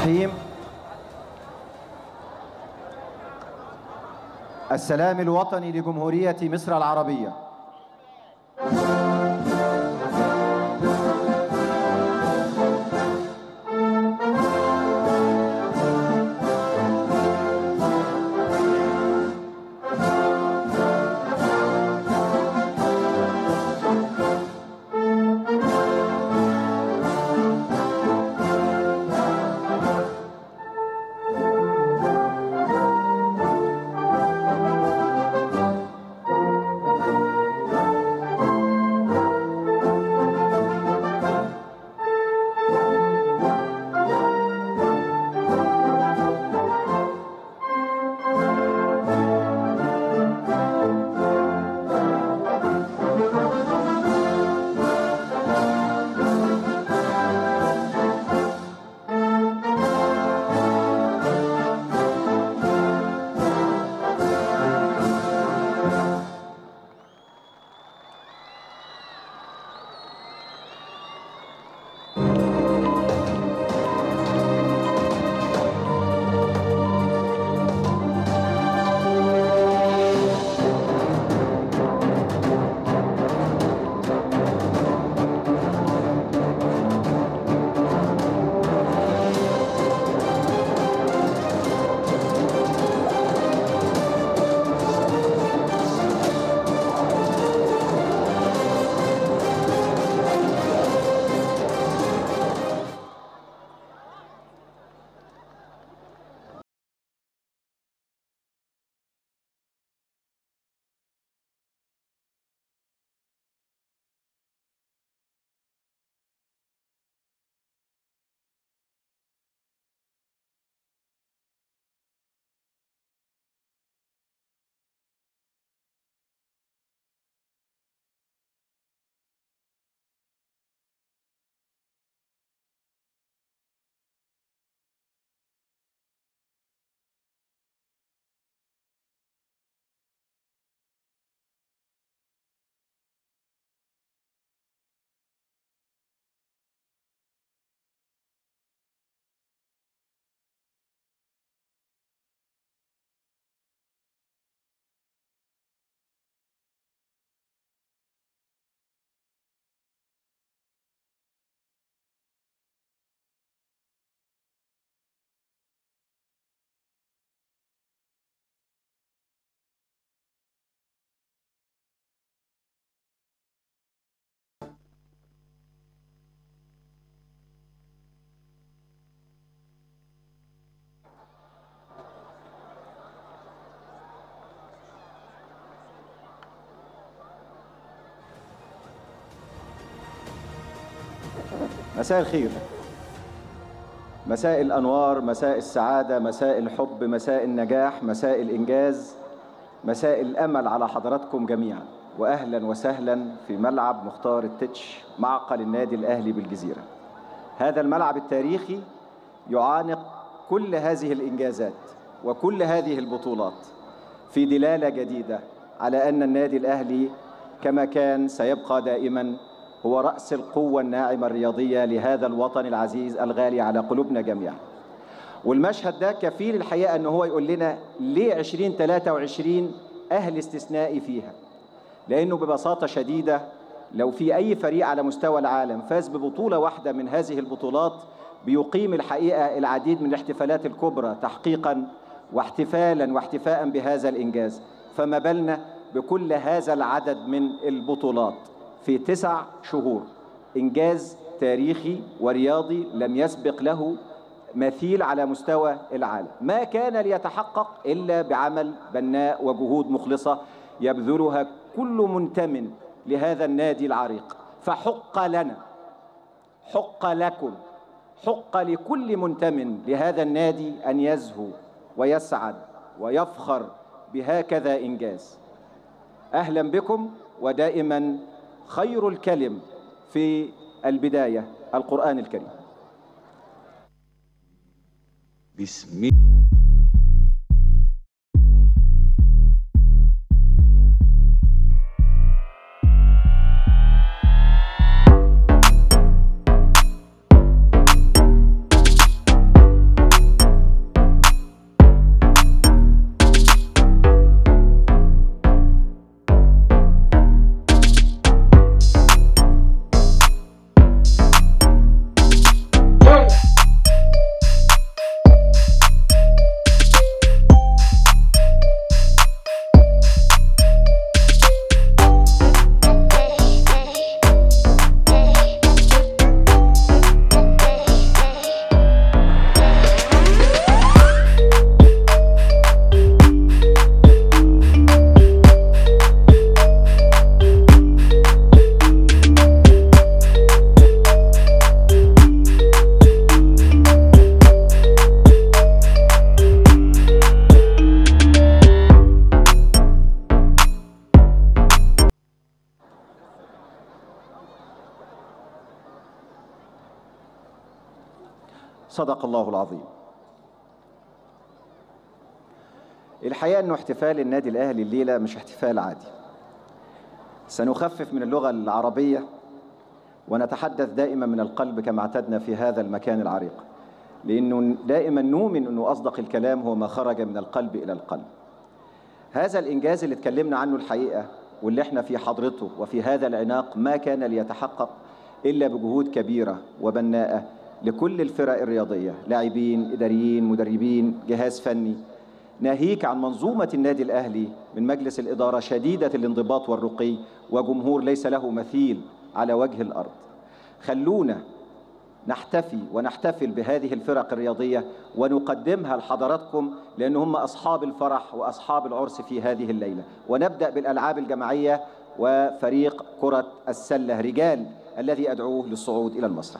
الرحيم السلام الوطني لجمهورية مصر العربية مساء الخير مساء الأنوار مساء السعادة مساء الحب مساء النجاح مساء الإنجاز مساء الأمل على حضراتكم جميعا وأهلا وسهلا في ملعب مختار التتش معقل النادي الأهلي بالجزيرة هذا الملعب التاريخي يعانق كل هذه الإنجازات وكل هذه البطولات في دلالة جديدة على أن النادي الأهلي كما كان سيبقى دائما هو رأس القوة الناعمة الرياضية لهذا الوطن العزيز الغالي على قلوبنا جميعا والمشهد ده كفيل الحقيقة أنه هو يقول لنا ليه 2023 أهل استثنائي فيها لأنه ببساطة شديدة لو في أي فريق على مستوى العالم فاز ببطولة واحدة من هذه البطولات بيقيم الحقيقة العديد من الاحتفالات الكبرى تحقيقا واحتفالا واحتفاء بهذا الإنجاز فما بالنا بكل هذا العدد من البطولات في تسع شهور إنجاز تاريخي ورياضي لم يسبق له مثيل على مستوى العالم ما كان ليتحقق إلا بعمل بناء وجهود مخلصة يبذلها كل منتم لهذا النادي العريق فحق لنا حق لكم حق لكل منتم لهذا النادي أن يزهو ويسعد ويفخر بهكذا إنجاز أهلا بكم ودائما خير الكلم في البداية القرآن الكريم بسم صدق الله العظيم الحقيقة أنه احتفال النادي الأهلي الليلة مش احتفال عادي سنخفف من اللغة العربية ونتحدث دائما من القلب كما اعتدنا في هذا المكان العريق لأنه دائما نؤمن أنه أصدق الكلام هو ما خرج من القلب إلى القلب هذا الإنجاز اللي اتكلمنا عنه الحقيقة واللي احنا في حضرته وفي هذا العناق ما كان ليتحقق إلا بجهود كبيرة وبناءة لكل الفرق الرياضية لاعبين إداريين مدربين جهاز فني ناهيك عن منظومة النادي الأهلي من مجلس الإدارة شديدة الانضباط والرقي وجمهور ليس له مثيل على وجه الأرض خلونا نحتفي ونحتفل بهذه الفرق الرياضية ونقدمها لحضراتكم لأن هم أصحاب الفرح وأصحاب العرس في هذه الليلة ونبدأ بالألعاب الجماعية وفريق كرة السلة رجال الذي أدعوه للصعود إلى المسرح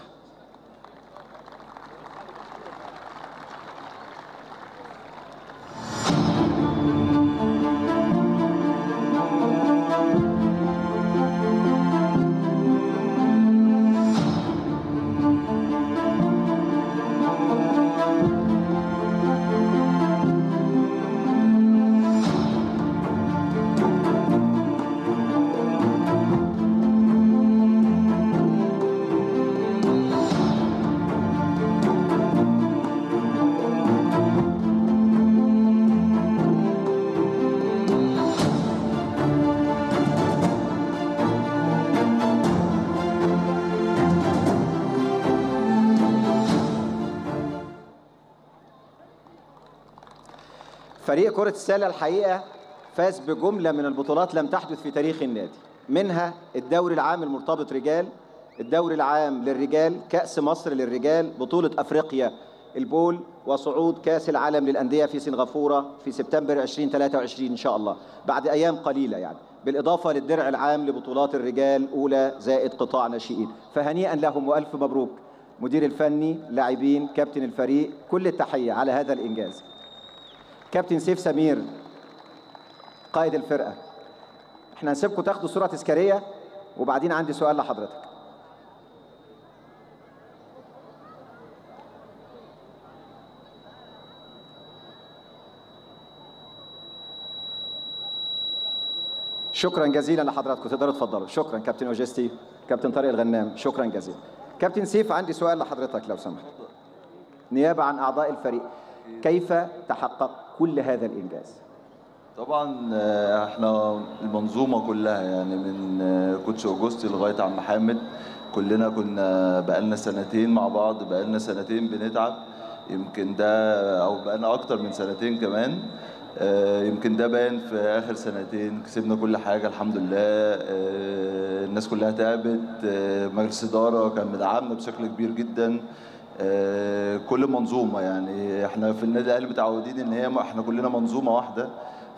فريق كرة السلة الحقيقة فاز بجملة من البطولات لم تحدث في تاريخ النادي منها الدوري العام المرتبط رجال الدوري العام للرجال كأس مصر للرجال بطولة أفريقيا البول وصعود كأس العالم للأندية في سنغافورة في سبتمبر 2023 إن شاء الله بعد أيام قليلة يعني بالإضافة للدرع العام لبطولات الرجال أولى زائد قطاع ناشئين فهنيئا لهم وألف مبروك مدير الفني لاعبين كابتن الفريق كل التحية على هذا الإنجاز كابتن سيف سمير قائد الفرقة احنا هنسيبكم تاخدوا صورة تذكارية وبعدين عندي سؤال لحضرتك شكرا جزيلا لحضراتكم تقدروا تفضلوا شكرا كابتن اوجستي كابتن طارق الغنام شكرا جزيلا كابتن سيف عندي سؤال لحضرتك لو سمحت نيابة عن أعضاء الفريق كيف تحقق كل هذا الإنجاز؟ طبعا آه، احنا المنظومه كلها يعني من آه، كوتش اوجوستي لغايه عم حامد كلنا كنا بقالنا سنتين مع بعض بقالنا سنتين بنتعب يمكن ده او بقالنا اكتر من سنتين كمان آه، يمكن ده باين في اخر سنتين كسبنا كل حاجه الحمد لله آه، الناس كلها تعبت آه، مجلس اداره كان مدعمنا بشكل كبير جدا آه، كل منظومه يعني احنا في النادي الاهلي متعودين ان هي احنا كلنا منظومه واحده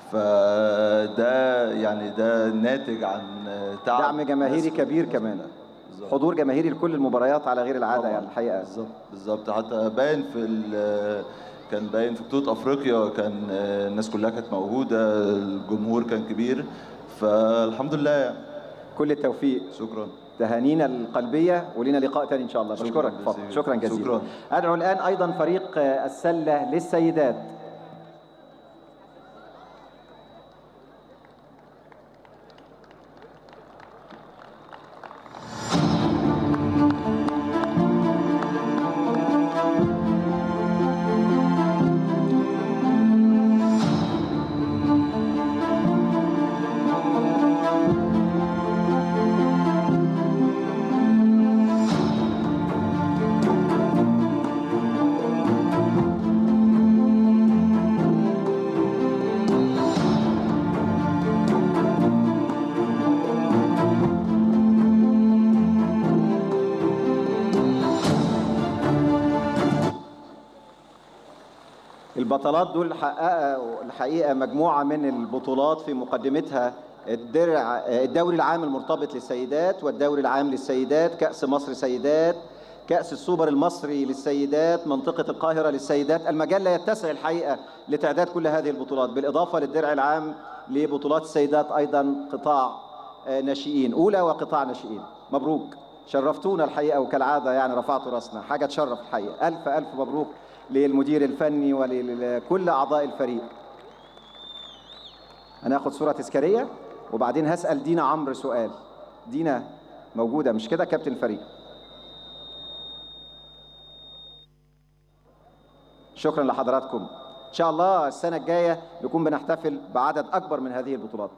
فده يعني ده ناتج عن تعب دعم جماهيري ناس كبير كتير. كمان بالظبط. حضور جماهيري لكل المباريات على غير العادة طبعاً. يعني الحقيقة بالظبط بالظبط حتى باين في ال- كان باين في بطولة افريقيا كان الناس كلها كانت موجودة الجمهور كان كبير فالحمد لله يعني كل التوفيق شكرا تهانينا القلبية ولنا لقاء تاني إن شاء الله شكراً بشكرك جزيلاً. فضل شكرا جزيلا شكراً. أدعو الآن أيضا فريق السلة للسيدات البطلات دول حققوا الحقيقة مجموعة من البطولات في مقدمتها الدرع الدوري العام المرتبط للسيدات والدوري العام للسيدات كأس مصر سيدات كأس السوبر المصري للسيدات منطقة القاهرة للسيدات المجال لا يتسع الحقيقة لتعداد كل هذه البطولات بالإضافة للدرع العام لبطولات السيدات أيضا قطاع آه، ناشئين أولى وقطاع ناشئين مبروك شرفتونا الحقيقه وكالعاده يعني رفعتوا راسنا حاجه تشرف الحقيقه الف الف مبروك للمدير الفني ولكل اعضاء الفريق هناخد صوره تذكاريه وبعدين هسال دينا عمرو سؤال دينا موجوده مش كده كابتن الفريق شكرا لحضراتكم ان شاء الله السنه الجايه نكون بنحتفل بعدد اكبر من هذه البطولات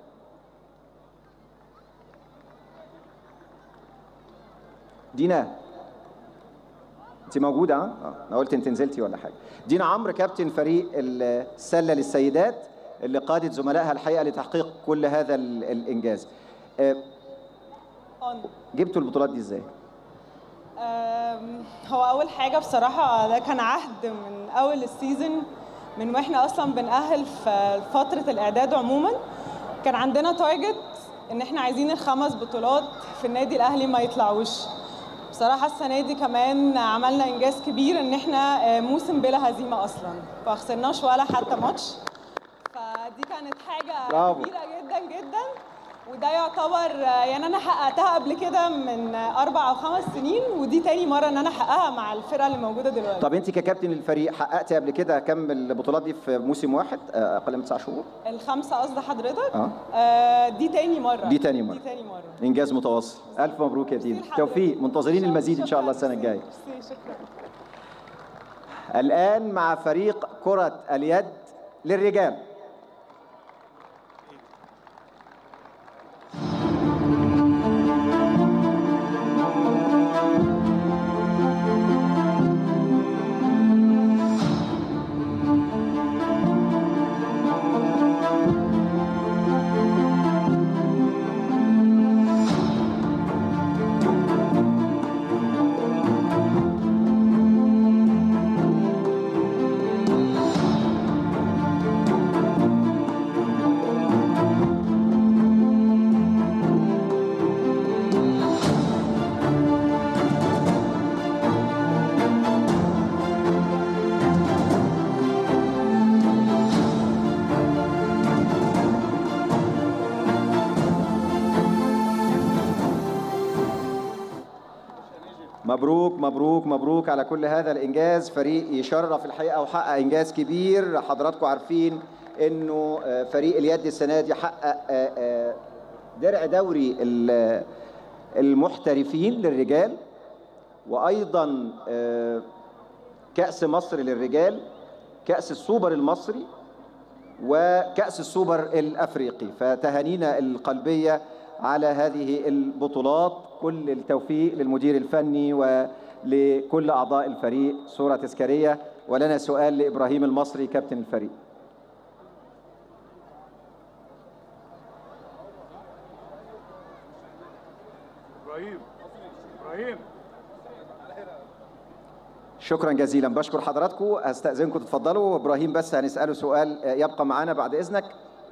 دينا انت موجوده ها آه، انا قلت انت نزلتي ولا حاجه دينا عمرو كابتن فريق السله للسيدات اللي قادت زملائها الحقيقه لتحقيق كل هذا ال- الانجاز آه، جبتوا البطولات دي ازاي أم، هو اول حاجه بصراحه ده كان عهد من اول السيزون من واحنا اصلا بنأهل في فتره الاعداد عموما كان عندنا تارجت ان احنا عايزين الخمس بطولات في النادي الاهلي ما يطلعوش بصراحه السنه دي كمان عملنا انجاز كبير ان احنا آه، موسم بلا هزيمه اصلا فخسرناش ولا حتى ماتش فدي كانت حاجه برافو. كبيره جدا جدا وده يعتبر آه، يعني انا حققتها قبل كده من آه، اربع او خمس سنين ودي تاني مره ان انا احققها مع الفرقه اللي موجوده دلوقتي طب انت ككابتن الفريق حققتي قبل كده كم البطولات دي في موسم واحد آه، اقل من تسع شهور الخمسه قصد حضرتك اه آه دي تاني مره دي تاني مرة. دي تاني مره انجاز متواصل الف مبروك يا دينا ميرسي لحضرتك. توفيق منتظرين المزيد ان شاء الله السنه الجايه ميرسي، شكرا الآن مع فريق كرة اليد للرجال مبروك مبروك مبروك على كل هذا الانجاز فريق يشرف الحقيقه وحقق انجاز كبير حضراتكم عارفين انه آه، فريق اليد السنه دي حقق آه، آه، درع دوري ال- المحترفين للرجال وايضا آه، كاس مصر للرجال كاس السوبر المصري وكأس السوبر الأفريقي فتهانينا القلبية على هذه البطولات كل التوفيق للمدير الفني ولكل أعضاء الفريق صورة تذكارية ولنا سؤال لإبراهيم المصري كابتن الفريق ابراهيم ابراهيم شكرا جزيلا بشكر حضراتكم استاذنكم تتفضلوا ابراهيم بس هنساله سؤال يبقى معانا بعد اذنك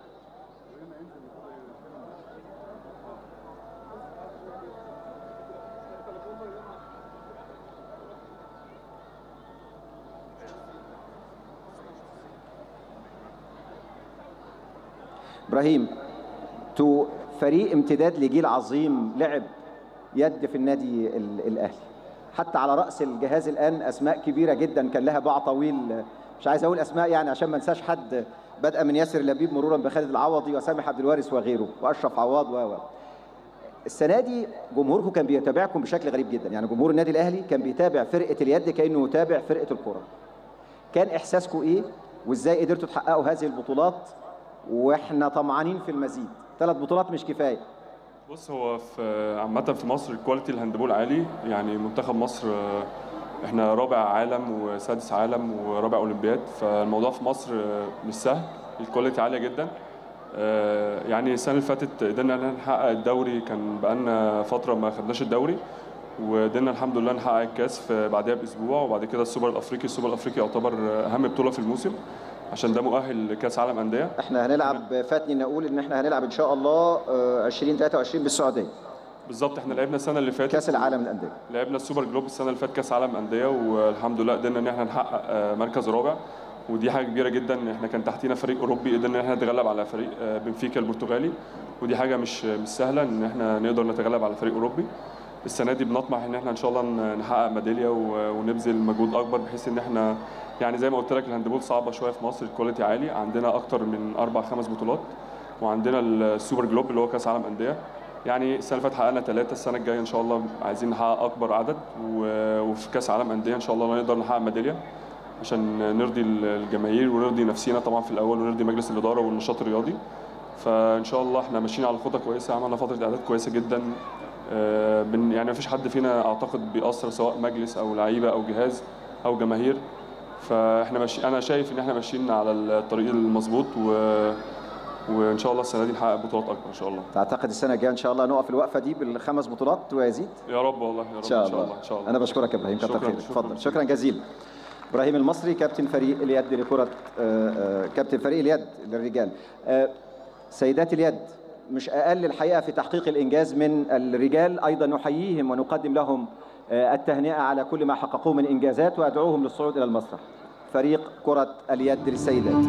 ابراهيم تو فريق امتداد لجيل عظيم لعب يد في النادي ال- الاهلي حتى على راس الجهاز الان اسماء كبيره جدا كان لها باع طويل مش عايز اقول اسماء يعني عشان ما انساش حد بدءا من ياسر لبيب مرورا بخالد العوضي وسامح عبد الوارث وغيره واشرف عواد و و السنه دي جمهوركم كان بيتابعكم بشكل غريب جدا يعني جمهور النادي الاهلي كان بيتابع فرقه اليد كانه يتابع فرقه الكره كان احساسكم ايه وازاي قدرتوا تحققوا هذه البطولات واحنا طمعانين في المزيد ثلاث بطولات مش كفايه بص هو في عامة في مصر الكواليتي الهاندبول عالي يعني منتخب مصر آه، احنا رابع عالم وسادس عالم ورابع اولمبياد فالموضوع في مصر آه، مش سهل الكواليتي عالية جدا آه، يعني السنة اللي فاتت قدرنا ان احنا نحقق الدوري كان بقالنا فترة ما خدناش الدوري وقدرنا الحمد لله نحقق الكاس في بعدها باسبوع وبعد كده السوبر الافريقي السوبر الافريقي يعتبر اهم بطولة في الموسم عشان ده مؤهل لكاس عالم انديه احنا هنلعب فاتني نقول ان احنا هنلعب ان شاء الله آه، 2023 بالسعوديه بالظبط احنا لعبنا السنه اللي فاتت كاس العالم للانديه لعبنا السوبر جلوب السنه اللي فاتت كاس عالم انديه والحمد لله قدرنا ان احنا نحقق آه، مركز رابع ودي حاجه كبيره جدا احنا كان تحتينا فريق اوروبي قدرنا ان احنا نتغلب على فريق آه، بنفيكا البرتغالي ودي حاجه مش مش سهله ان احنا نقدر نتغلب على فريق اوروبي السنه دي بنطمح ان احنا ان شاء الله ن- نحقق ميداليه و- ونبذل مجهود اكبر بحيث ان احنا يعني زي ما قلت لك الهاندبول صعبه شويه في مصر الكواليتي عالي عندنا اكتر من اربع خمس بطولات وعندنا السوبر جلوب اللي هو كاس عالم انديه يعني السنه اللي فاتت حققنا ثلاثه السنه الجايه ان شاء الله عايزين نحقق اكبر عدد و- وفي كاس عالم انديه ان شاء الله نقدر نحقق ميداليه عشان نرضي الجماهير ونرضي نفسينا طبعا في الاول ونرضي مجلس الاداره والنشاط الرياضي فان شاء الله احنا ماشيين على خطه كويسه عملنا فتره اعداد كويسه جدا آه، بن- يعني مفيش حد فينا اعتقد بيأثر سواء مجلس او لعيبه او جهاز او جماهير فاحنا ماشي انا شايف ان احنا ماشيين على الطريق المظبوط و... وان شاء الله السنه دي نحقق بطولات اكبر ان شاء الله تعتقد السنه الجايه ان شاء الله نقف الوقفه دي بالخمس بطولات ويزيد يا رب والله يا رب ان شاء الله ان شاء الله انا بشكرك يا ابراهيم كتر شكراً، خيرك شكراً. اتفضل شكرا جزيلا ابراهيم المصري كابتن فريق اليد لكره آه، آه، كابتن فريق اليد للرجال آه، سيدات اليد مش اقل الحقيقه في تحقيق الانجاز من الرجال ايضا نحييهم ونقدم لهم آه، التهنئه على كل ما حققوه من انجازات وادعوهم للصعود الى المسرح فريق كره اليد للسيدات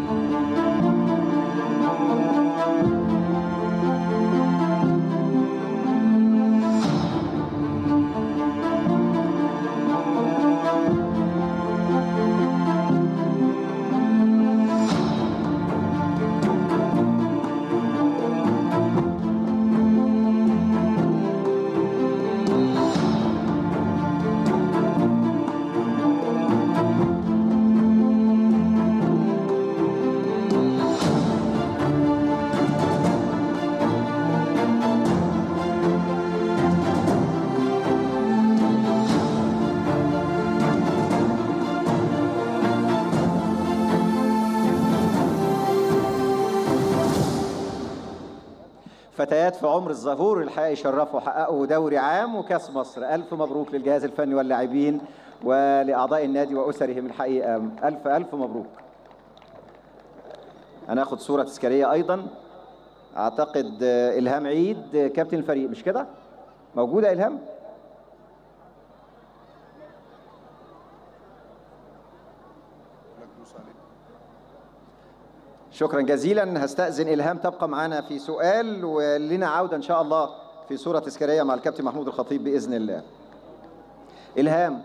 فتيات في عمر الظهور الحقيقه يشرفوا حققوا دوري عام وكاس مصر الف مبروك للجهاز الفني واللاعبين ولاعضاء النادي واسرهم الحقيقه الف الف مبروك هناخد صوره تذكاريه ايضا اعتقد آه، الهام عيد آه، كابتن الفريق مش كده موجوده الهام شكرا جزيلا هستأذن إلهام تبقى معنا في سؤال ولنا عودة إن شاء الله في صورة تذكارية مع الكابتن محمود الخطيب بإذن الله إلهام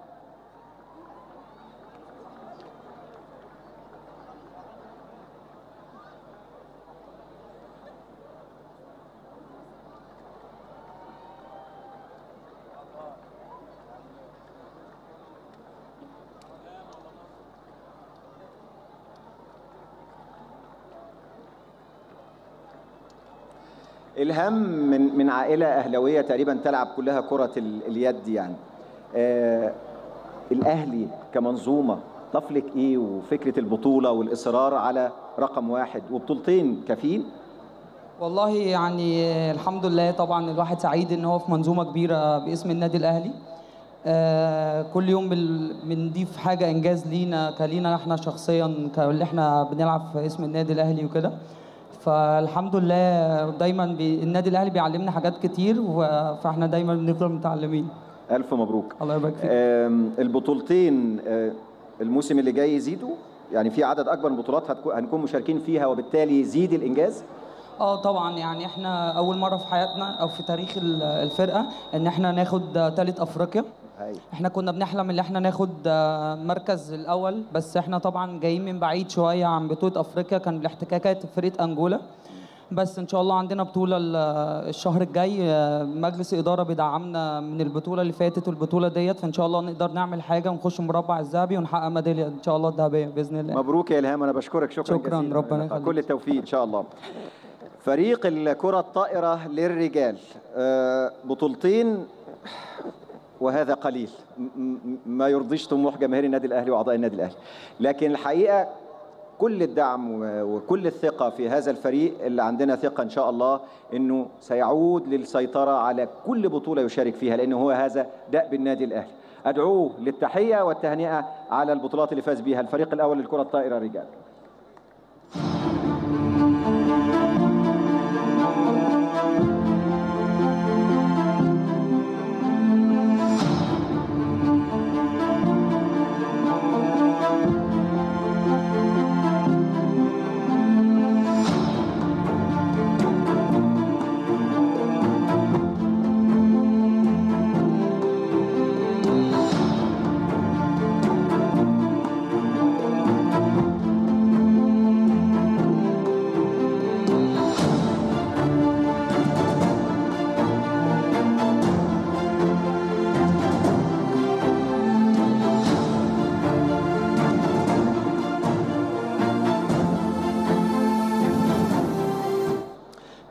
إلهام من من عائلة أهلوية تقريبا تلعب كلها كرة ال- اليد يعني آه الأهلي كمنظومة ضاف لك إيه وفكرة البطولة والإصرار على رقم واحد وبطولتين كافيين والله يعني الحمد لله طبعا الواحد سعيد ان هو في منظومه كبيره باسم النادي الاهلي آه كل يوم بال- بنضيف حاجه انجاز لينا كلينا احنا شخصيا كاللي احنا بنلعب في اسم النادي الاهلي وكده فالحمد لله دايما بي النادي الاهلي بيعلمنا حاجات كتير و- فاحنا دايما بنفضل متعلمين ألف مبروك الله يبارك فيك آم، البطولتين آه، الموسم اللي جاي يزيدوا يعني في عدد أكبر من البطولات هتكون- هنكون مشاركين فيها وبالتالي يزيد الإنجاز اه طبعا يعني احنا اول مره في حياتنا او في تاريخ ال- الفرقه ان احنا ناخد ثالث افريقيا هاي. احنا كنا بنحلم ان احنا ناخد آه، مركز الاول بس احنا طبعا جايين من بعيد شويه عن بطوله افريقيا كان الاحتكاكات في فرقه انجولا بس ان شاء الله عندنا بطوله ال- الشهر الجاي آه، مجلس اداره بيدعمنا من البطوله اللي فاتت والبطوله ديت فان شاء الله نقدر نعمل حاجه ونخش المربع الذهبي ونحقق ميداليه ان شاء الله الذهبيه باذن الله مبروك يا إلهام أنا بشكرك شكرا شكراً، جزيلا ربنا لقاء. يخليك. كل التوفيق إن شاء الله فريق الكرة الطائرة للرجال آه، بطولتين وهذا قليل م- م- ما يرضيش طموح جماهير النادي الأهلي وأعضاء النادي الأهلي لكن الحقيقة كل الدعم و- وكل الثقة في هذا الفريق اللي عندنا ثقة إن شاء الله إنه سيعود للسيطرة على كل بطولة يشارك فيها لأنه هو هذا دأب النادي الأهلي أدعوه للتحية والتهنئة على البطولات اللي فاز بها الفريق الأول للكرة الطائرة رجال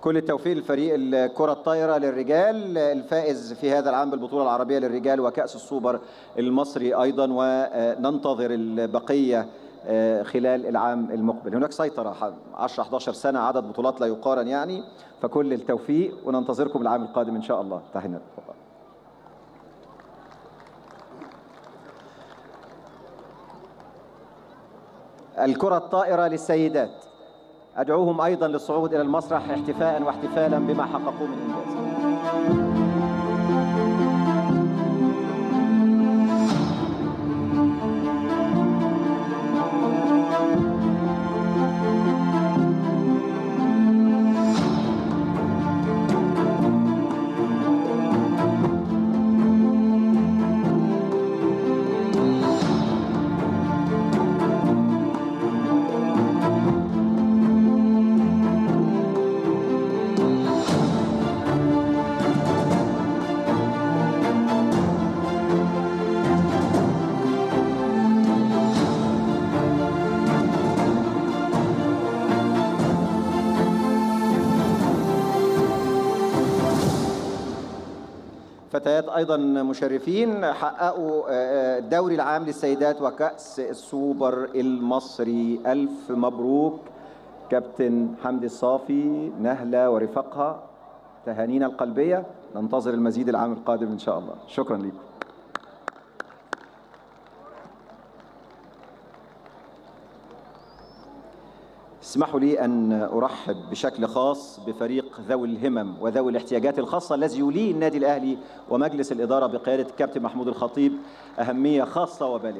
كل التوفيق لفريق الكرة الطايرة للرجال الفائز في هذا العام بالبطولة العربية للرجال وكأس السوبر المصري أيضا وننتظر البقية آه، خلال العام المقبل هناك سيطرة 10 11 سنة عدد بطولات لا يقارن يعني فكل التوفيق وننتظركم العام القادم إن شاء الله تحينا تفضل. الكرة الطائرة للسيدات أدعوهم أيضا للصعود إلى المسرح احتفاء واحتفالا بما حققوه من إنجاز فتيات ايضا مشرفين حققوا آه، الدوري العام للسيدات وكاس السوبر المصري الف مبروك كابتن حمدي الصافي نهله ورفاقها تهانينا القلبيه ننتظر المزيد العام القادم ان شاء الله شكرا لكم اسمحوا لي أن أرحب بشكل خاص بفريق ذوي الهمم وذوي الاحتياجات الخاصة الذي يوليه النادي الأهلي ومجلس الإدارة بقيادة الكابتن محمود الخطيب أهمية خاصة وبالغة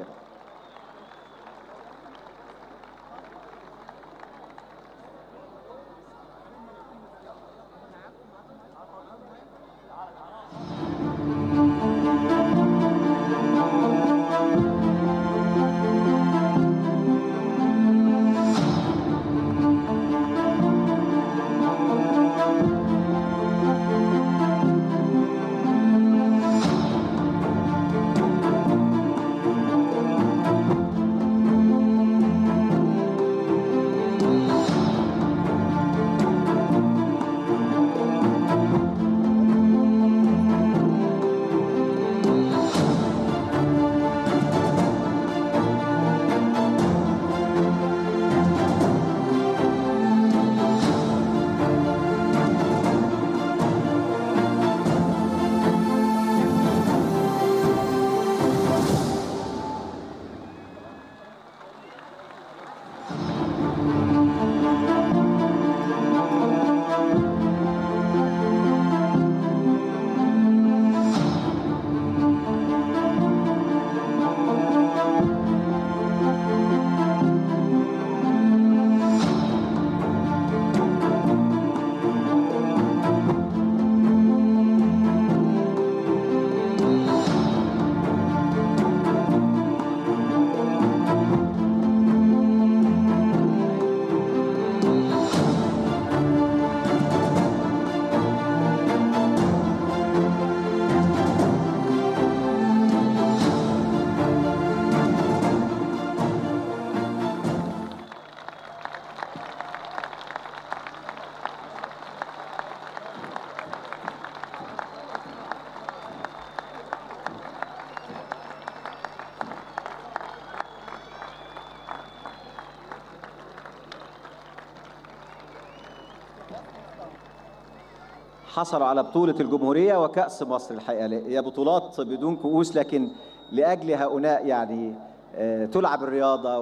حصلوا على بطولة الجمهورية وكأس مصر الحقيقة هي بطولات بدون كؤوس لكن لأجل هؤلاء يعني آه، تلعب الرياضة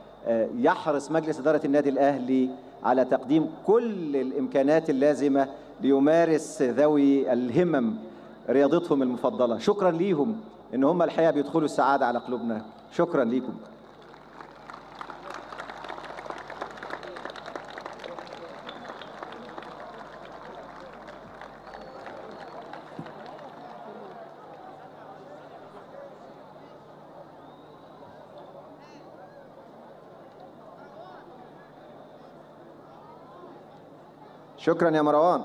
ويحرص مجلس إدارة النادي الأهلي على تقديم كل الإمكانات اللازمة ليمارس ذوي الهمم رياضتهم المفضلة شكرا ليهم إن هم الحقيقة بيدخلوا السعادة على قلوبنا شكرا ليكم شكرا يا مروان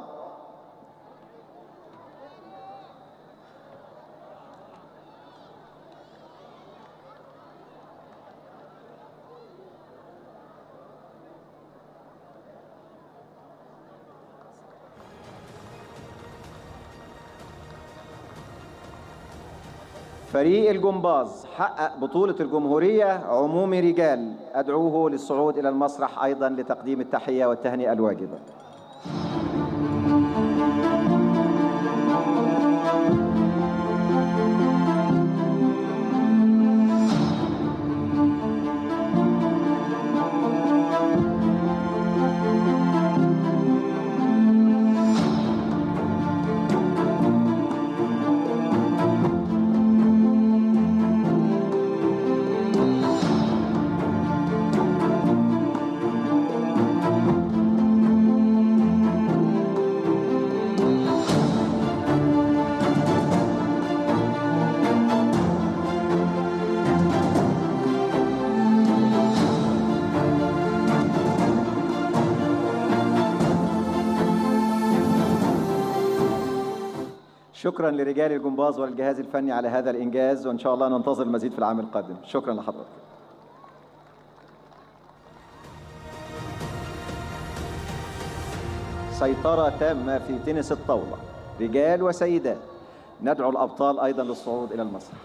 فريق الجمباز حقق بطولة الجمهورية عمومي رجال أدعوه للصعود إلى المسرح أيضا لتقديم التحية والتهنئة الواجبة شكرا لرجال الجمباز والجهاز الفني على هذا الإنجاز وإن شاء الله ننتظر المزيد في العام القادم شكرا لحضرتك سيطرة تامة في تنس الطاولة رجال وسيدات ندعو الأبطال أيضا للصعود إلى المسرح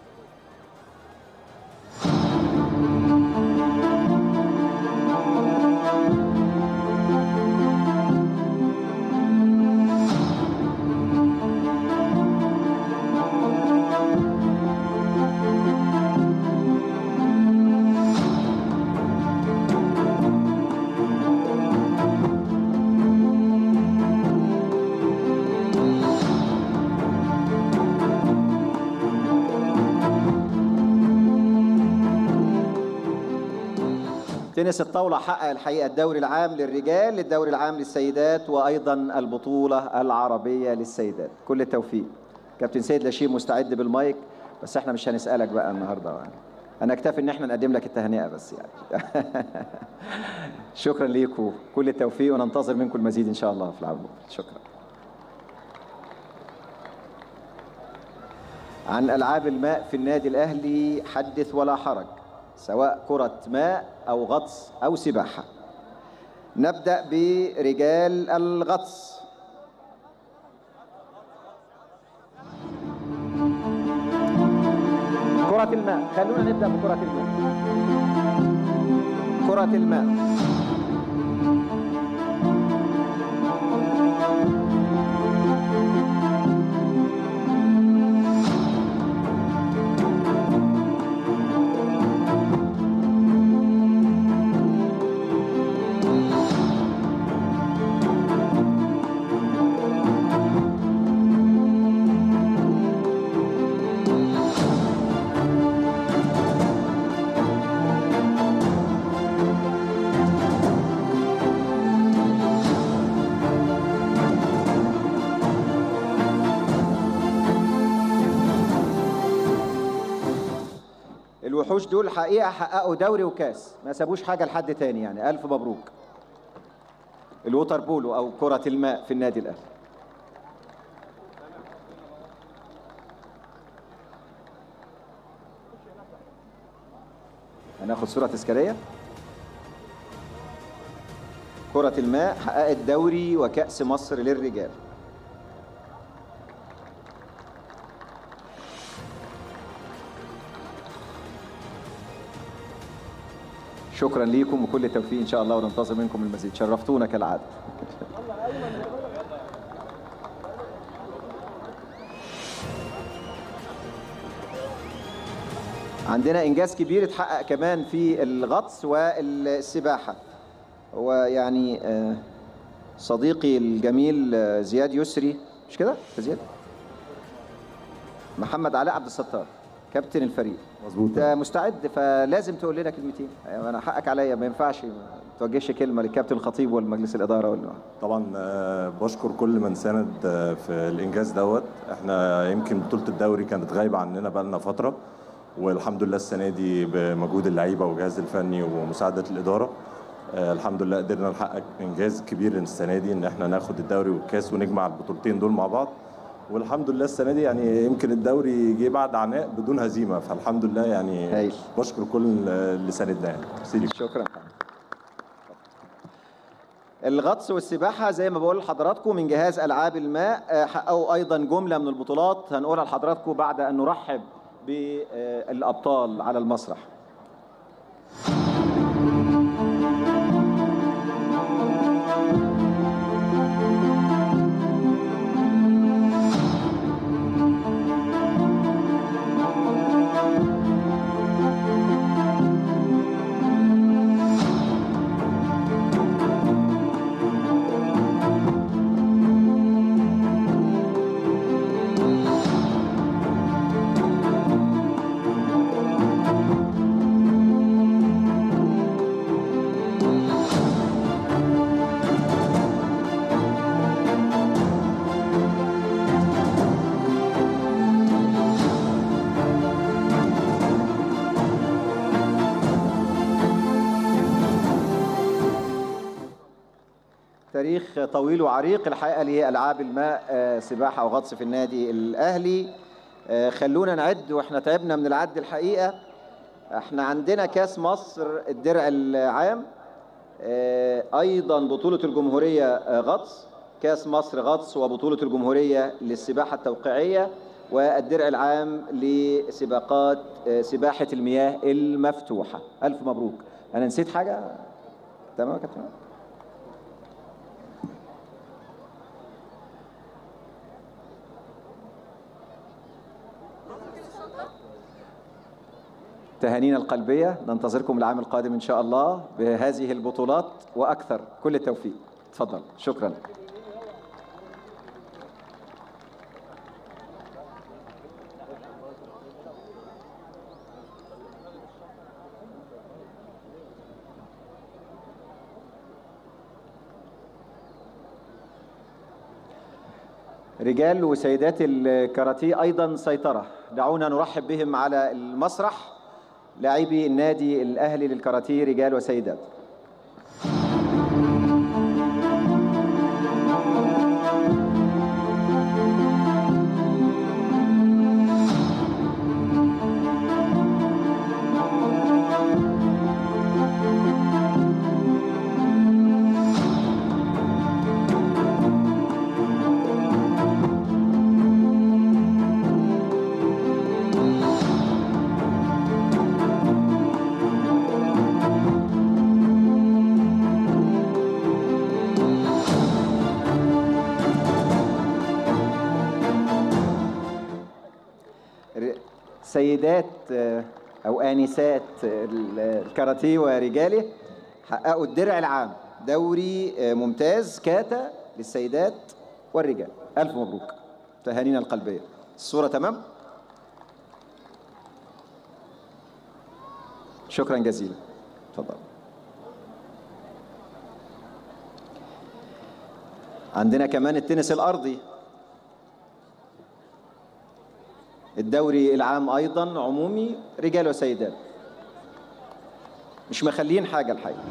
تنس الطاولة حقق الحقيقة الدوري العام للرجال الدوري العام للسيدات وأيضا البطولة العربية للسيدات كل التوفيق كابتن سيد لاشين مستعد بالمايك بس احنا مش هنسألك بقى النهاردة يعني. أنا أكتفي إن احنا نقدم لك التهنئة بس يعني شكرا ليكم كل التوفيق وننتظر منكم المزيد إن شاء الله في العام المقبل شكرا عن ألعاب الماء في النادي الأهلي حدث ولا حرج سواء كرة ماء أو غطس أو سباحة نبدأ برجال الغطس كرة الماء خلونا نبدأ بكرة الماء كرة الماء الوحوش دول حقيقة حققوا دوري وكاس ما سابوش حاجة لحد تاني يعني ألف مبروك الوتر بولو أو كرة الماء في النادي الأهلي هناخد صورة تذكارية كرة الماء حققت دوري وكأس مصر للرجال شكرا ليكم وكل التوفيق ان شاء الله وننتظر منكم المزيد شرفتونا كالعاده عندنا انجاز كبير اتحقق كمان في الغطس والسباحه هو يعني آه، صديقي الجميل آه، زياد يسري مش كده يا زياد محمد علاء عبد الستار كابتن الفريق مظبوط انت مستعد فلازم تقول لنا كلمتين أيوة، انا حقك عليا ما ينفعش ما توجهش كلمه للكابتن الخطيب والمجلس الاداره وال... طبعا آه، بشكر كل من ساند آه، في الانجاز دوت احنا يمكن بطوله الدوري كانت غايبه عننا بقالنا فتره والحمد لله السنه دي بمجهود اللعيبه والجهاز الفني ومساعده الاداره آه، الحمد لله قدرنا نحقق انجاز كبير السنه دي ان احنا ناخد الدوري والكاس ونجمع البطولتين دول مع بعض والحمد لله السنه دي يعني يمكن الدوري جه بعد عناء بدون هزيمه فالحمد لله يعني هايل. بشكر كل اللي ساندنا يعني ميرسي ليكم. شكرا الغطس والسباحة زي ما بقول لحضراتكم من جهاز ألعاب الماء آه، حققوا أيضا جملة من البطولات هنقولها لحضراتكم بعد أن نرحب بالابطال على المسرح تاريخ طويل وعريق الحقيقه لالعاب الماء آه، سباحه وغطس في النادي الاهلي آه، خلونا نعد واحنا تعبنا من العد الحقيقه احنا عندنا كاس مصر الدرع العام آه، ايضا بطوله الجمهوريه آه، غطس كاس مصر غطس وبطوله الجمهوريه للسباحه التوقيعيه والدرع العام لسباقات آه، سباحه المياه المفتوحه الف مبروك انا نسيت حاجه تمام يا كابتن تهانينا القلبية ننتظركم العام القادم إن شاء الله بهذه البطولات وأكثر كل التوفيق تفضل شكرا رجال وسيدات الكاراتيه أيضا سيطرة دعونا نرحب بهم على المسرح لاعبي النادي الأهلي للكاراتيه رجال وسيدات ر- سيدات آه، او انسات ال- الكاراتيه ورجاله حققوا الدرع العام دوري آه، ممتاز كاتا للسيدات والرجال الف مبروك تهانينا القلبيه الصوره تمام شكرا جزيلا تفضل عندنا كمان التنس الارضي الدوري العام ايضا عمومي رجال وسيدات مش مخلين حاجه الحقيقه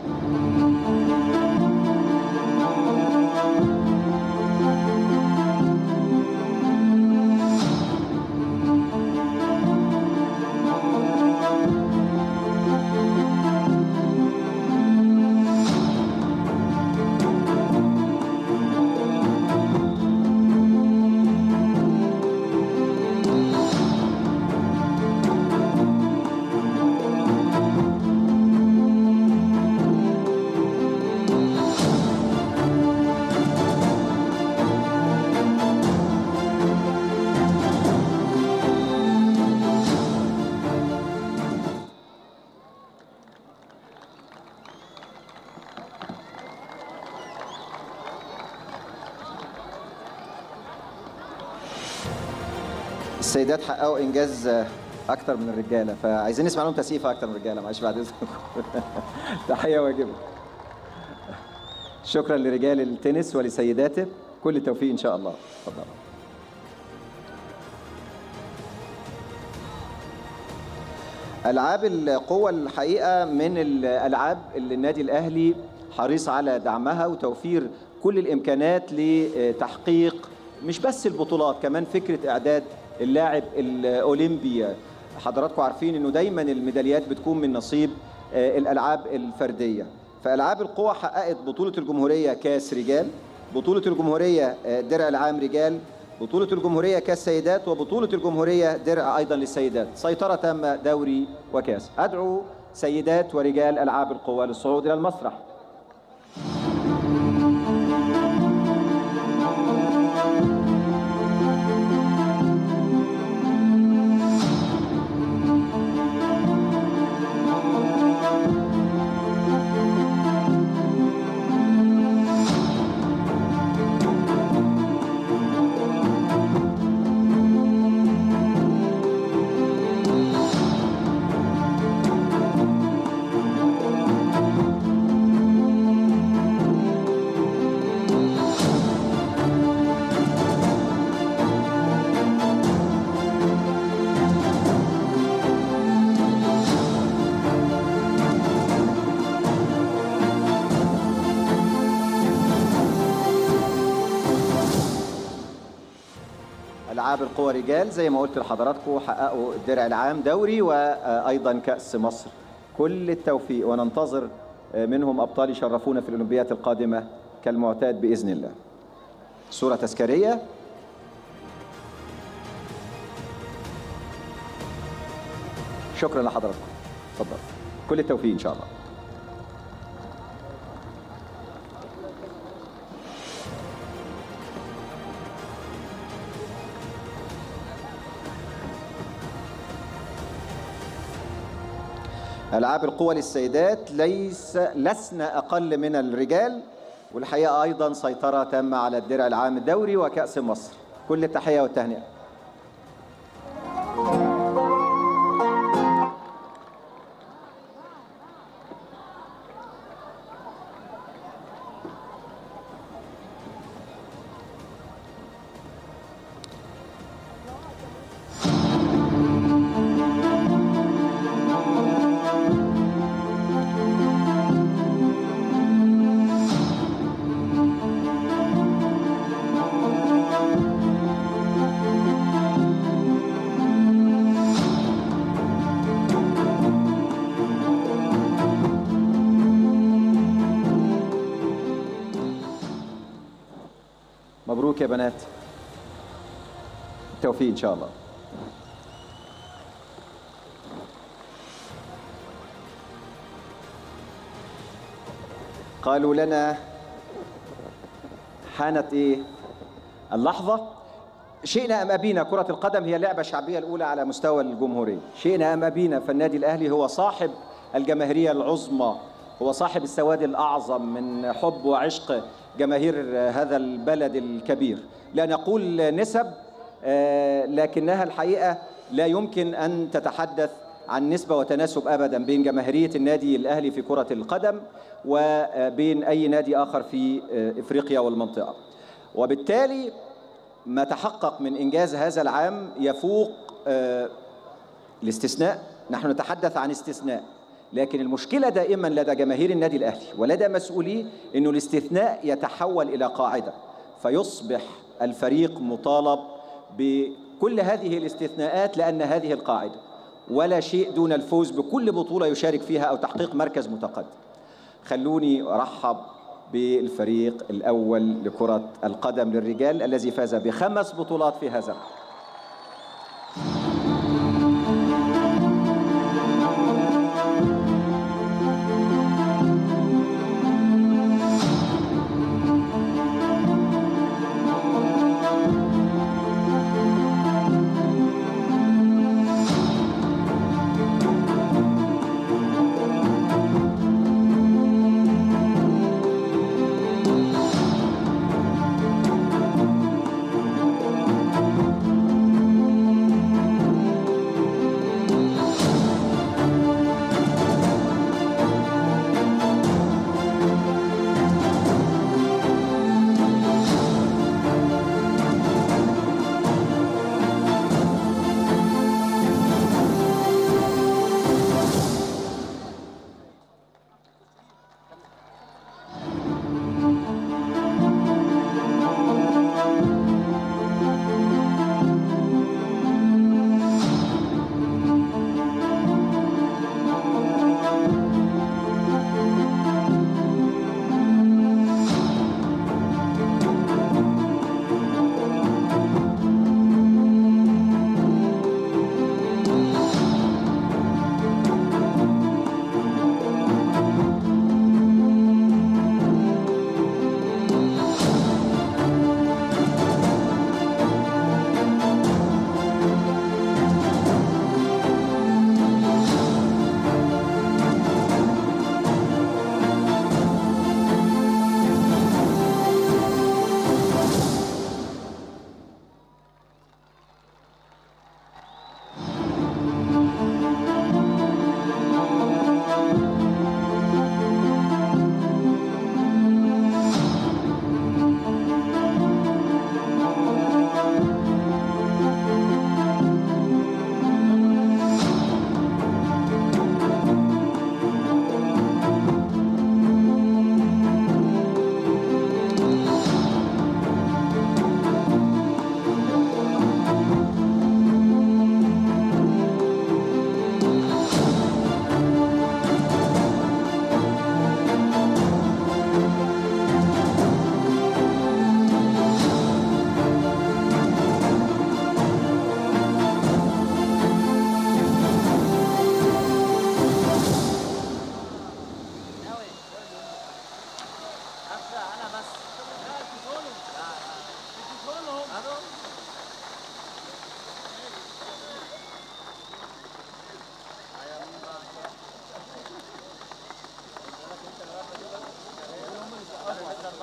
السيدات حققوا انجاز آه، اكتر من الرجاله فعايزين نسمع لهم تسقيفه اكتر من الرجاله معلش بعد اذنكم تحيه واجبه شكرا لرجال التنس ولسيداته كل التوفيق ان شاء الله اتفضل العاب القوى الحقيقه من الالعاب اللي النادي الاهلي حريص على دعمها وتوفير كل الامكانات لتحقيق مش بس البطولات كمان فكره اعداد اللاعب الاولمبي حضراتكم عارفين انه دايما الميداليات بتكون من نصيب آه، الالعاب الفرديه فالعاب القوى حققت بطوله الجمهوريه كاس رجال بطوله الجمهوريه آه، درع العام رجال بطولة الجمهورية كاس سيدات وبطولة الجمهورية درع أيضا للسيدات سيطرة تامة دوري وكاس أدعو سيدات ورجال ألعاب القوى للصعود إلى المسرح ألعاب القوى رجال زي ما قلت لحضراتكم حققوا الدرع العام دوري وأيضا كأس مصر كل التوفيق وننتظر منهم أبطال يشرفونا في الأولمبيات القادمة كالمعتاد بإذن الله صورة تذكارية شكرا لحضراتكم تفضل كل التوفيق إن شاء الله ألعاب القوى للسيدات ليس لسن أقل من الرجال والحقيقة أيضا سيطرة تامة على الدرع العام الدوري وكأس مصر كل التحية والتهنئة مبروك يا بنات التوفيق إن شاء الله قالوا لنا حانت إيه اللحظة شئنا أم أبينا كرة القدم هي اللعبة الشعبية الأولى على مستوى الجمهورية شئنا أم أبينا فالنادي الأهلي هو صاحب الجماهيرية العظمى هو صاحب السواد الأعظم من حب وعشق جماهير هذا البلد الكبير لا نقول نسب آه، لكنها الحقيقة لا يمكن أن تتحدث عن نسبة وتناسب أبدا بين جماهيرية النادي الأهلي في كرة القدم وبين أي نادي آخر في آه، إفريقيا والمنطقة وبالتالي ما تحقق من إنجاز هذا العام يفوق آه، الاستثناء نحن نتحدث عن استثناء لكن المشكلة دائما لدى جماهير النادي الأهلي ولدى مسؤوليه أنه الاستثناء يتحول إلى قاعدة فيصبح الفريق مطالب بكل هذه الاستثناءات لأن هذه القاعدة ولا شيء دون الفوز بكل بطولة يشارك فيها أو تحقيق مركز متقدم خلوني أرحب بالفريق الأول لكرة القدم للرجال الذي فاز بخمس بطولات في هذا العام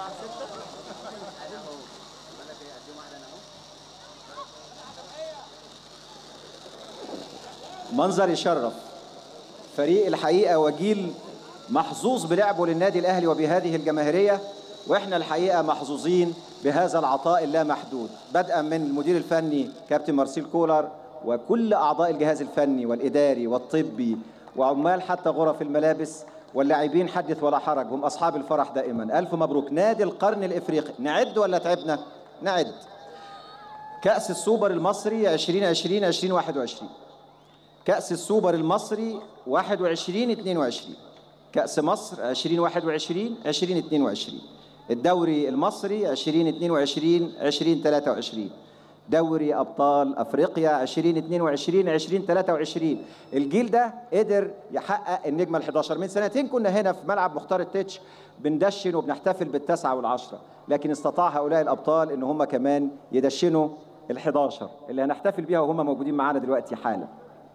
منظر يشرف فريق الحقيقه وجيل محظوظ بلعبه للنادي الاهلي وبهذه الجماهيريه واحنا الحقيقه محظوظين بهذا العطاء اللامحدود بدءا من المدير الفني كابتن مارسيل كولر وكل اعضاء الجهاز الفني والاداري والطبي وعمال حتى غرف الملابس واللاعبين حدث ولا حرج هم اصحاب الفرح دائما الف مبروك نادي القرن الافريقي نعد ولا تعبنا نعد كاس السوبر المصري 2020 2021 كأس السوبر المصري 21 22 كأس مصر 2021 2022 الدوري المصري 2022 2023 دوري أبطال أفريقيا 2022 2023 الجيل ده قدر يحقق النجمة ال11 من سنتين كنا هنا في ملعب مختار التتش بندشن وبنحتفل بالتسعة والعشرة لكن استطاع هؤلاء الأبطال إن هم كمان يدشنوا ال11 اللي هنحتفل بيها وهم موجودين معانا دلوقتي حالا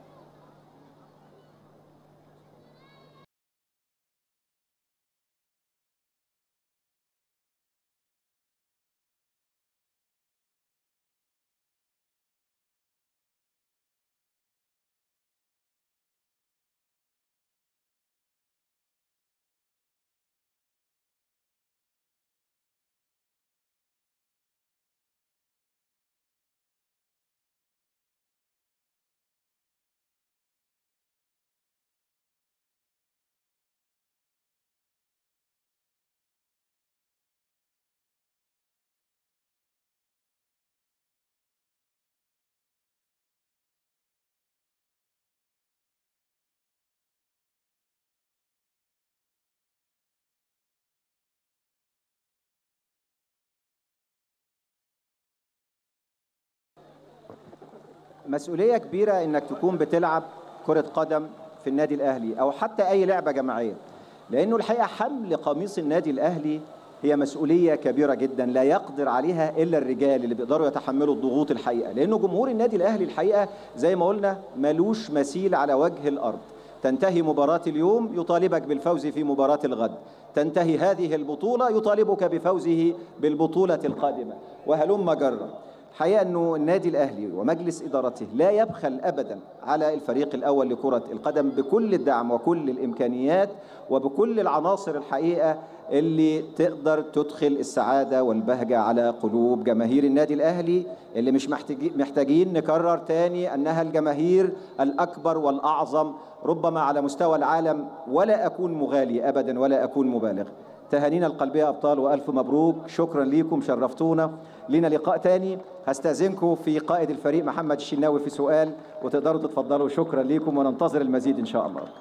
مسؤولية كبيرة إنك تكون بتلعب كرة قدم في النادي الأهلي أو حتى أي لعبة جماعية لأنه الحقيقة حمل قميص النادي الأهلي هي مسؤولية كبيرة جدا لا يقدر عليها إلا الرجال اللي بيقدروا يتحملوا الضغوط الحقيقة لأنه جمهور النادي الأهلي الحقيقة زي ما قلنا ملوش مثيل على وجه الأرض تنتهي مباراة اليوم يطالبك بالفوز في مباراة الغد تنتهي هذه البطولة يطالبك بفوزه بالبطولة القادمة وهلم جرا حقيقة أنه النادي الأهلي ومجلس إدارته لا يبخل أبدا على الفريق الأول لكرة القدم بكل الدعم وكل الإمكانيات وبكل العناصر الحقيقة اللي تقدر تدخل السعادة والبهجة على قلوب جماهير النادي الأهلي اللي مش محتاجين, محتاجين نكرر تاني أنها الجماهير الأكبر والأعظم ربما على مستوى العالم ولا أكون مغالي أبدا ولا أكون مبالغ تهانينا القلبية أبطال وألف مبروك شكرا ليكم شرفتونا لنا لقاء تاني هستأذنكم في قائد الفريق محمد الشناوي في سؤال وتقدروا تتفضلوا شكرا ليكم وننتظر المزيد إن شاء الله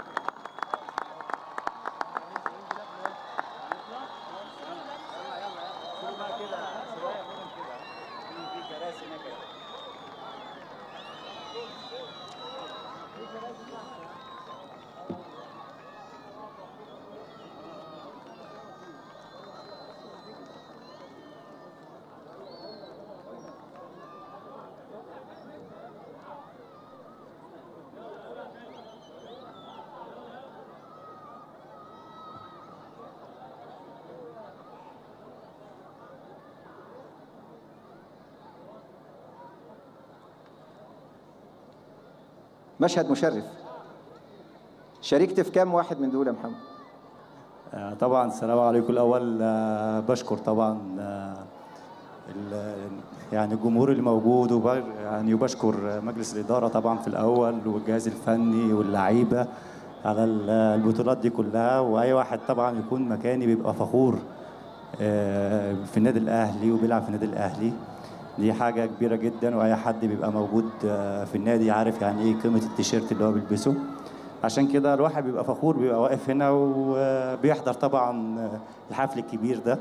مشهد مشرف شاركت في كام واحد من دول يا محمد آه، طبعا السلام عليكم الاول آه، بشكر طبعا آه، ال- يعني الجمهور اللي موجود وب- يعني وبشكر مجلس الاداره طبعا في الاول والجهاز الفني واللعيبه على ال- البطولات دي كلها واي واحد طبعا يكون مكاني بيبقى فخور آه، في النادي الاهلي وبيلعب في النادي الاهلي دي حاجه كبيره جدا واي حد بيبقى موجود آه، في النادي عارف يعني ايه قيمه التيشيرت اللي هو بيلبسه عشان كده الواحد بيبقى فخور بيبقى واقف هنا وبيحضر طبعا الحفل الكبير ده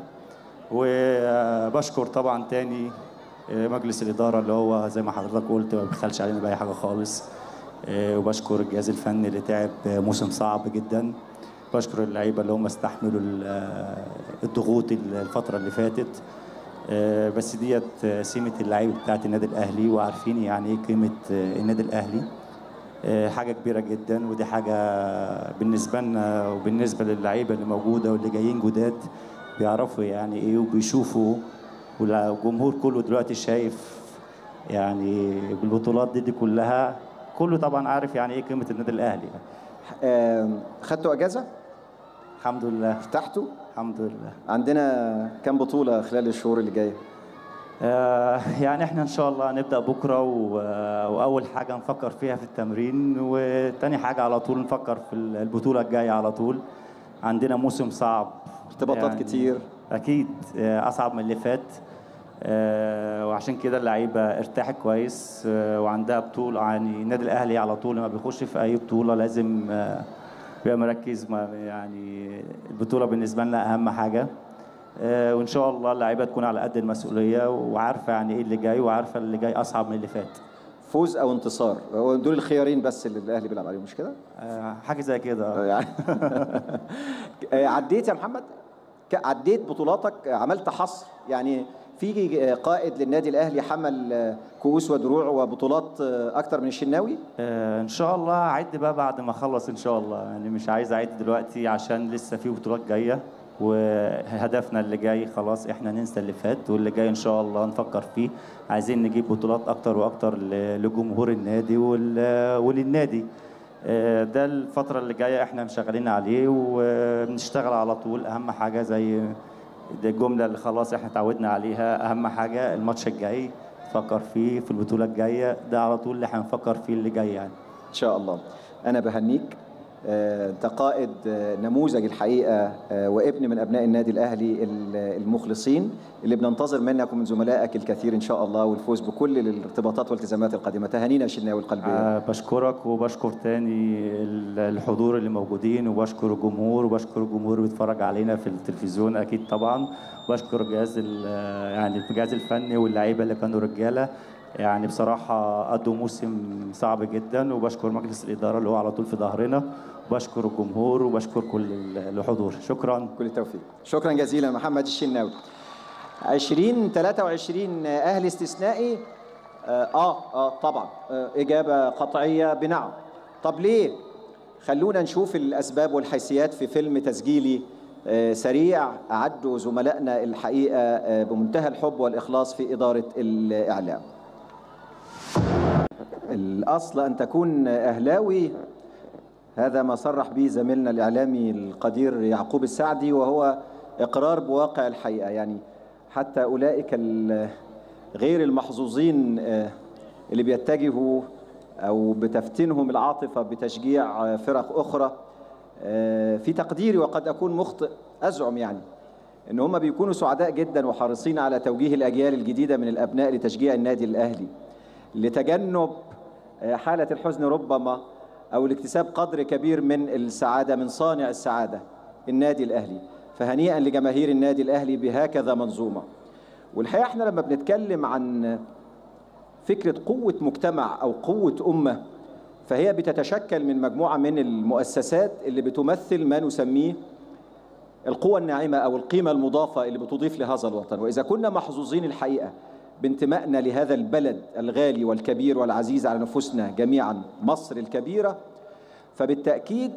وبشكر طبعا تاني مجلس الإدارة اللي هو زي ما حضرتك قلت ما بيخلش علينا بأي حاجة خالص وبشكر الجهاز الفني اللي تعب موسم صعب جدا بشكر اللعيبة اللي هم استحملوا ال- الضغوط الفترة اللي فاتت بس ديت سمة اللعيبة بتاعت النادي الأهلي وعارفين يعني إيه قيمة النادي الأهلي آه، حاجة كبيرة جدا ودي حاجة بالنسبة لنا وبالنسبة للعيبة اللي موجودة واللي جايين جداد بيعرفوا يعني ايه وبيشوفوا والجمهور كله دلوقتي شايف يعني بالبطولات دي, دي كلها كله طبعا عارف يعني ايه قيمه النادي الاهلي آم، خدتوا اجازه الحمد لله ارتحتوا الحمد لله عندنا كام بطوله خلال الشهور اللي جايه آه، يعني احنا ان شاء الله هنبدا بكره و- واول حاجه نفكر فيها في التمرين وتاني حاجه على طول نفكر في البطوله الجايه على طول عندنا موسم صعب ارتباطات كتير. اكيد آه، اصعب من اللي فات آه، وعشان كده اللعيبه ارتاحت كويس آه، وعندها بطوله يعني النادي الاهلي على طول لما بيخش في اي بطوله لازم آه، بيبقى مركز ما يعني البطوله بالنسبه لنا اهم حاجه آه، وان شاء الله اللعيبه تكون على قد المسؤوليه وعارفه يعني ايه اللي جاي وعارفه اللي جاي اصعب من اللي فات فوز او انتصار هو دول الخيارين بس اللي الاهلي بيلعب عليهم مش كده آه، حاجه زي كده يعني آه، عديت يا محمد ك- عديت بطولاتك آه، عملت حصر يعني في آه، قائد للنادي الاهلي حمل آه، كؤوس ودروع وبطولات آه، اكتر من الشناوي آه، ان شاء الله اعد بقى بعد ما اخلص ان شاء الله يعني مش عايز اعد دلوقتي عشان لسه في بطولات جايه وهدفنا اللي جاي خلاص احنا ننسى اللي فات واللي جاي ان شاء الله نفكر فيه عايزين نجيب بطولات اكتر واكتر ل- لجمهور النادي وال- وللنادي آه، ده الفترة اللي جاية احنا شغالين عليه وبنشتغل على طول اهم حاجة زي دي الجملة اللي خلاص احنا اتعودنا عليها اهم حاجة الماتش الجاي نفكر فيه في البطولة الجاية ده على طول اللي هنفكر فيه اللي جاي يعني ان شاء الله انا بهنيك آه، انت قائد آه، نموذج الحقيقه آه، وابن من ابناء النادي الاهلي ال- المخلصين اللي بننتظر منك ومن زملائك الكثير ان شاء الله والفوز بكل الارتباطات والالتزامات القادمه تهانينا يا شناوي القلبيه آه، بشكرك وبشكر تاني ال- الحضور اللي موجودين وبشكر الجمهور وبشكر الجمهور اللي بيتفرج علينا في التلفزيون اكيد طبعا بشكر الجهاز ال- يعني الجهاز الفني واللعيبه اللي كانوا رجاله يعني بصراحة قضوا موسم صعب جدا وبشكر مجلس الإدارة اللي هو على طول في ظهرنا وبشكر الجمهور وبشكر كل ال- الحضور شكرا كل التوفيق شكرا جزيلا محمد الشناوي 20 23 اهلي استثنائي اه اه, آه طبعا آه اجابه قطعيه بنعم طب ليه خلونا نشوف الاسباب والحيثيات في فيلم تسجيلي آه سريع اعده زملائنا الحقيقه آه بمنتهى الحب والاخلاص في اداره الاعلام الاصل ان تكون اهلاوي هذا ما صرح به زميلنا الاعلامي القدير يعقوب السعدي وهو اقرار بواقع الحقيقه يعني حتى اولئك ال- غير المحظوظين آه، اللي بيتجهوا او بتفتنهم العاطفه بتشجيع آه، فرق اخرى آه، في تقديري وقد اكون مخطئ ازعم يعني ان هم بيكونوا سعداء جدا وحريصين على توجيه الاجيال الجديده من الابناء لتشجيع النادي الاهلي لتجنب آه، حاله الحزن ربما او لاكتساب قدر كبير من السعاده من صانع السعاده النادي الاهلي فهنيئا لجماهير النادي الاهلي بهكذا منظومه والحقيقه احنا لما بنتكلم عن فكره قوه مجتمع او قوه امه فهي بتتشكل من مجموعه من المؤسسات اللي بتمثل ما نسميه القوة الناعمة أو القيمة المضافة اللي بتضيف لهذا الوطن وإذا كنا محظوظين الحقيقة بانتمائنا لهذا البلد الغالي والكبير والعزيز على نفوسنا جميعا مصر الكبيرة فبالتأكيد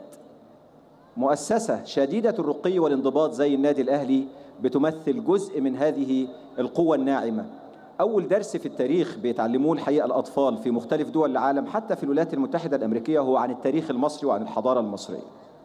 مؤسسة شديدة الرقي والانضباط زي النادي الأهلي بتمثل جزء من هذه القوة الناعمة أول درس في التاريخ بيتعلموه الحقيقة الأطفال في مختلف دول العالم حتى في الولايات المتحدة الأمريكية هو عن التاريخ المصري وعن الحضارة المصرية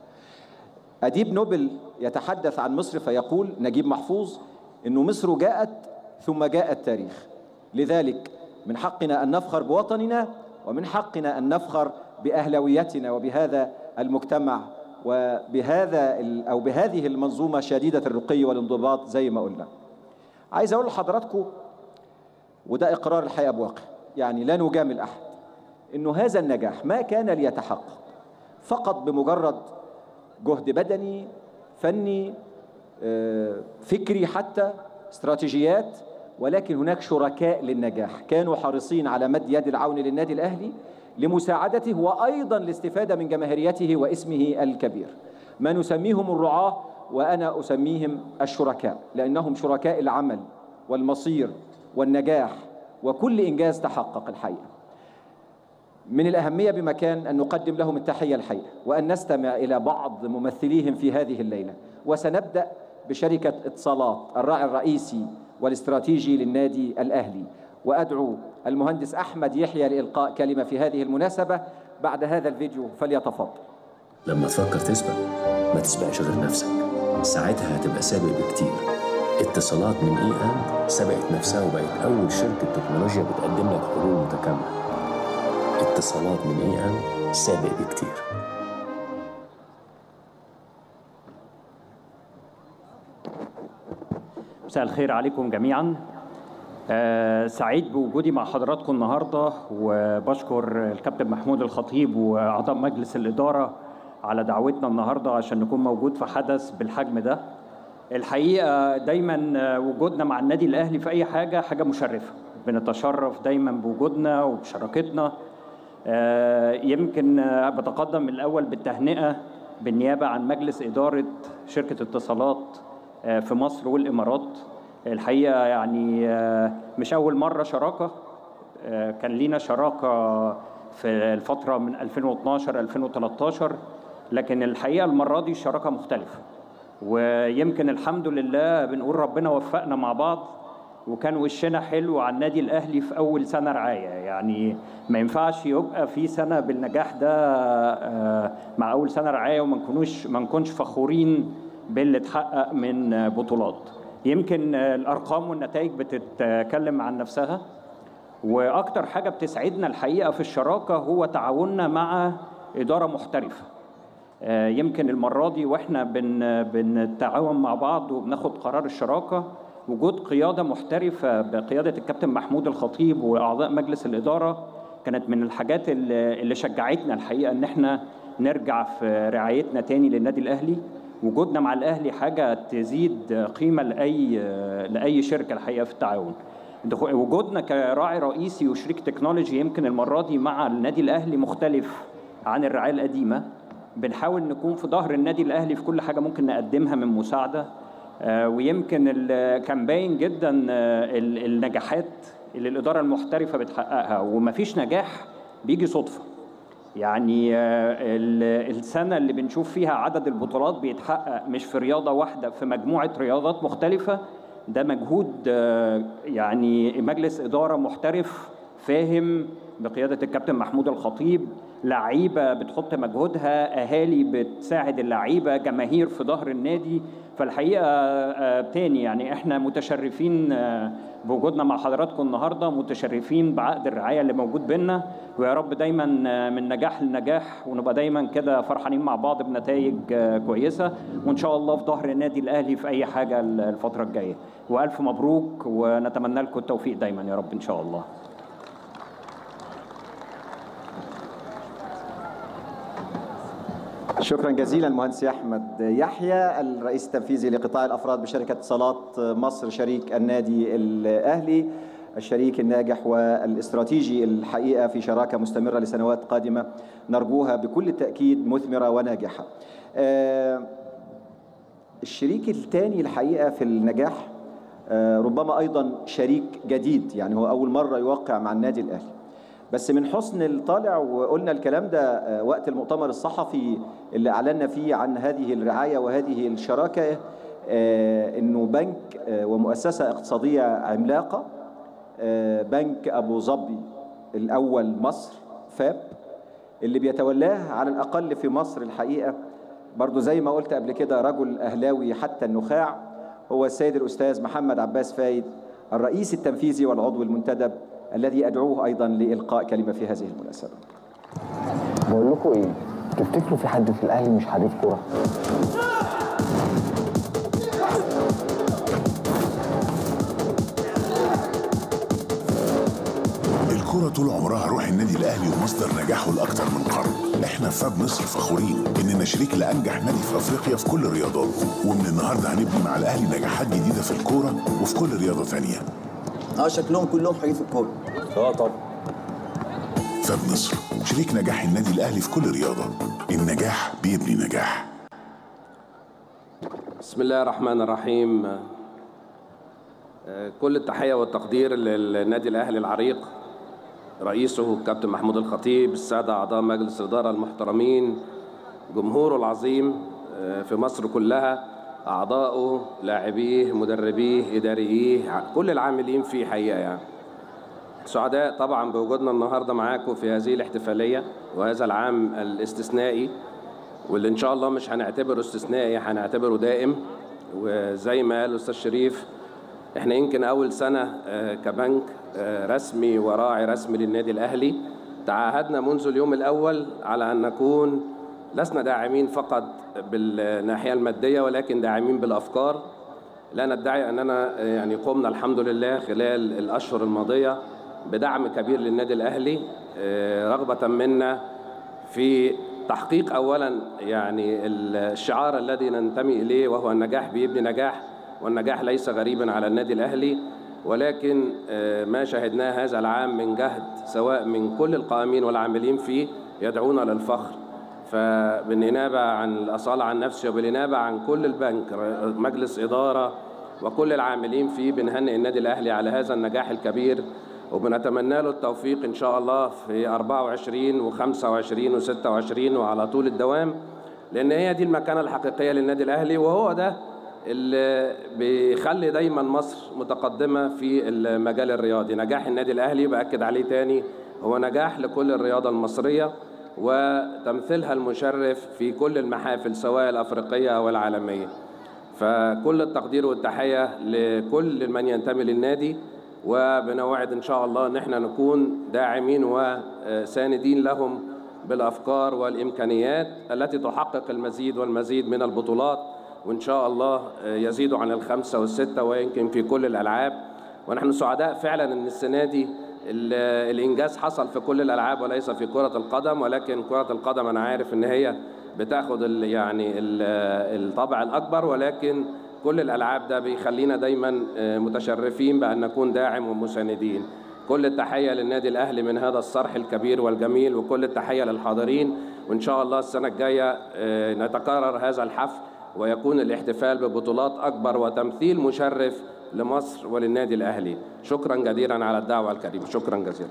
أديب نوبل يتحدث عن مصر فيقول نجيب محفوظ أنه مصر جاءت ثم جاء التاريخ لذلك من حقنا أن نفخر بوطننا ومن حقنا أن نفخر بأهلويتنا وبهذا المجتمع وبهذا ال- أو بهذه المنظومة شديدة الرقي والانضباط زي ما قلنا عايز أقول لحضراتكم وده إقرار الحقيقة بواقع يعني لا نجامل أحد إنه هذا النجاح ما كان ليتحقق فقط بمجرد جهد بدني فني آه، فكري حتى استراتيجيات ولكن هناك شركاء للنجاح كانوا حريصين على مد يد العون للنادي الأهلي لمساعدته وأيضا الاستفادة من جماهيريته واسمه الكبير ما نسميهم الرعاة وأنا أسميهم الشركاء لأنهم شركاء العمل والمصير والنجاح وكل إنجاز تحقق الحقيقة من الأهمية بمكان أن نقدم لهم التحية الحقيقة وأن نستمع إلى بعض ممثليهم في هذه الليلة وسنبدأ بشركة اتصالات الراعي الرئيسي والاستراتيجي للنادي الأهلي وأدعو المهندس أحمد يحيى لإلقاء كلمة في هذه المناسبة بعد هذا الفيديو فليتفضل لما تفكر تسبق ما تسبقش غير نفسك ساعتها هتبقى سابق بكتير اتصالات من اي ان سبقت نفسها وبقت اول شركه تكنولوجيا بتقدم لك حلول متكامله اتصالات من اي ان سابق بكتير مساء الخير عليكم جميعا آه، سعيد بوجودي مع حضراتكم النهارده وبشكر الكابتن محمود الخطيب واعضاء مجلس الاداره على دعوتنا النهارده عشان نكون موجود في حدث بالحجم ده الحقيقه دايما آه، وجودنا مع النادي الاهلي في اي حاجه حاجه مشرفه بنتشرف دايما بوجودنا وبشراكتنا آه، يمكن آه، بتقدم الاول بالتهنئه بالنيابه عن مجلس اداره شركه اتصالات آه، في مصر والامارات الحقيقه يعني آه، مش اول مره شراكه آه، كان لينا شراكه في الفتره من 2012 2013 لكن الحقيقه المره دي الشراكه مختلفه ويمكن الحمد لله بنقول ربنا وفقنا مع بعض وكان وشنا حلو على النادي الاهلي في اول سنه رعايه يعني ما ينفعش يبقى في سنه بالنجاح ده آه، مع اول سنه رعايه وما نكونوش ما نكونش فخورين باللي اتحقق من بطولات يمكن آه، الارقام والنتائج بتتكلم عن نفسها واكتر حاجه بتسعدنا الحقيقه في الشراكه هو تعاوننا مع اداره محترفه آه، يمكن المره دي واحنا بن بنتعاون مع بعض وبناخد قرار الشراكه وجود قياده محترفه بقياده الكابتن محمود الخطيب واعضاء مجلس الاداره كانت من الحاجات اللي اللي شجعتنا الحقيقه ان احنا نرجع في رعايتنا تاني للنادي الاهلي وجودنا مع الاهلي حاجه تزيد قيمه لاي لاي شركه الحقيقه في التعاون دخو- وجودنا كراعي رئيسي وشريك تكنولوجي يمكن المره دي مع النادي الاهلي مختلف عن الرعايه القديمه بنحاول نكون في ظهر النادي الاهلي في كل حاجه ممكن نقدمها من مساعده آه، ويمكن ال- كان باين جدا آه، ال- النجاحات اللي الاداره المحترفه بتحققها ومفيش نجاح بيجي صدفه يعني آه، ال- السنة اللي بنشوف فيها عدد البطولات بيتحقق مش في رياضة واحدة في مجموعة رياضات مختلفة ده مجهود آه، يعني مجلس إدارة محترف فاهم بقيادة الكابتن محمود الخطيب لعيبة بتحط مجهودها أهالي بتساعد اللعيبة جماهير في ظهر النادي فالحقيقة آه، تاني يعني احنا متشرفين آه، بوجودنا مع حضراتكم النهاردة متشرفين بعقد الرعاية اللي موجود بينا ويا رب دايما آه، من نجاح لنجاح ونبقى دايما كده فرحانين مع بعض بنتائج آه، كويسة وإن شاء الله في ظهر النادي الأهلي في أي حاجة الفترة الجاية وألف مبروك ونتمنى لكم التوفيق دايما يا رب إن شاء الله شكرا جزيلا المهندس احمد يحيى الرئيس التنفيذي لقطاع الافراد بشركه اتصالات مصر شريك النادي الاهلي الشريك الناجح والاستراتيجي الحقيقه في شراكه مستمره لسنوات قادمه نرجوها بكل تاكيد مثمره وناجحه. آه، الشريك الثاني الحقيقه في النجاح آه، ربما ايضا شريك جديد يعني هو اول مره يوقع مع النادي الاهلي. بس من حسن الطالع وقلنا الكلام ده آه، وقت المؤتمر الصحفي اللي اعلنا فيه عن هذه الرعايه وهذه الشراكه آه، انه بنك آه، ومؤسسه اقتصاديه عملاقه آه، بنك ابو ظبي الاول مصر فاب اللي بيتولاه على الاقل في مصر الحقيقه برضو زي ما قلت قبل كده رجل اهلاوي حتى النخاع هو السيد الاستاذ محمد عباس فايد الرئيس التنفيذي والعضو المنتدب الذي ادعوه ايضا لالقاء كلمه في هذه المناسبه. بقول لكم ايه تفتكروا في حد في الاهلي مش حريف كوره الكرة طول عمرها روح النادي الأهلي ومصدر نجاحه لأكثر من قرن إحنا في فاب مصر فخورين إننا شريك لأنجح نادي في أفريقيا في كل الرياضات ومن النهاردة هنبني مع الأهلي نجاحات جديدة في الكورة وفي كل رياضة ثانية اه شكلهم كلهم حريف الكوره اه طبعا فاب مصر شريك نجاح النادي الأهلي في كل رياضة النجاح بيبني نجاح بسم الله الرحمن الرحيم آه، كل التحية والتقدير للنادي الأهلي العريق رئيسه الكابتن محمود الخطيب السادة أعضاء مجلس الإدارة المحترمين جمهوره العظيم آه، في مصر كلها أعضائه لاعبيه مدربيه إدارييه ع- كل العاملين فيه حقيقة يعني سعداء طبعا بوجودنا النهارده معاكم في هذه الاحتفاليه وهذا العام الاستثنائي واللي ان شاء الله مش هنعتبره استثنائي هنعتبره دائم وزي ما قال الاستاذ شريف احنا يمكن اول سنه آه، كبنك آه، رسمي وراعي رسمي للنادي الاهلي تعهدنا منذ اليوم الاول على ان نكون لسنا داعمين فقط بالناحيه الماديه ولكن داعمين بالافكار لا ندعي اننا يعني قمنا الحمد لله خلال الاشهر الماضيه بدعم كبير للنادي الاهلي آه، رغبه منا في تحقيق اولا يعني الشعار الذي ننتمي اليه وهو النجاح بيبني نجاح والنجاح ليس غريبا على النادي الاهلي ولكن آه، ما شاهدناه هذا العام من جهد سواء من كل القائمين والعاملين فيه يدعونا للفخر فبالنيابة عن الأصالة عن نفسي وبالنيابة عن كل البنك ر- مجلس إدارة وكل العاملين فيه بنهنئ النادي الأهلي على هذا النجاح الكبير وبنتمنى له التوفيق إن شاء الله في 24 و25 و26 وعلى طول الدوام لأن هي دي المكانة الحقيقية للنادي الأهلي وهو ده اللي بيخلي دايما مصر متقدمة في المجال الرياضي نجاح النادي الأهلي بأكد عليه تاني هو نجاح لكل الرياضة المصرية وتمثيلها المشرف في كل المحافل سواء الأفريقية أو العالمية فكل التقدير والتحية لكل من ينتمي للنادي وبنوعد إن شاء الله إن احنا نكون داعمين وساندين لهم بالأفكار والإمكانيات التي تحقق المزيد والمزيد من البطولات وإن شاء الله يزيد عن الخمسة والستة ويمكن في كل الألعاب ونحن سعداء فعلا ان السنه دي ال- الانجاز حصل في كل الالعاب وليس في كره القدم ولكن كره القدم انا عارف ان هي بتاخد ال- يعني ال- الطابع الاكبر ولكن كل الالعاب ده بيخلينا دايما آه، متشرفين بان نكون داعم ومساندين كل التحيه للنادي الاهلي من هذا الصرح الكبير والجميل وكل التحيه للحاضرين وان شاء الله السنه الجايه آه، نتكرر هذا الحفل ويكون الاحتفال ببطولات اكبر وتمثيل مشرف لمصر وللنادي الاهلي شكرا جزيلا على الدعوه الكريمه شكرا جزيلا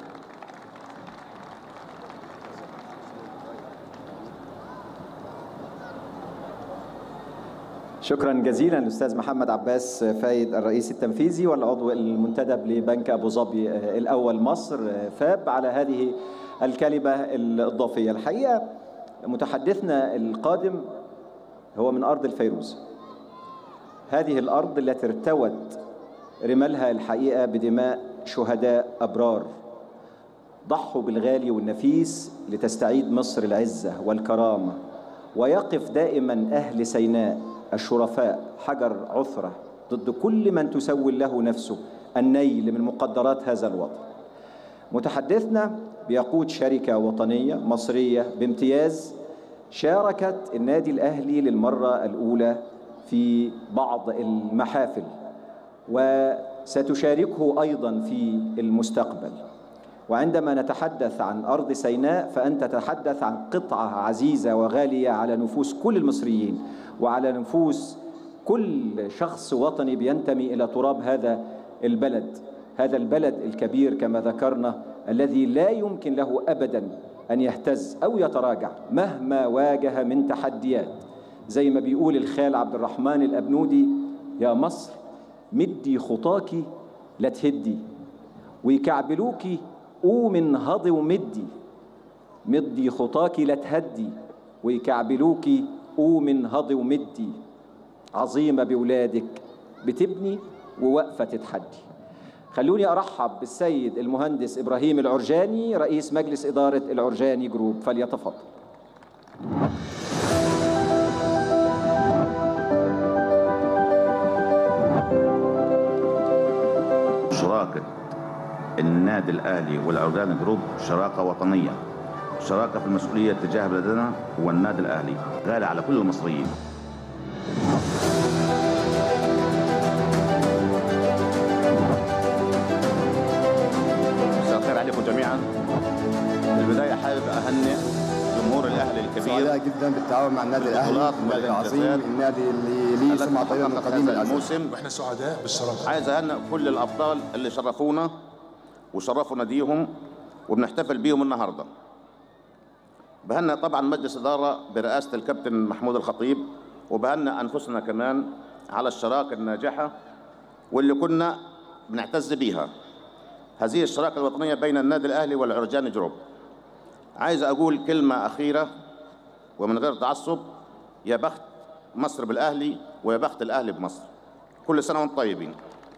شكرا جزيلا استاذ محمد عباس فايد الرئيس التنفيذي والعضو المنتدب لبنك ابو ظبي الاول مصر فاب على هذه الكلمه الاضافيه الحقيقه متحدثنا القادم هو من ارض الفيروز هذه الارض التي ارتوت رمالها الحقيقه بدماء شهداء ابرار ضحوا بالغالي والنفيس لتستعيد مصر العزه والكرامه ويقف دائما اهل سيناء الشرفاء حجر عثره ضد كل من تسول له نفسه النيل من مقدرات هذا الوطن. متحدثنا بيقود شركه وطنيه مصريه بامتياز شاركت النادي الاهلي للمره الاولى في بعض المحافل وستشاركه ايضا في المستقبل. وعندما نتحدث عن ارض سيناء فانت تتحدث عن قطعه عزيزه وغاليه على نفوس كل المصريين وعلى نفوس كل شخص وطني بينتمي الى تراب هذا البلد هذا البلد الكبير كما ذكرنا الذي لا يمكن له ابدا ان يهتز او يتراجع مهما واجه من تحديات زي ما بيقول الخال عبد الرحمن الابنودي يا مصر مدي خطاكي لا تهدي ويكعبلوكي قوم انهضي ومدي مدي خطاكي لا تهدي ويكعبلوكي قوم انهضي ومدي عظيمة بولادك بتبني وواقفة تتحدي خلوني أرحب بالسيد المهندس إبراهيم العرجاني رئيس مجلس إدارة العرجاني جروب فليتفضل شراكة النادي الأهلي والعودان جروب شراكة وطنية شراكة في المسؤولية تجاه بلدنا والنادي الأهلي غالي على كل المصريين مساء الخير عليكم جميعا في البدايه حابب اهنئ جمهور الاهلي الكبير سعداء جدا بالتعاون مع النادي الاهلي بالبطولات النادي العظيم والإنجازات النادي اللي ليه التي سمعه طويله من تحققت قديم هذا الازل الموسم واحنا سعداء بالشرف عايز اهنئ كل الابطال اللي شرفونا وشرفوا ناديهم وبنحتفل بيهم النهارده بهنئ طبعا مجلس اداره برئاسه الكابتن محمود الخطيب وبهنأ أنفسنا كمان على الشراكة الناجحة واللي كنا بنعتز بيها هذه الشراكة الوطنية بين النادي الأهلي والعرجان جروب عايز أقول كلمة أخيرة ومن غير تعصب يا بخت مصر بالأهلي ويا بخت الأهلي بمصر كل سنة وانتم طيبين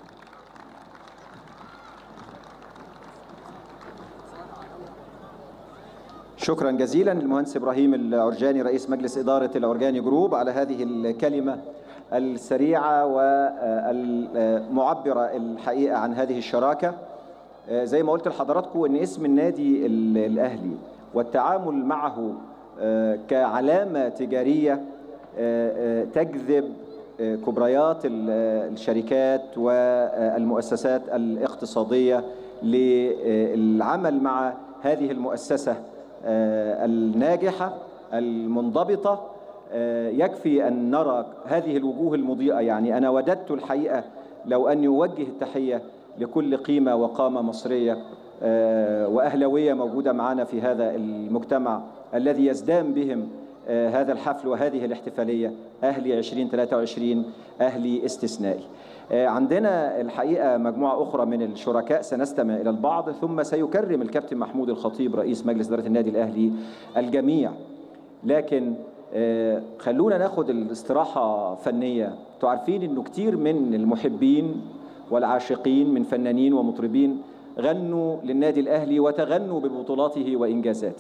شكرا جزيلا للمهندس ابراهيم العرجاني رئيس مجلس اداره العرجاني جروب على هذه الكلمه السريعه والمعبره الحقيقه عن هذه الشراكه زي ما قلت لحضراتكم ان اسم النادي الاهلي والتعامل معه كعلامه تجاريه تجذب كبريات الشركات والمؤسسات الاقتصاديه للعمل مع هذه المؤسسه الناجحه المنضبطه يكفي ان نرى هذه الوجوه المضيئه يعني انا وددت الحقيقه لو ان يوجه التحيه لكل قيمه وقامه مصريه واهلاويه موجوده معنا في هذا المجتمع الذي يزدان بهم هذا الحفل وهذه الاحتفاليه اهلي 2023 اهلي استثنائي عندنا الحقيقه مجموعه اخرى من الشركاء سنستمع الى البعض ثم سيكرم الكابتن محمود الخطيب رئيس مجلس اداره النادي الاهلي الجميع لكن خلونا ناخد الاستراحه فنيه تعرفين انه كتير من المحبين والعاشقين من فنانين ومطربين غنوا للنادي الاهلي وتغنوا ببطولاته وانجازاته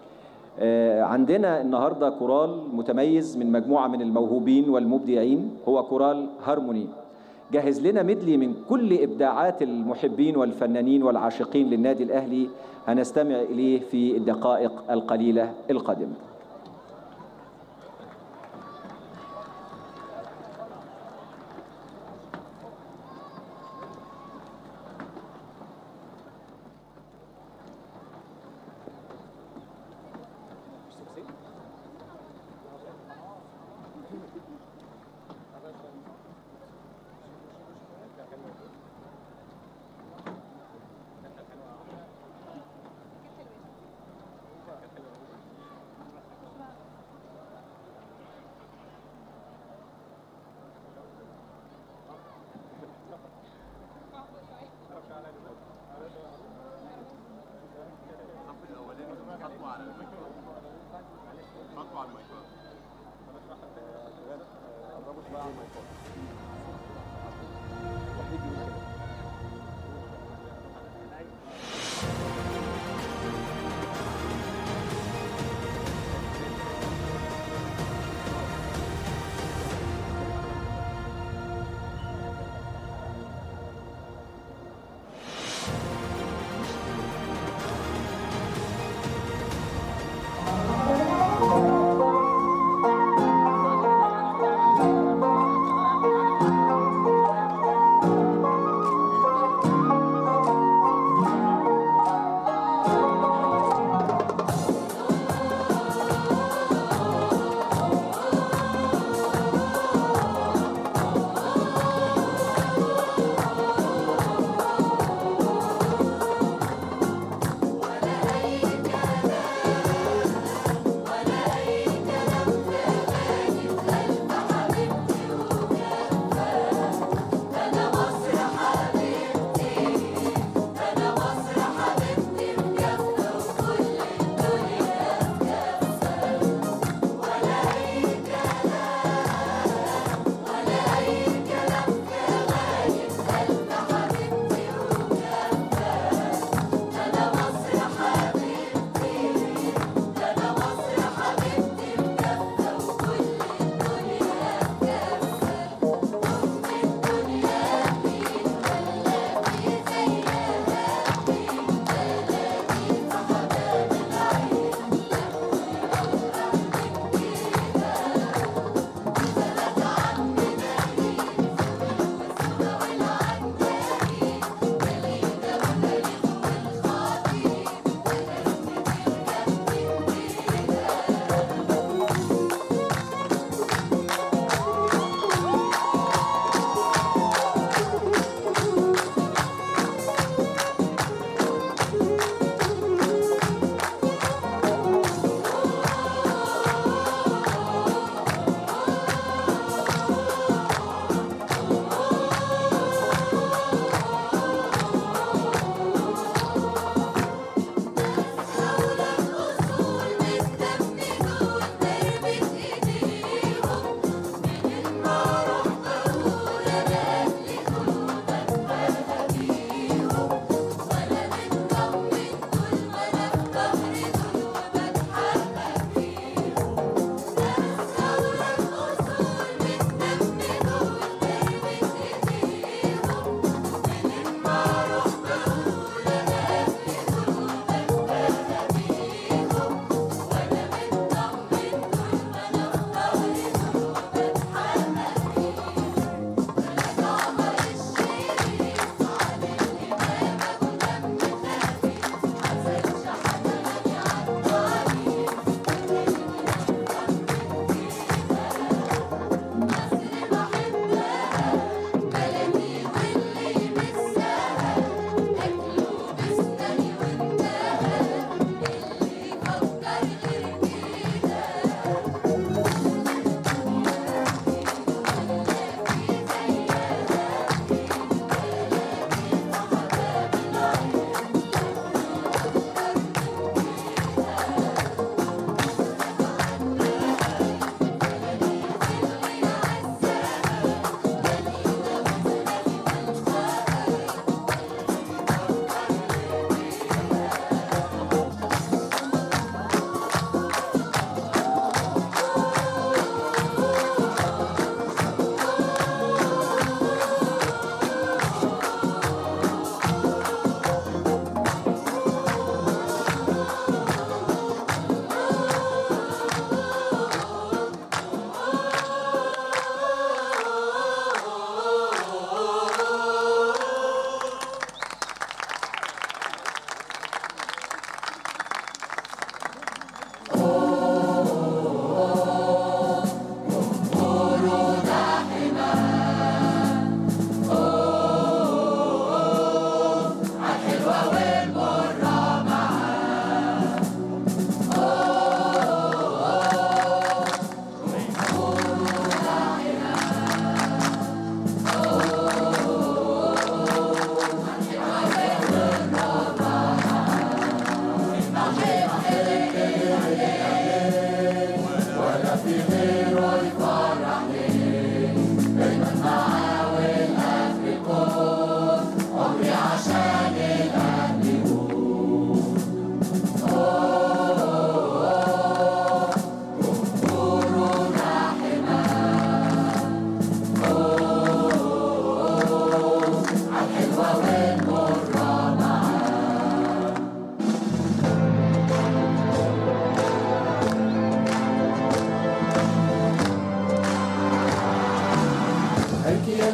عندنا النهارده كورال متميز من مجموعه من الموهوبين والمبدعين هو كورال هارموني جهز لنا مدلي من كل ابداعات المحبين والفنانين والعاشقين للنادي الاهلي هنستمع اليه في الدقائق القليله القادمه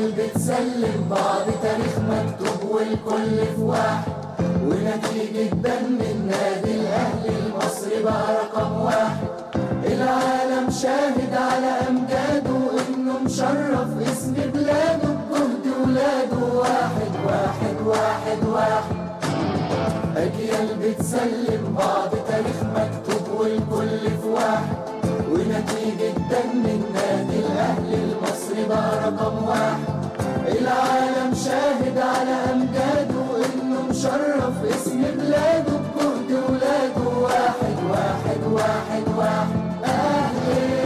أجيال بتسلم بعض تاريخ مكتوب والكل في واحد ونتيجة دم النادي الأهلي المصري بقى رقم واحد العالم شاهد على أمجاده إنه مشرف اسم بلاده بجهد ولاده واحد واحد واحد واحد أجيال بتسلم بعض تاريخ مكتوب والكل في واحد ونتيجة دم النادي الأهلي المصري بقى رقم واحد العالم شاهد على أمجاده إنه مشرف اسم بلاده بجهد ولاده واحد واحد واحد واحد أهلي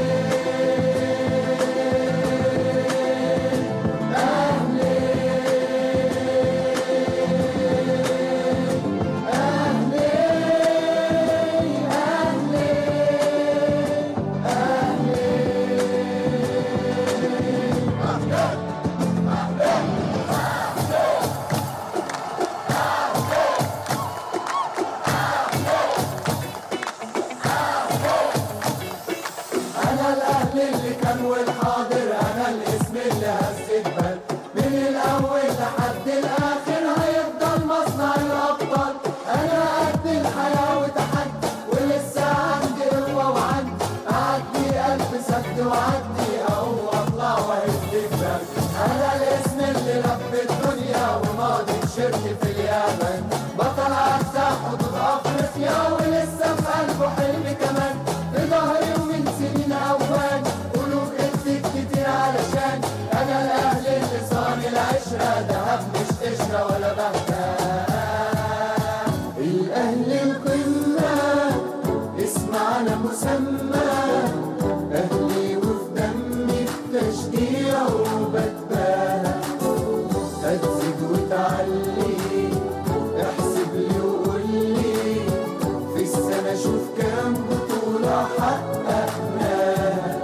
أنا الأهل اللي كان والحاضر أنا الاسم اللي هز البال من الأول لحد الآخر هيفضل مصنع الأبطال أنا قد الحياة وتحدي ولسه عندي قوة وعندي أعدي ألف سد وعدي أقوم وأطلع وأهز الجبال أنا الاسم اللي لف الدنيا وماضي تيشيرت في اليابان بطل عدى حدود أفريقيا ولسه في قلبه حلم كمان في ظهري ومن سنين أوان قلوب ادت كتير علشان أنا الأهل اللي صاني العشرة دهب مش قشرة ولا بهتان الأهل القمة اسم على مسمى أهلي وفي دمي التشجيع وبتباهى هتزيد وتعلي احسب لي وقول لي في السنة شوف كام بطولة حققناها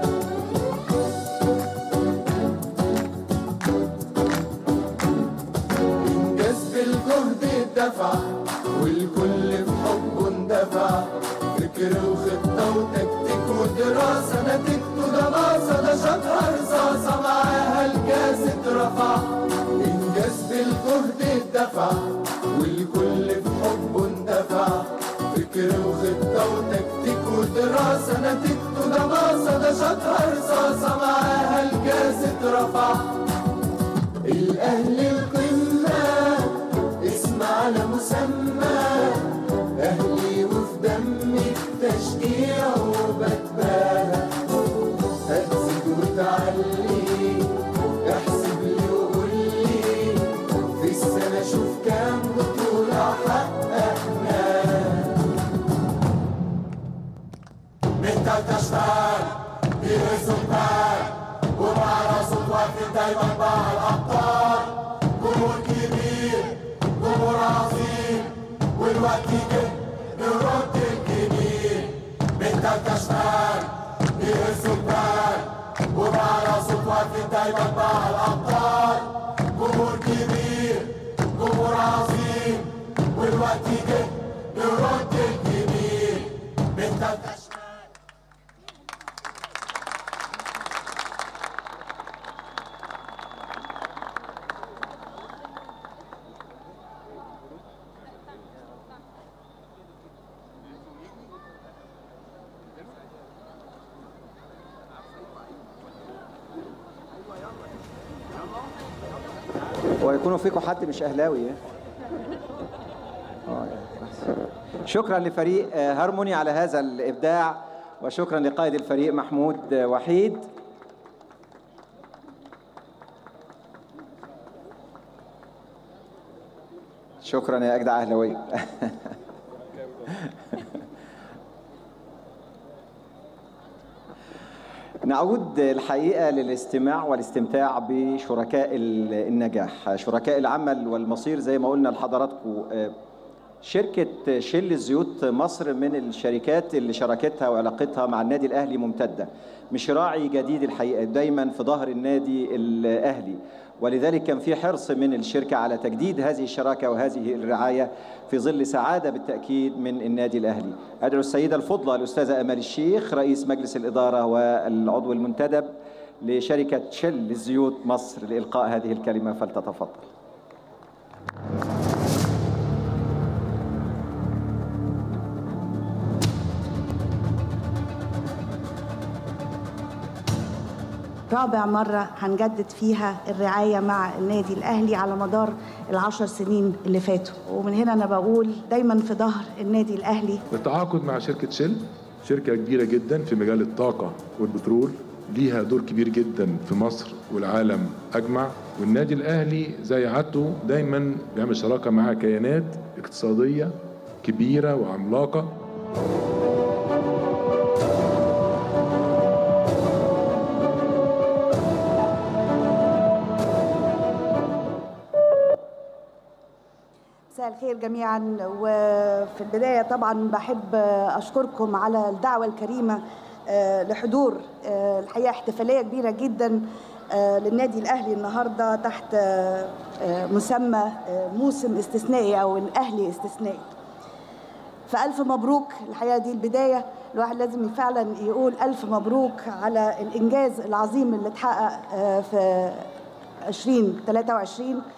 إنجاز بالجهد اتدفع والكل في حبه اندفع فكر وخطة وتكتيك ودراسة نتيجته ده باصة ده شاطها رصاصة معاها الجاز اترفع إنجاز بالجهد اتدفع والكل في حبه اندفع فكر وخطة وتكتيك ودراسة نتيجته ده باصة ده شاطها رصاصة معاها الجاز اترفع الأهل القمة اسم على مسمى أهلي وفي دمي التشجيع وبتباهى هتزيد وتعلي احسب لي وقول لي في السنة شوف كام بطولة حققناها من تالتة شمال بيهزوا البال ومع راسه واقف دايما مع الأبطال جمهور كبير جمهور عظيم والوقت جه نرد الجميل من تالتة شمال بيهزوا البال ومع راسه واقف دايما مع الأبطال جمهور كبير جمهور عظيم والوقت جه نرد الجميل من تالتة شمال ويكونوا فيكم حد مش اهلاوي إيه؟ آه، بس. شكرا لفريق آه، هارموني على هذا الابداع وشكرا لقائد الفريق محمود آه، وحيد شكرا يا اجدع اهلاوي نعود الحقيقة للاستماع والاستمتاع بشركاء ال- النجاح شركاء العمل والمصير زي ما قلنا لحضراتكم آه، شركة شل الزيوت مصر من الشركات اللي شراكتها وعلاقتها مع النادي الأهلي ممتدة مش راعي جديد الحقيقة دايما في ظهر النادي الأهلي ولذلك كان في حرص من الشركة على تجديد هذه الشراكة وهذه الرعاية في ظل سعادة بالتأكيد من النادي الأهلي أدعو السيدة الفضلى الأستاذة أمال الشيخ رئيس مجلس الإدارة والعضو المنتدب لشركة شل للزيوت مصر لإلقاء هذه الكلمة فلتتفضل رابع مرة هنجدد فيها الرعاية مع النادي الأهلي على مدار العشر سنين اللي فاتوا ومن هنا أنا بقول دايما في ظهر النادي الأهلي بالتعاقد مع شركة شل شركة كبيرة جدا في مجال الطاقة والبترول ليها دور كبير جدا في مصر والعالم أجمع والنادي الأهلي زي عادته دايما بيعمل شراكة مع كيانات اقتصادية كبيرة وعملاقة مساء الخير جميعا وفي البداية طبعا بحب أشكركم على الدعوة الكريمة آه، لحضور آه، الحقيقة احتفالية كبيرة جدا آه، للنادي الأهلي النهاردة تحت آه، آه، مسمى آه، موسم استثنائي أو الأهلي استثنائي فألف مبروك الحقيقة دي البداية الواحد لازم فعلا يقول ألف مبروك على الإنجاز العظيم اللي اتحقق آه، في 2023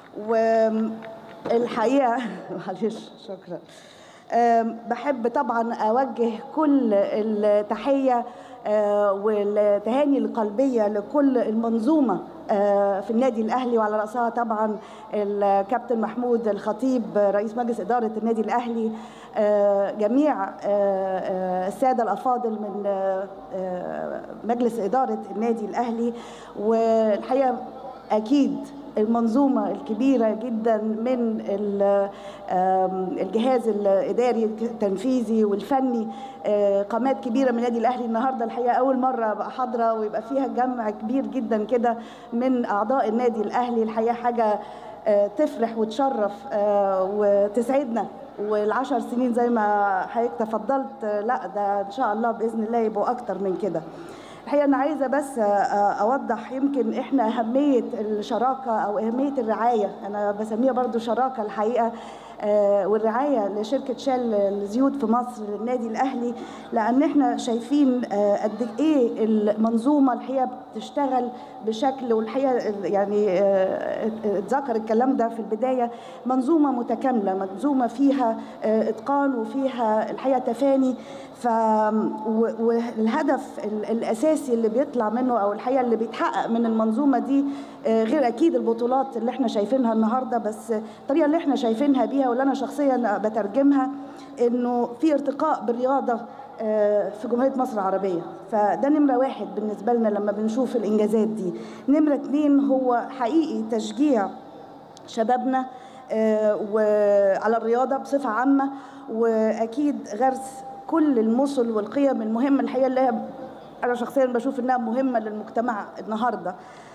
والحقيقة معلش شكرا آم، بحب طبعا أوجه كل التحية آه، والتهاني القلبية لكل المنظومة آه، في النادي الأهلي وعلى رأسها طبعا الكابتن محمود الخطيب رئيس مجلس إدارة النادي الأهلي آه، جميع آه، آه، السادة الأفاضل من آه، آه، مجلس إدارة النادي الأهلي والحقيقة أكيد المنظومة الكبيرة جدا من ال- آم، الجهاز الإداري التنفيذي والفني آه، قامات كبيرة من النادي الأهلي النهاردة الحقيقة أول مرة أبقى حاضرة ويبقى فيها جمع كبير جدا كده من أعضاء النادي الأهلي الحقيقة حاجة آه، تفرح وتشرف آه، وتسعدنا والعشر سنين زي ما حضرتك تفضلت آه، لا ده إن شاء الله بإذن الله يبقوا أكتر من كده الحقيقه انا عايزه بس آه، اوضح يمكن احنا اهميه الشراكه او اهميه الرعايه انا بسميها برضو شراكه الحقيقه آه، والرعايه لشركه شell الزيوت في مصر للنادي الاهلي لان احنا شايفين آه، قد ايه المنظومه الحقيقه بتشتغل بشكل والحقيقه يعني آه، اتذكر الكلام ده في البدايه منظومه متكامله منظومه فيها آه، اتقان وفيها الحقيقه تفاني ف و- والهدف ال- الاساسي اللي بيطلع منه او الحقيقه اللي بيتحقق من المنظومه دي آه، غير اكيد البطولات اللي احنا شايفينها النهارده بس الطريقه اللي احنا شايفينها بيها واللي انا شخصيا بترجمها انه في ارتقاء بالرياضه آه، في جمهوريه مصر العربيه فده نمره واحد بالنسبه لنا لما بنشوف الانجازات دي نمره اتنين هو حقيقي تشجيع شبابنا آه، وعلى الرياضه بصفه عامه واكيد غرس كل المثل والقيم المهمه الحقيقه اللي هي انا شخصيا بشوف انها مهمه للمجتمع النهارده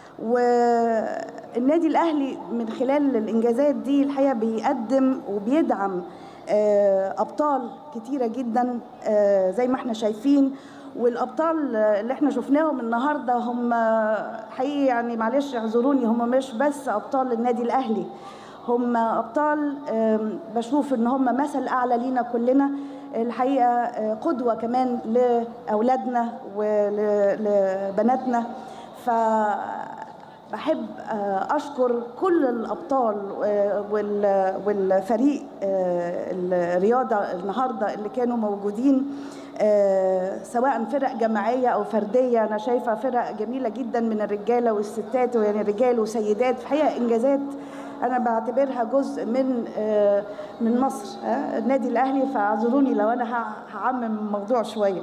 والنادي الاهلي من خلال الانجازات دي الحقيقه بيقدم وبيدعم آه، ابطال كتيره جدا آه، زي ما احنا شايفين والابطال اللي احنا شفناهم النهارده هم حقيقي يعني معلش اعذروني هم مش بس ابطال النادي الاهلي هم ابطال آم، بشوف ان هم مثل اعلى لينا كلنا الحقيقه آه، قدوه كمان لاولادنا ولبناتنا ف بحب آه، اشكر كل الابطال آه، وال- والفريق آه، الرياضه النهارده اللي كانوا موجودين آه، سواء فرق جماعيه او فرديه انا شايفه فرق جميله جدا من الرجاله والستات يعني رجال وسيدات في حقيقه انجازات انا بعتبرها جزء من آه، من مصر آه، النادي الاهلي فاعذروني لو انا ه- هعمم الموضوع شويه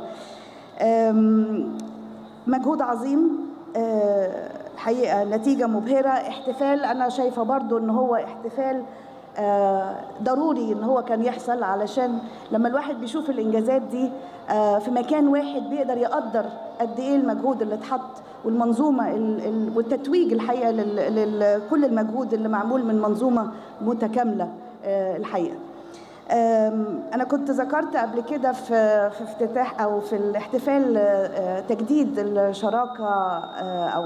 آم، مجهود عظيم آه، الحقيقه نتيجه مبهره احتفال انا شايفه برضو ان هو احتفال آه، ضروري ان هو كان يحصل علشان لما الواحد بيشوف الانجازات دي آه، في مكان واحد بيقدر يقدر قد ايه المجهود اللي اتحط والمنظومه ال- ال- والتتويج الحقيقه لكل المجهود اللي معمول من منظومه متكامله آه، الحقيقه آم، أنا كنت ذكرت قبل كده في في افتتاح أو في الاحتفال آه، تجديد الشراكة آه، أو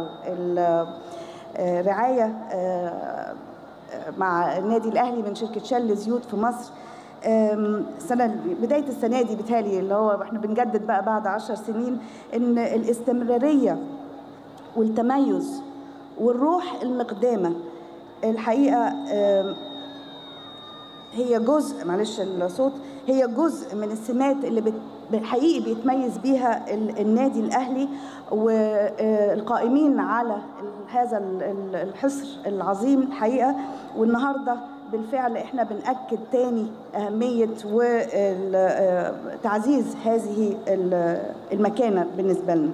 الرعاية مع النادي الأهلي من شركة شل زيوت في مصر آم، السنة بداية السنة دي بتهيألي اللي هو احنا بنجدد بقى بعد عشر سنين إن الاستمرارية والتميز والروح المقدامة الحقيقة آم، هي جزء معلش الصوت هي جزء من السمات اللي بت حقيقي بيتميز بيها ال- النادي الاهلي والقائمين على ال- هذا ال- ال- الحصر العظيم الحقيقه والنهارده بالفعل احنا بنأكد تاني أهمية وتعزيز هذه ال- المكانة بالنسبة لنا.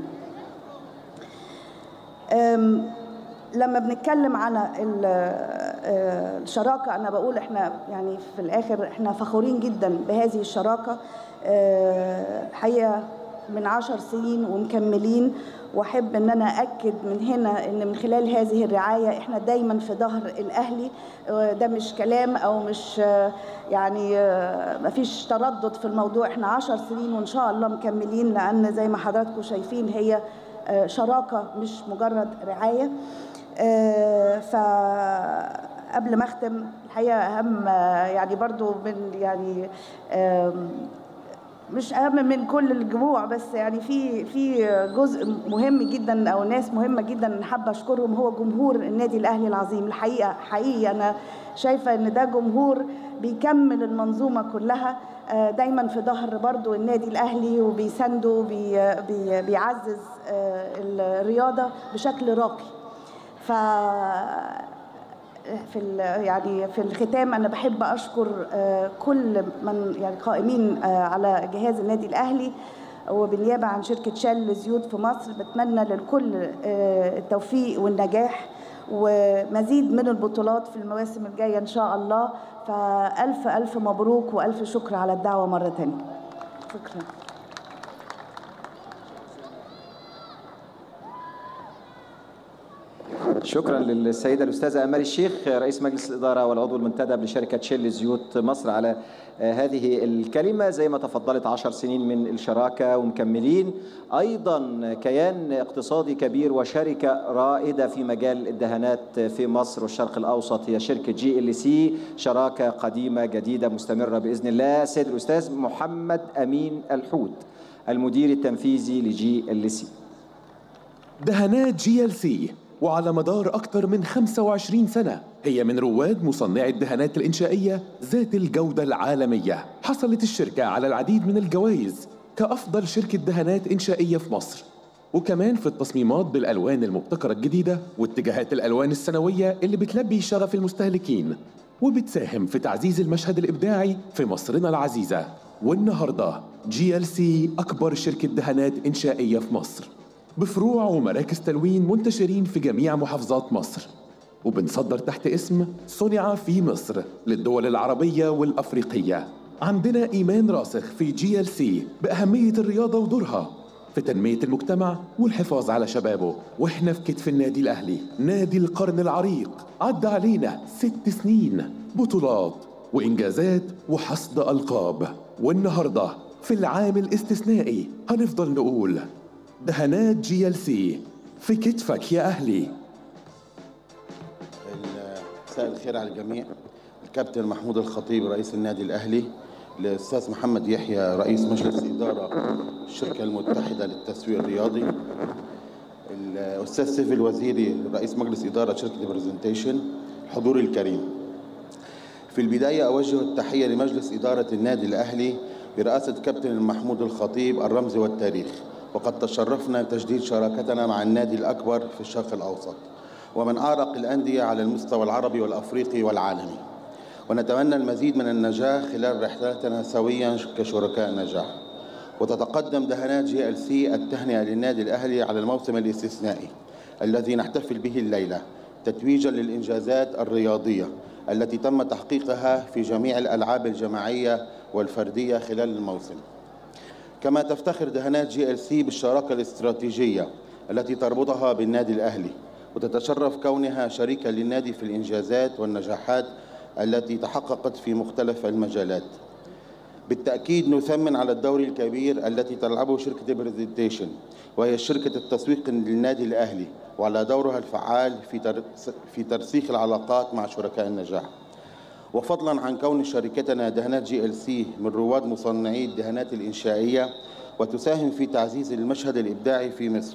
أم، لما بنتكلم على ال- آه، الشراكة أنا بقول إحنا يعني في الآخر إحنا فخورين جدا بهذه الشراكة آه، الحقيقة من عشر سنين ومكملين واحب ان انا اكد من هنا ان من خلال هذه الرعايه احنا دايما في ظهر الاهلي آه، ده مش كلام او مش آه، يعني آه، مفيش تردد في الموضوع احنا عشر سنين وان شاء الله مكملين لان زي ما حضراتكم شايفين هي آه، شراكه مش مجرد رعايه آه، فقبل ما اختم الحقيقه اهم آه، يعني برضو من يعني آم، مش اهم من كل الجموع بس يعني في في جزء مهم جدا او ناس مهمه جدا حابه اشكرهم هو جمهور النادي الاهلي العظيم الحقيقه حقيقي انا شايفه ان ده جمهور بيكمل المنظومه كلها آه، دايما في ظهر برضو النادي الاهلي وبيسنده وبي- بي- بيعزز آه، الرياضه بشكل راقي ف في ال- يعني في الختام انا بحب اشكر آه، كل من يعني قائمين آه، على جهاز النادي الاهلي وبالنيابه عن شركه شell لزيوت في مصر بتمنى للكل آه، التوفيق والنجاح ومزيد من البطولات في المواسم الجايه ان شاء الله فالف الف مبروك والف شكر على الدعوه مره ثانيه شكرا شكرا للسيدة الأستاذة أمال الشيخ رئيس مجلس الإدارة والعضو المنتدب لشركة شيل زيوت مصر على آه، هذه الكلمة زي ما تفضلت عشر سنين من الشراكة ومكملين أيضا كيان اقتصادي كبير وشركة رائدة في مجال الدهانات في مصر والشرق الأوسط هي شركة جي ال سي شراكة قديمة جديدة مستمرة بإذن الله السيد الأستاذ محمد أمين الحوت المدير التنفيذي لجي ال سي دهانات جي ال سي وعلى مدار أكثر من 25 سنة هي من رواد مصنعي الدهانات الإنشائية ذات الجودة العالمية حصلت الشركة على العديد من الجوائز كأفضل شركة دهانات إنشائية في مصر وكمان في التصميمات بالألوان المبتكرة الجديدة واتجاهات الألوان السنوية اللي بتلبي شغف المستهلكين وبتساهم في تعزيز المشهد الإبداعي في مصرنا العزيزة والنهاردة جي ال سي أكبر شركة دهانات إنشائية في مصر بفروع ومراكز تلوين منتشرين في جميع محافظات مصر وبنصدر تحت اسم صنع في مصر للدول العربية والأفريقية عندنا إيمان راسخ في جي ال سي بأهمية الرياضة ودورها في تنمية المجتمع والحفاظ على شبابه وإحنا في كتف النادي الأهلي نادي القرن العريق عدى علينا ست سنين بطولات وإنجازات وحصد ألقاب والنهاردة في العام الاستثنائي هنفضل نقول دهانات جي ال سي في كتفك يا أهلي مساء الخير على الجميع الكابتن محمود الخطيب رئيس النادي الاهلي الاستاذ محمد يحيى رئيس مجلس اداره الشركه المتحده للتسويق الرياضي الاستاذ سيف الوزيري رئيس مجلس اداره شركه برزنتيشن الحضور الكريم في البدايه اوجه التحيه لمجلس اداره النادي الاهلي برئاسه كابتن محمود الخطيب الرمز والتاريخ وقد تشرفنا بتجديد شراكتنا مع النادي الاكبر في الشرق الاوسط ومن أعرق الأندية على المستوى العربي والأفريقي والعالمي ونتمنى المزيد من النجاح خلال رحلتنا سويا كشركاء نجاح وتتقدم دهانات جي ال سي التهنئة للنادي الأهلي على الموسم الاستثنائي الذي نحتفل به الليلة تتويجا للإنجازات الرياضية التي تم تحقيقها في جميع الألعاب الجماعية والفردية خلال الموسم كما تفتخر دهانات جي ال سي بالشراكة الاستراتيجية التي تربطها بالنادي الأهلي وتتشرف كونها شريكا للنادي في الإنجازات والنجاحات التي تحققت في مختلف المجالات بالتأكيد نثمن على الدور الكبير التي تلعبه شركة برزنتيشن وهي شركة التسويق للنادي الأهلي وعلى دورها الفعال في ترس- في ترسيخ العلاقات مع شركاء النجاح وفضلا عن كون شركتنا دهانات جي ال سي من رواد مصنعي الدهانات الإنشائية وتساهم في تعزيز المشهد الإبداعي في مصر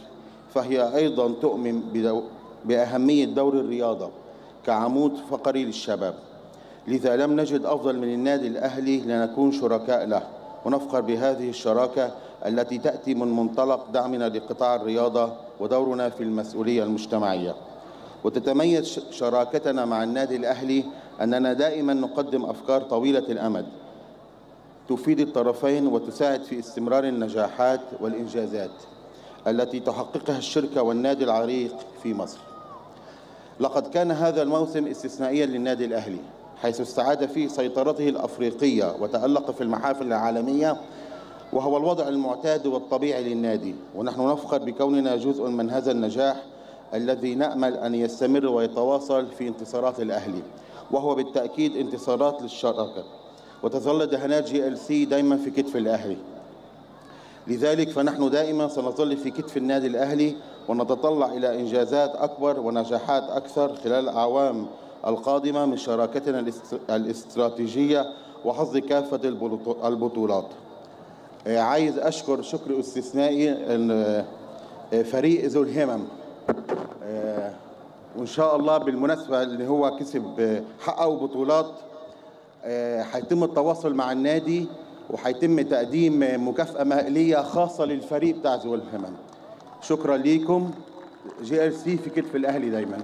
فهي أيضا تؤمن بدو- بأهمية دور الرياضة كعمود فقري للشباب لذا لم نجد أفضل من النادي الأهلي لنكون شركاء له ونفخر بهذه الشراكة التي تأتي من منطلق دعمنا لقطاع الرياضة ودورنا في المسؤولية المجتمعية وتتميز ش- شراكتنا مع النادي الأهلي أننا دائما نقدم أفكار طويلة الأمد تفيد الطرفين وتساعد في استمرار النجاحات والإنجازات التي تحققها الشركة والنادي العريق في مصر لقد كان هذا الموسم استثنائيا للنادي الأهلي حيث استعاد فيه سيطرته الأفريقية وتألق في المحافل العالمية وهو الوضع المعتاد والطبيعي للنادي ونحن نفخر بكوننا جزء من هذا النجاح الذي نأمل أن يستمر ويتواصل في انتصارات الأهلي وهو بالتأكيد انتصارات للشراكة وتظل دهانات جي ال سي دائما في كتف الأهلي لذلك فنحن دائما سنظل في كتف النادي الأهلي ونتطلع إلى إنجازات أكبر ونجاحات أكثر خلال الأعوام القادمة من شراكتنا الاست- الاستراتيجية وحظ كافة البلوط- البطولات آه، عايز أشكر شكر استثنائي إن، آه، فريق ذو الهمم آه، وإن شاء الله بالمناسبة اللي هو كسب آه، حققوا بطولات آه، هيتم التواصل مع النادي وهيتم تقديم آه، مكافأة مالية خاصة للفريق بتاع ذو الهمم شكرا ليكم جي ال سي في كتف الأهلي دايما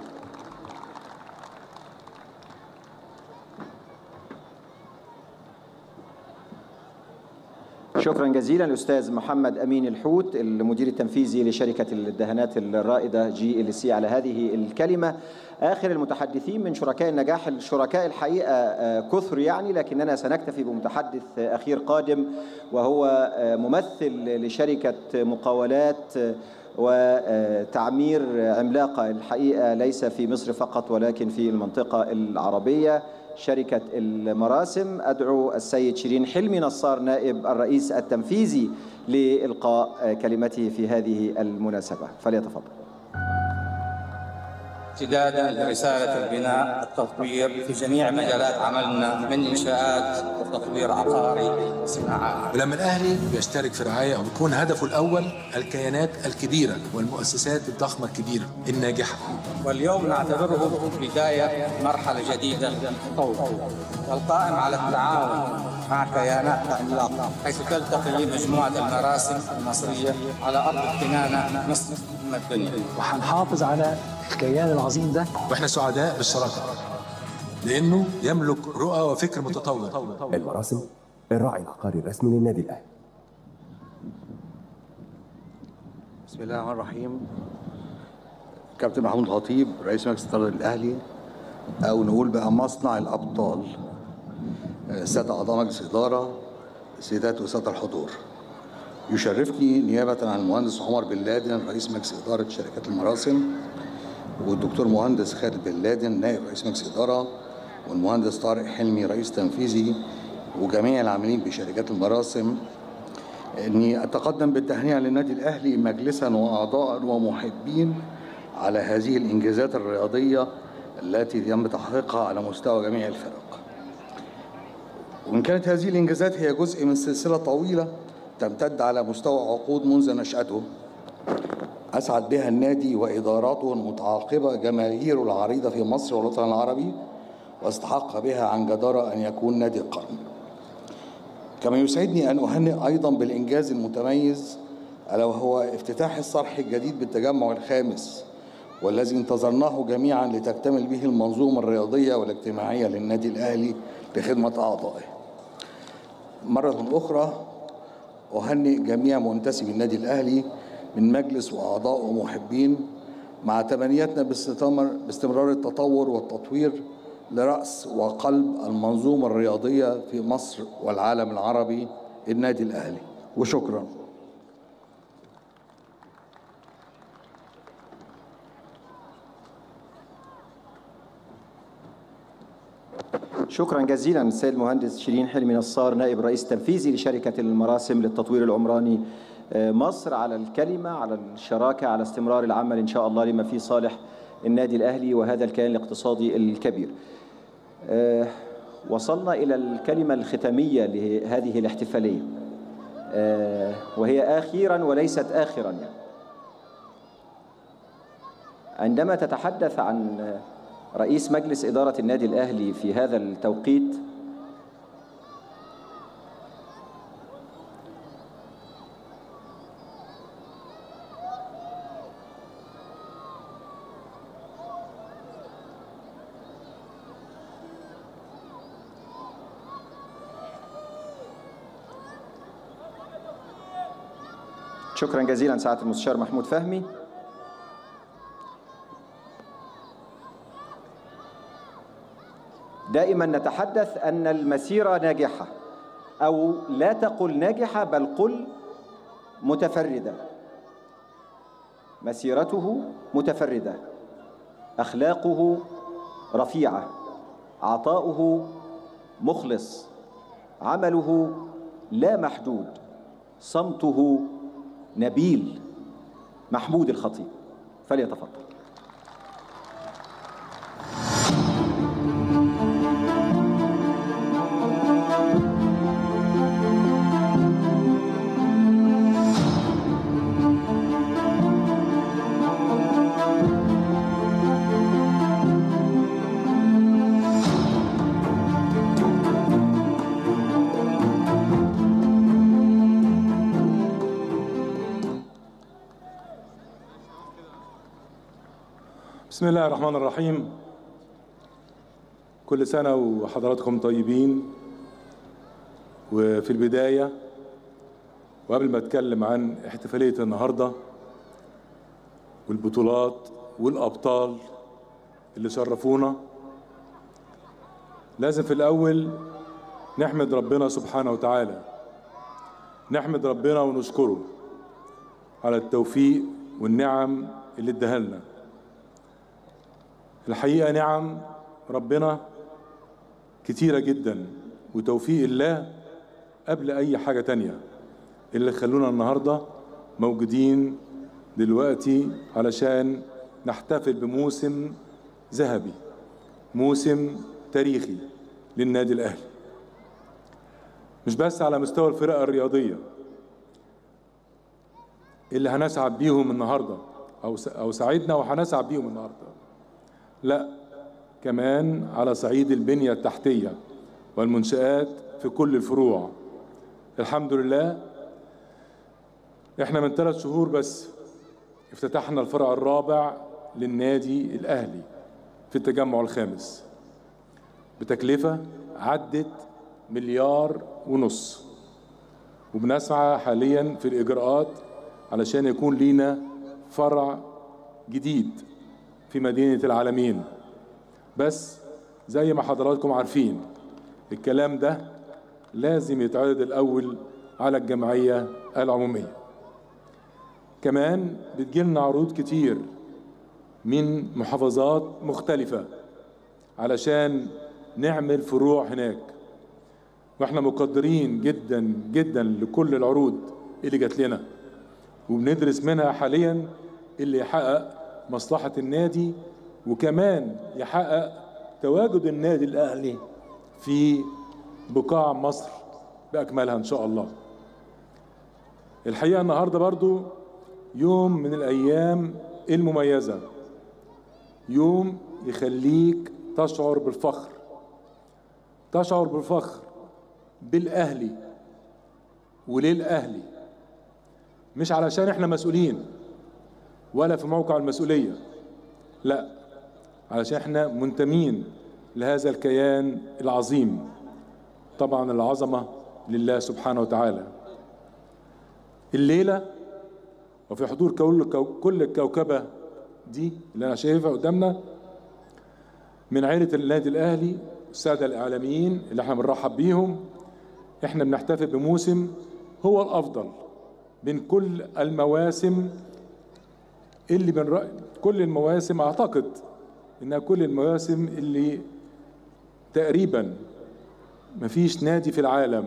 شكرا جزيلا الاستاذ محمد امين الحوت المدير التنفيذي لشركه الدهانات الرائده جي ال سي على هذه الكلمه اخر المتحدثين من شركاء النجاح الشركاء الحقيقه آه، كثر يعني لكننا سنكتفي بمتحدث آه، اخير قادم وهو آه، ممثل لشركه مقاولات آه، وتعمير عملاقه الحقيقه ليس في مصر فقط ولكن في المنطقه العربيه شركة المراسم أدعو السيد شيرين حلمي نصار نائب الرئيس التنفيذي لإلقاء كلمته في هذه المناسبة فليتفضل امتدادا لرسالة البناء التطوير في جميع مجالات عملنا من إنشاءات وتطوير عقاري وصناعات ولما الاهلي بيشترك في رعايه او بيكون هدفه الاول الكيانات الكبيره والمؤسسات الضخمه الكبيره الناجحه واليوم نعتبره بداية مرحلة جديدة من التطور والقائم على التعاون مع كيانات عملاقة حيث تلتقي مجموعة المراسم المصرية على أرض الكنانة مصر أم الدنيا وهنحافظ على الكيان العظيم ده واحنا سعداء بالشراكه لانه يملك رؤى وفكر متطور المراسم الراعي العقاري الرسمي للنادي الاهلي بسم الله الرحمن الرحيم كابتن محمود الخطيب رئيس مجلس إدارة الأهلي أو نقول بقى مصنع الأبطال آه، سادة أعضاء مجلس إدارة سيدات وسادة الحضور يشرفني نيابة عن المهندس عمر بن لادن رئيس مجلس إدارة شركات المراسم والدكتور مهندس خالد بن لادن نائب رئيس مجلس إدارة والمهندس طارق حلمي رئيس تنفيذي وجميع العاملين بشركات المراسم اني اتقدم بالتهنئه للنادي الاهلي مجلسا واعضاء ومحبين على هذه الانجازات الرياضيه التي تم تحقيقها على مستوى جميع الفرق. وان كانت هذه الانجازات هي جزء من سلسله طويله تمتد على مستوى عقود منذ نشاته. اسعد بها النادي واداراته المتعاقبه جماهيره العريضه في مصر والوطن العربي واستحق بها عن جداره ان يكون نادي القرن. كما يسعدني أن أهنئ أيضا بالإنجاز المتميز ألا وهو افتتاح الصرح الجديد بالتجمع الخامس والذي انتظرناه جميعا لتكتمل به المنظومة الرياضية والاجتماعية للنادي الأهلي لخدمة أعضائه مرة أخرى أهنئ جميع منتسبي النادي الأهلي من مجلس وأعضاء ومحبين مع تمنياتنا باستمرار باستمرار التطور والتطوير لرأس وقلب المنظومة الرياضية في مصر والعالم العربي النادي الأهلي وشكرا شكرا جزيلا السيد المهندس شيرين حلمي نصار نائب رئيس تنفيذي لشركة المراسم للتطوير العمراني آه، مصر على الكلمة على الشراكة على استمرار العمل إن شاء الله لما فيه صالح النادي الأهلي وهذا الكيان الاقتصادي الكبير آه، وصلنا إلى الكلمة الختامية لهذه الاحتفالية آه، وهي أخيرا وليست آخرا يعني عندما تتحدث عن رئيس مجلس إدارة النادي الأهلي في هذا التوقيت شكرا جزيلا سعادة المستشار محمود فهمي دائما نتحدث أن المسيرة ناجحة أو لا تقل ناجحة بل قل متفردة مسيرته متفردة أخلاقه رفيعة عطاؤه مخلص عمله لا محدود صمته نبيل محمود الخطيب فليتفضل بسم الله الرحمن الرحيم كل سنة وحضراتكم طيبين وفي البداية وقبل ما أتكلم عن احتفالية النهاردة والبطولات والأبطال اللي شرفونا لازم في الأول نحمد ربنا سبحانه وتعالى نحمد ربنا ونشكره على التوفيق والنعم اللي اداها لنا الحقيقة نعم ربنا كتيرة جدا وتوفيق الله قبل أي حاجة تانية اللي خلونا النهاردة موجودين دلوقتي علشان نحتفل بموسم ذهبي موسم تاريخي للنادي الأهلي مش بس على مستوى الفرق الرياضية اللي هنسعد بيهم النهاردة أو أو سعيدنا وهنسعد بيهم النهارده لا كمان على صعيد البنية التحتية والمنشآت في كل الفروع الحمد لله احنا من ثلاث شهور بس افتتحنا الفرع الرابع للنادي الأهلي في التجمع الخامس بتكلفة عدت مليار ونص وبنسعى حاليا في الإجراءات علشان يكون لينا فرع جديد في مدينة العالمين بس زي ما حضراتكم عارفين الكلام ده لازم يتعرض الأول على الجمعية العمومية كمان بتجيلنا عروض كتير من محافظات مختلفة علشان نعمل فروع هناك واحنا مقدرين جدا جدا لكل العروض اللي جات لنا وبندرس منها حاليا اللي يحقق مصلحة النادي وكمان يحقق تواجد النادي الأهلي في بقاع مصر بأكملها إن شاء الله الحقيقة النهاردة برضو يوم من الأيام المميزة يوم يخليك تشعر بالفخر تشعر بالفخر بالأهلي وللأهلي مش علشان احنا مسؤولين ولا في موقع المسؤولية لا علشان احنا منتمين لهذا الكيان العظيم طبعا العظمة لله سبحانه وتعالى الليلة وفي حضور كل كل الكوكبة دي اللي أنا شايفها قدامنا من عائلة النادي الأهلي السادة الإعلاميين اللي احنا بنرحب بيهم احنا بنحتفل بموسم هو الأفضل بين كل المواسم اللي بنرأي كل المواسم أعتقد إنها كل المواسم اللي تقريبا مفيش نادي في العالم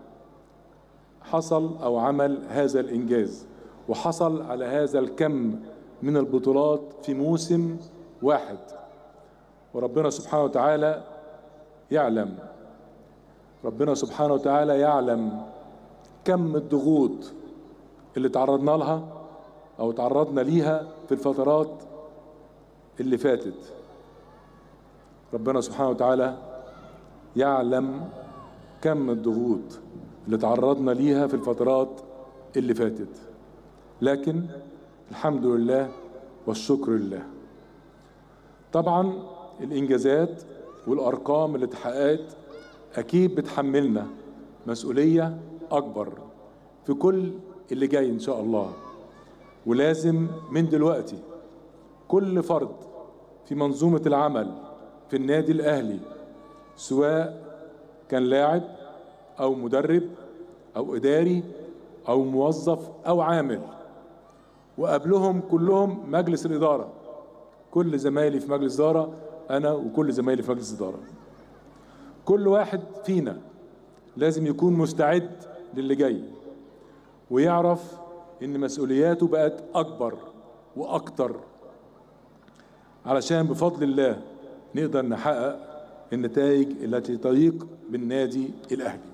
حصل أو عمل هذا الإنجاز وحصل على هذا الكم من البطولات في موسم واحد وربنا سبحانه وتعالى يعلم ربنا سبحانه وتعالى يعلم كم الضغوط اللي تعرضنا لها او تعرضنا ليها في الفترات اللي فاتت ربنا سبحانه وتعالى يعلم كم الضغوط اللي تعرضنا ليها في الفترات اللي فاتت لكن الحمد لله والشكر لله طبعا الانجازات والارقام اللي اتحققت اكيد بتحملنا مسؤوليه اكبر في كل اللي جاي ان شاء الله ولازم من دلوقتي كل فرد في منظومه العمل في النادي الاهلي سواء كان لاعب او مدرب او اداري او موظف او عامل وقبلهم كلهم مجلس الاداره كل زمايلي في مجلس اداره انا وكل زمايلي في مجلس اداره كل واحد فينا لازم يكون مستعد للي جاي ويعرف ان مسؤولياته بقت اكبر واكتر علشان بفضل الله نقدر نحقق النتائج التي تليق بالنادي الاهلي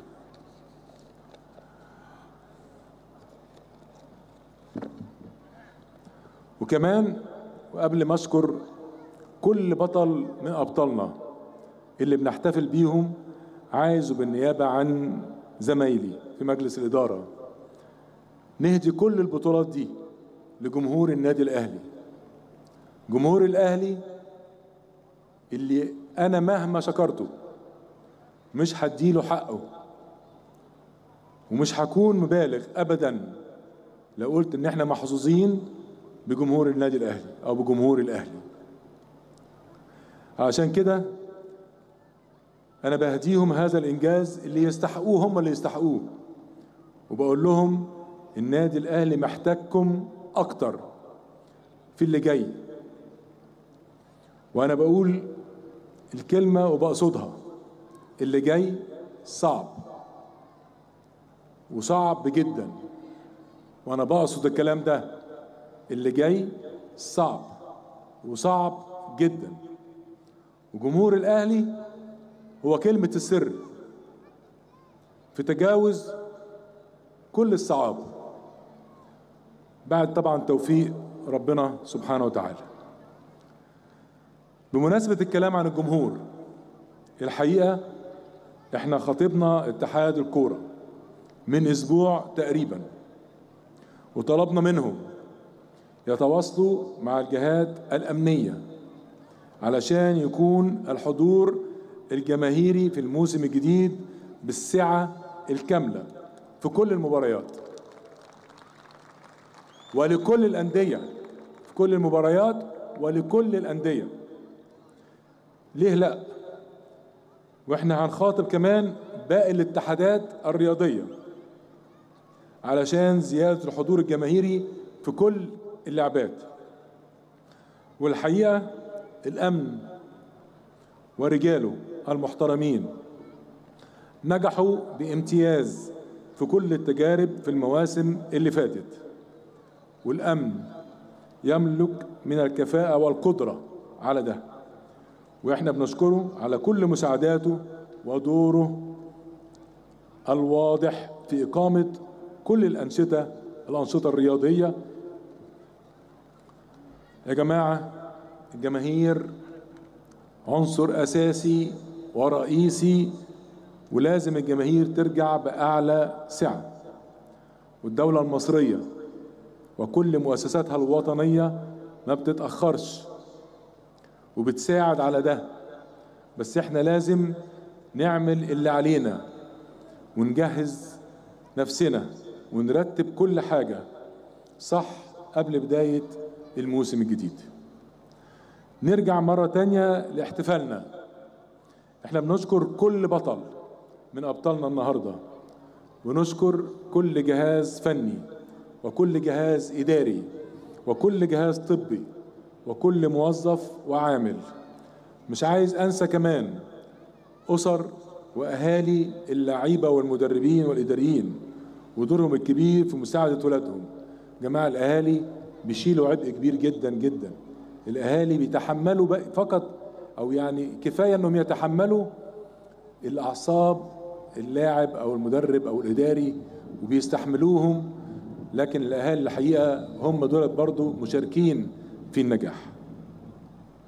وكمان وقبل ما اشكر كل بطل من ابطالنا اللي بنحتفل بيهم عايزه بالنيابه عن زمايلي في مجلس الاداره نهدي كل البطولات دي لجمهور النادي الاهلي جمهور الاهلي اللي انا مهما شكرته مش هديله حقه ومش هكون مبالغ ابدا لو قلت ان احنا محظوظين بجمهور النادي الاهلي او بجمهور الاهلي عشان كده انا بهديهم هذا الانجاز اللي يستحقوه هم اللي يستحقوه وبقول لهم النادي الاهلي محتاجكم اكتر في اللي جاي وانا بقول الكلمه وبقصدها اللي جاي صعب وصعب جدا وانا بقصد الكلام ده اللي جاي صعب وصعب جدا وجمهور الاهلي هو كلمه السر في تجاوز كل الصعاب بعد طبعا توفيق ربنا سبحانه وتعالى بمناسبة الكلام عن الجمهور الحقيقة احنا خطبنا اتحاد الكورة من اسبوع تقريبا وطلبنا منهم يتواصلوا مع الجهات الأمنية علشان يكون الحضور الجماهيري في الموسم الجديد بالسعة الكاملة في كل المباريات ولكل الأندية في كل المباريات ولكل الأندية ليه لا واحنا هنخاطب كمان باقي الاتحادات الرياضية علشان زيادة الحضور الجماهيري في كل اللعبات والحقيقة الأمن ورجاله المحترمين نجحوا بامتياز في كل التجارب في المواسم اللي فاتت والأمن يملك من الكفاءة والقدرة على ده واحنا بنشكره على كل مساعداته ودوره الواضح في إقامة كل الأنشطة الأنشطة الرياضية يا جماعة الجماهير عنصر أساسي ورئيسي ولازم الجماهير ترجع بأعلى سعة والدولة المصرية وكل مؤسساتها الوطنية ما بتتأخرش وبتساعد على ده بس احنا لازم نعمل اللي علينا ونجهز نفسنا ونرتب كل حاجة صح قبل بداية الموسم الجديد نرجع مرة تانية لاحتفالنا احنا بنشكر كل بطل من أبطالنا النهاردة ونشكر كل جهاز فني وكل جهاز إداري وكل جهاز طبي وكل موظف وعامل مش عايز أنسى كمان أسر وأهالي اللعيبة والمدربين والإداريين ودورهم الكبير في مساعدة ولادهم جماعة الأهالي بيشيلوا عبء كبير جدا جدا الأهالي بيتحملوا فقط أو يعني كفاية أنهم يتحملوا الأعصاب اللاعب أو المدرب أو الإداري وبيستحملوهم لكن الأهالي الحقيقة هم دولت برضو مشاركين في النجاح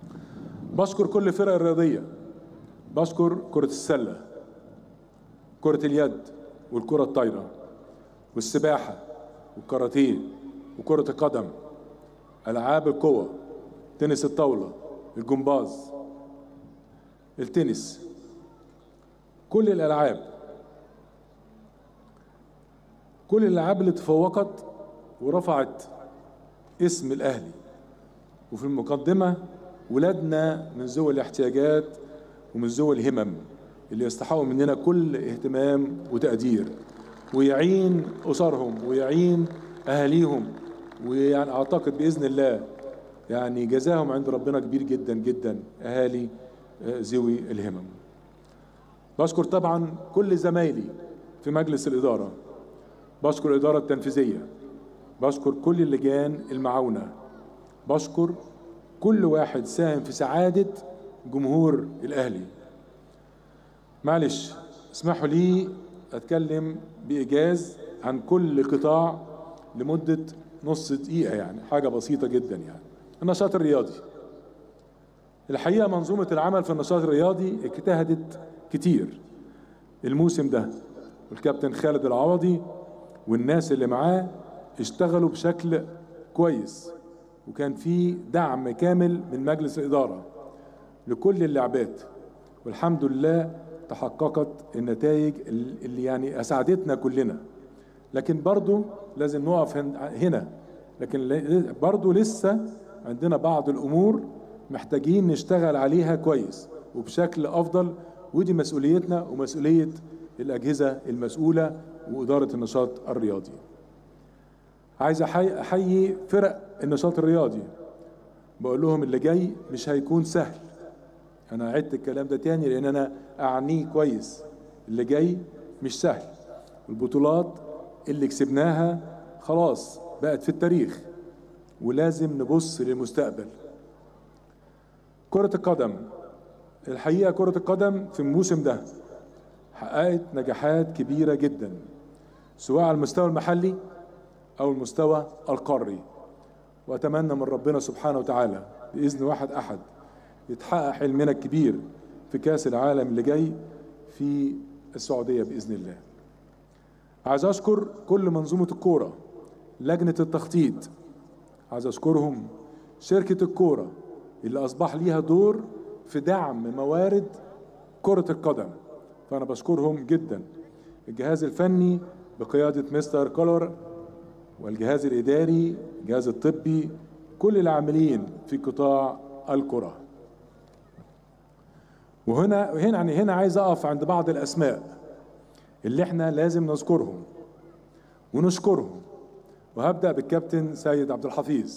بشكر كل الفرق الرياضية بشكر كرة السلة كرة اليد والكرة الطايرة والسباحة والكاراتيه وكرة القدم ألعاب القوة تنس الطاولة الجمباز التنس كل الألعاب كل الألعاب اللي تفوقت ورفعت اسم الأهلي وفي المقدمة ولادنا من ذوي الاحتياجات ومن ذوي الهمم اللي يستحقوا مننا كل اهتمام وتقدير ويعين أسرهم ويعين أهاليهم ويعني أعتقد بإذن الله يعني جزاهم عند ربنا كبير جدا جدا أهالي آه، ذوي الهمم بشكر طبعا كل زمايلي في مجلس الإدارة بشكر الإدارة التنفيذية بشكر كل اللجان المعاونة بشكر كل واحد ساهم في سعادة جمهور الأهلي معلش اسمحوا لي أتكلم بإيجاز عن كل قطاع لمدة نص دقيقة يعني حاجة بسيطة جدا يعني النشاط الرياضي الحقيقة منظومة العمل في النشاط الرياضي اجتهدت كتير الموسم ده والكابتن خالد العوضي والناس اللي معاه اشتغلوا بشكل كويس وكان في دعم كامل من مجلس الإدارة لكل اللعبات والحمد لله تحققت النتائج اللي يعني أسعدتنا كلنا لكن برضو لازم نقف هن- هنا لكن ل- برضو لسه عندنا بعض الأمور محتاجين نشتغل عليها كويس وبشكل أفضل ودي مسؤوليتنا ومسؤولية الأجهزة المسؤولة وإدارة النشاط الرياضي عايز أحيي أحيي فرق النشاط الرياضي بقول لهم اللي جاي مش هيكون سهل أنا عدت الكلام ده تاني لأن أنا أعنيه كويس اللي جاي مش سهل البطولات اللي كسبناها خلاص بقت في التاريخ ولازم نبص للمستقبل كرة القدم الحقيقة كرة القدم في الموسم ده حققت نجاحات كبيرة جدا سواء على المستوى المحلي أو المستوى القاري وأتمنى من ربنا سبحانه وتعالى بإذن واحد أحد يتحقق حلمنا الكبير في كأس العالم اللي جاي في السعودية بإذن الله عايز أشكر كل منظومة الكورة لجنة التخطيط عايز أشكرهم شركة الكورة اللي أصبح ليها دور في دعم موارد كرة القدم فأنا بشكرهم جدا الجهاز الفني بقيادة مستر كولر والجهاز الإداري الجهاز الطبي كل العاملين في قطاع الكرة وهنا هنا يعني هنا عايز أقف عند بعض الأسماء اللي احنا لازم نذكرهم ونشكرهم وهبدأ بالكابتن سيد عبد الحفيظ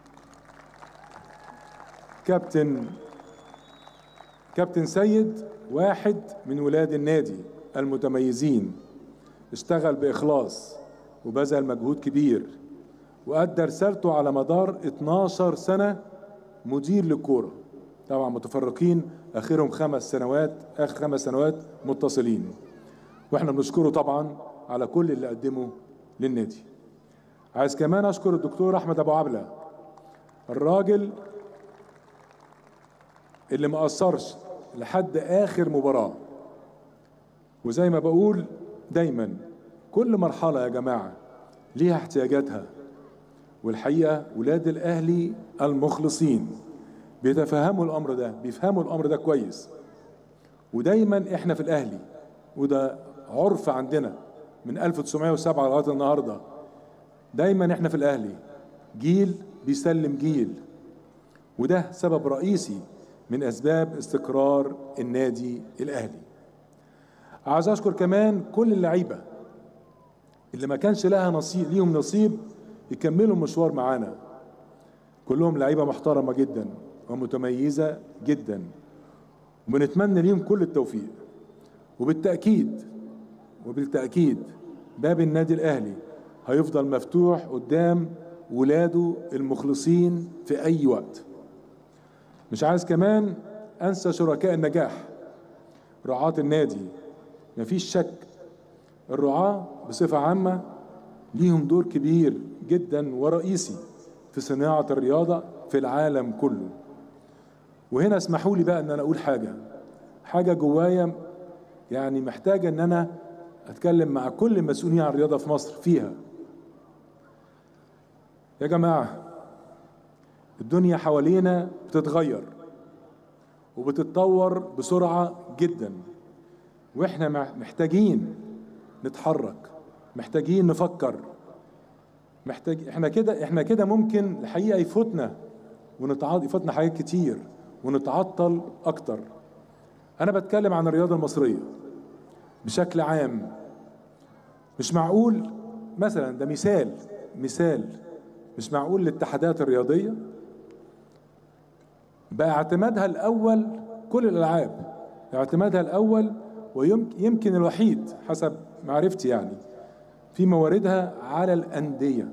كابتن كابتن سيد واحد من ولاد النادي المتميزين اشتغل بإخلاص وبذل مجهود كبير وأدى رسالته على مدار 12 سنة مدير للكورة طبعا متفرقين آخرهم خمس سنوات آخر خمس سنوات متصلين واحنا بنشكره طبعا على كل اللي قدمه للنادي عايز كمان اشكر الدكتور احمد ابو عبله الراجل اللي ما قصرش لحد اخر مباراه وزي ما بقول دايما كل مرحله يا جماعه ليها احتياجاتها والحقيقه ولاد الاهلي المخلصين بيتفهموا الامر ده بيفهموا الامر ده كويس ودايما احنا في الاهلي وده عرف عندنا من 1907 لغايه النهارده دايما احنا في الاهلي جيل بيسلم جيل وده سبب رئيسي من اسباب استقرار النادي الاهلي عايز اشكر كمان كل اللعيبه اللي ما كانش لها نصيب ليهم نصيب يكملوا المشوار معانا كلهم لعيبه محترمه جدا ومتميزه جدا وبنتمنى ليهم كل التوفيق وبالتاكيد وبالتاكيد باب النادي الاهلي هيفضل مفتوح قدام ولاده المخلصين في اي وقت مش عايز كمان انسى شركاء النجاح رعاة النادي مفيش شك الرعاة بصفة عامة ليهم دور كبير جدا ورئيسي في صناعة الرياضة في العالم كله وهنا اسمحوا لي بقى ان انا اقول حاجه حاجه جوايا يعني محتاجه ان انا اتكلم مع كل المسؤولين عن الرياضه في مصر فيها يا جماعه الدنيا حوالينا بتتغير وبتتطور بسرعه جدا واحنا محتاجين نتحرك محتاجين نفكر محتاج احنا كده احنا كده ممكن الحقيقه يفوتنا ونتعاطى يفوتنا حاجات كتير ونتعطل اكتر انا بتكلم عن الرياضه المصريه بشكل عام مش معقول مثلا ده مثال مثال مش معقول الاتحادات الرياضيه بقى اعتمادها الاول كل الالعاب اعتمادها الاول ويمكن الوحيد حسب معرفتي يعني في مواردها على الانديه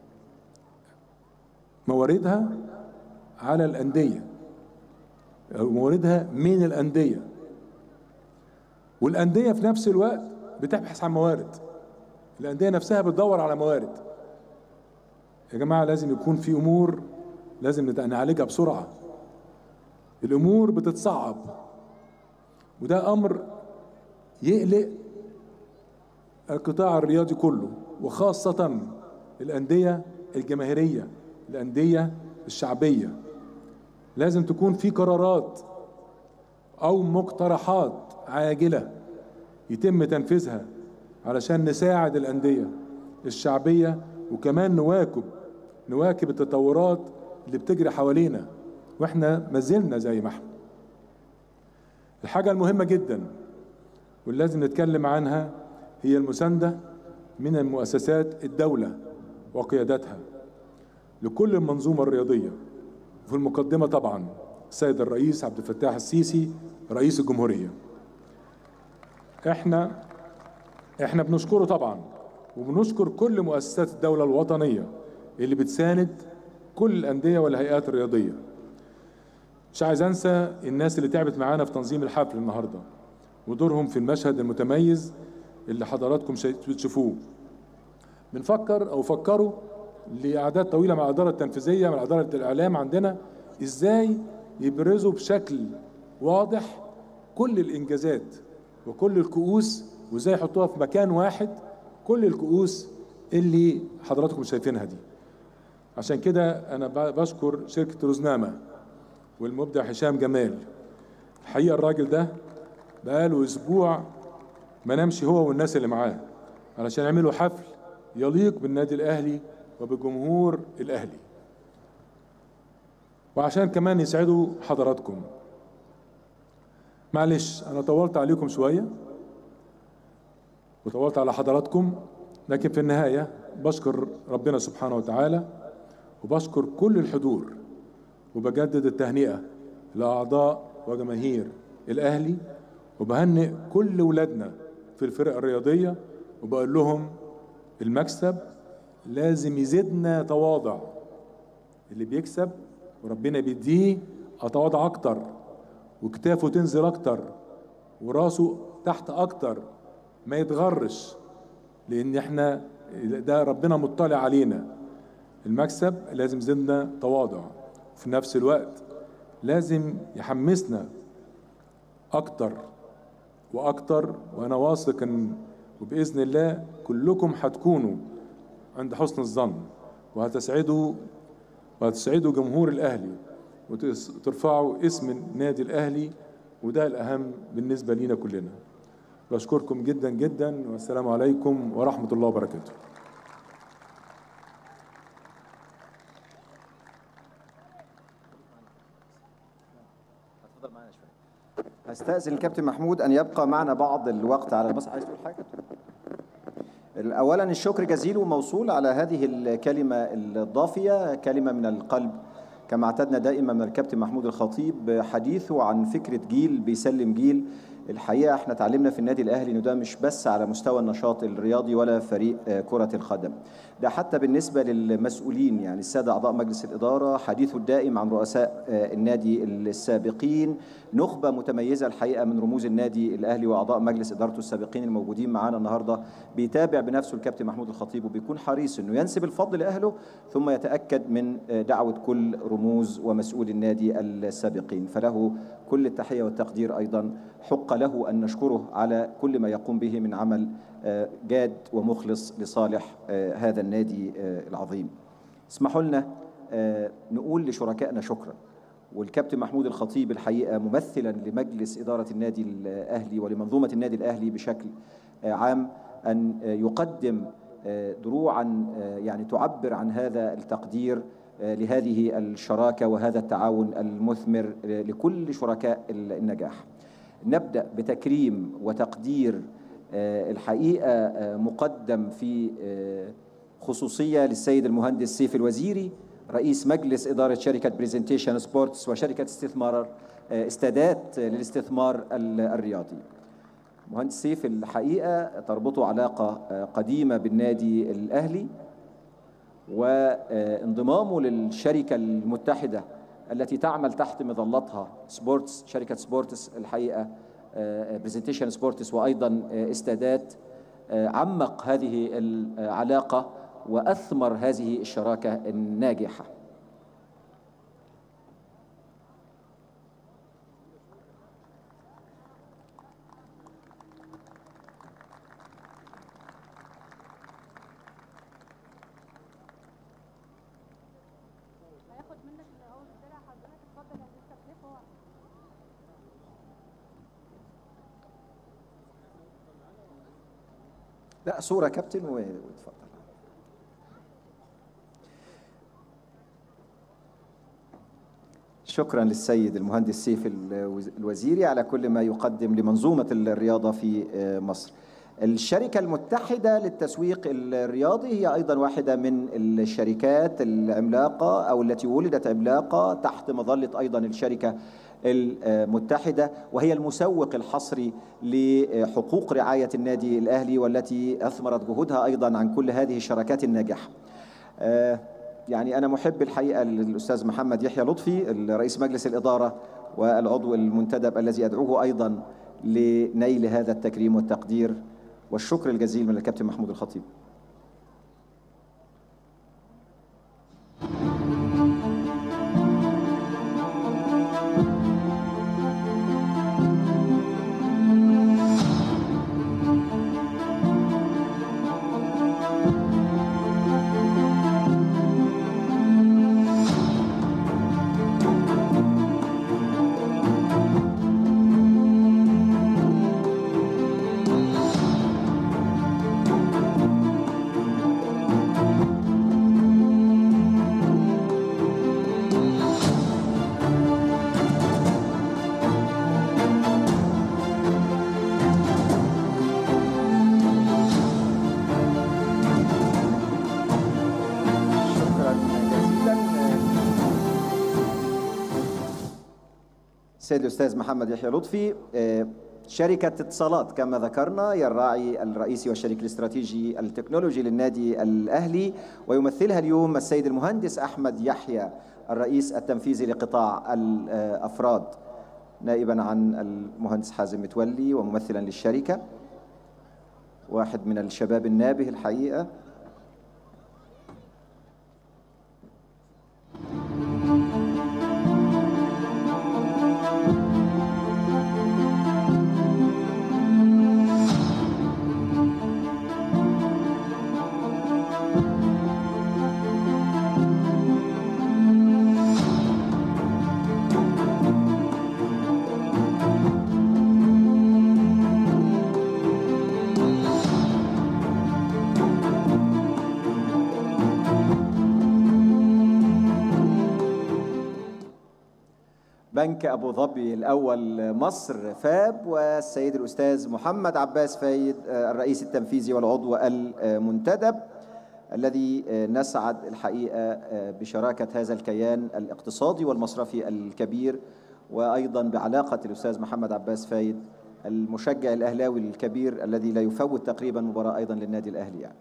مواردها على الانديه أو مواردها من الانديه والانديه في نفس الوقت بتبحث عن موارد الانديه نفسها بتدور على موارد يا جماعه لازم يكون في امور لازم نعالجها بسرعه الامور بتتصعب وده امر يقلق القطاع الرياضي كله وخاصة الأندية الجماهيرية الأندية الشعبية لازم تكون في قرارات أو مقترحات عاجلة يتم تنفيذها علشان نساعد الأندية الشعبية وكمان نواكب نواكب التطورات اللي بتجري حوالينا واحنا ما زلنا زي ما احنا الحاجة المهمة جدا واللي لازم نتكلم عنها هي المساندة من المؤسسات الدولة وقيادتها لكل المنظومة الرياضية وفي المقدمة طبعا السيد الرئيس عبد الفتاح السيسي رئيس الجمهورية احنا احنا بنشكره طبعا وبنشكر كل مؤسسات الدولة الوطنية اللي بتساند كل الأندية والهيئات الرياضية مش عايز أنسى الناس اللي تعبت معانا في تنظيم الحفل النهارده ودورهم في المشهد المتميز اللي حضراتكم بتشوفوه بنفكر او فكروا لاعداد طويله مع الاداره التنفيذيه مع اداره الاعلام عندنا ازاي يبرزوا بشكل واضح كل الانجازات وكل الكؤوس وازاي يحطوها في مكان واحد كل الكؤوس اللي حضراتكم شايفينها دي عشان كده انا بشكر شركه روزنامه والمبدع هشام جمال الحقيقه الراجل ده بقاله اسبوع ما نمشي هو والناس اللي معاه علشان يعملوا حفل يليق بالنادي الاهلي وبجمهور الاهلي وعشان كمان يسعدوا حضراتكم معلش انا طولت عليكم شويه وطولت على حضراتكم لكن في النهايه بشكر ربنا سبحانه وتعالى وبشكر كل الحضور وبجدد التهنئه لاعضاء وجماهير الاهلي وبهنئ كل ولادنا في الفرق الرياضيه وبقول لهم المكسب لازم يزيدنا تواضع اللي بيكسب وربنا بيديه اتواضع اكتر وكتافه تنزل اكتر وراسه تحت اكتر ما يتغرش لان احنا ده ربنا مطلع علينا المكسب لازم يزيدنا تواضع في نفس الوقت لازم يحمسنا اكتر واكتر وانا واثق ان وباذن الله كلكم هتكونوا عند حسن الظن وهتسعدوا وهتسعدوا جمهور الاهلي وترفعوا اسم النادي الاهلي وده الاهم بالنسبه لينا كلنا بشكركم جدا جدا والسلام عليكم ورحمه الله وبركاته استاذن الكابتن محمود ان يبقى معنا بعض الوقت على المسرح عايز تقول حاجه اولا الشكر جزيل وموصول على هذه الكلمه الضافيه كلمه من القلب كما اعتدنا دائما من الكابتن محمود الخطيب حديثه عن فكره جيل بيسلم جيل الحقيقه احنا اتعلمنا في النادي الاهلي انه ده مش بس على مستوى النشاط الرياضي ولا فريق آه، كره القدم ده حتى بالنسبه للمسؤولين يعني الساده اعضاء مجلس الاداره حديثه الدائم عن رؤساء آه، النادي السابقين نخبه متميزه الحقيقه من رموز النادي الاهلي واعضاء مجلس ادارته السابقين الموجودين معانا النهارده بيتابع بنفسه الكابتن محمود الخطيب وبيكون حريص انه ينسب الفضل لاهله ثم يتاكد من آه، دعوه كل رموز ومسؤول النادي السابقين فله كل التحيه والتقدير ايضا حق له ان نشكره على كل ما يقوم به من عمل آه، جاد ومخلص لصالح آه، هذا النادي آه، العظيم. اسمحوا لنا آه، نقول لشركائنا شكرا. والكابتن محمود الخطيب الحقيقه ممثلا لمجلس اداره النادي الاهلي ولمنظومه النادي الاهلي بشكل آه، عام ان آه، يقدم آه، دروعا آه، يعني تعبر عن هذا التقدير آه، لهذه الشراكه وهذا التعاون المثمر آه، لكل شركاء النجاح. نبدا بتكريم وتقدير آه، الحقيقه آه، مقدم في آه، خصوصيه للسيد المهندس سيف الوزيري رئيس مجلس اداره شركه بريزنتيشن سبورتس وشركه استثمار آه، استادات للاستثمار ال- الرياضي. مهندس سيف الحقيقه تربطه علاقه آه، قديمه بالنادي الاهلي وانضمامه للشركه المتحده التي تعمل تحت مظلتها سبورتس شركه سبورتس الحقيقه برزنتيشن سبورتس وايضا آه، استادات آه، عمق هذه العلاقه واثمر هذه الشراكه الناجحه لا صوره كابتن و- واتفضل شكرا للسيد المهندس سيف الوز- الوزيري على كل ما يقدم لمنظومه الرياضه في آه، مصر. الشركه المتحده للتسويق الرياضي هي ايضا واحده من الشركات العملاقه او التي ولدت عملاقه تحت مظله ايضا الشركه المتحده وهي المسوق الحصري لحقوق رعايه النادي الاهلي والتي اثمرت جهودها ايضا عن كل هذه الشراكات الناجحه. آه، يعني أنا محب الحقيقة للأستاذ محمد يحيى لطفي رئيس مجلس الإدارة والعضو المنتدب الذي أدعوه أيضا لنيل هذا التكريم والتقدير والشكر الجزيل من الكابتن محمود الخطيب شكرا جزيلا السيد الأستاذ محمد يحيى لطفي آه، شركة اتصالات كما ذكرنا هي الراعي الرئيسي والشريك الاستراتيجي التكنولوجي للنادي الأهلي ويمثلها اليوم السيد المهندس أحمد يحيى الرئيس التنفيذي لقطاع الأفراد نائبا عن المهندس حازم متولي وممثلا للشركة واحد من الشباب النابه الحقيقة بنك أبو ظبي الأول مصر فاب والسيد الأستاذ محمد عباس فايد آه، الرئيس التنفيذي والعضو المنتدب الذي آه، نسعد الحقيقة آه، بشراكة هذا الكيان الاقتصادي والمصرفي الكبير وأيضا بعلاقة الأستاذ محمد عباس فايد المشجع الاهلاوي الكبير الذي لا يفوت تقريبا مباراه ايضا للنادي الاهلي يعني.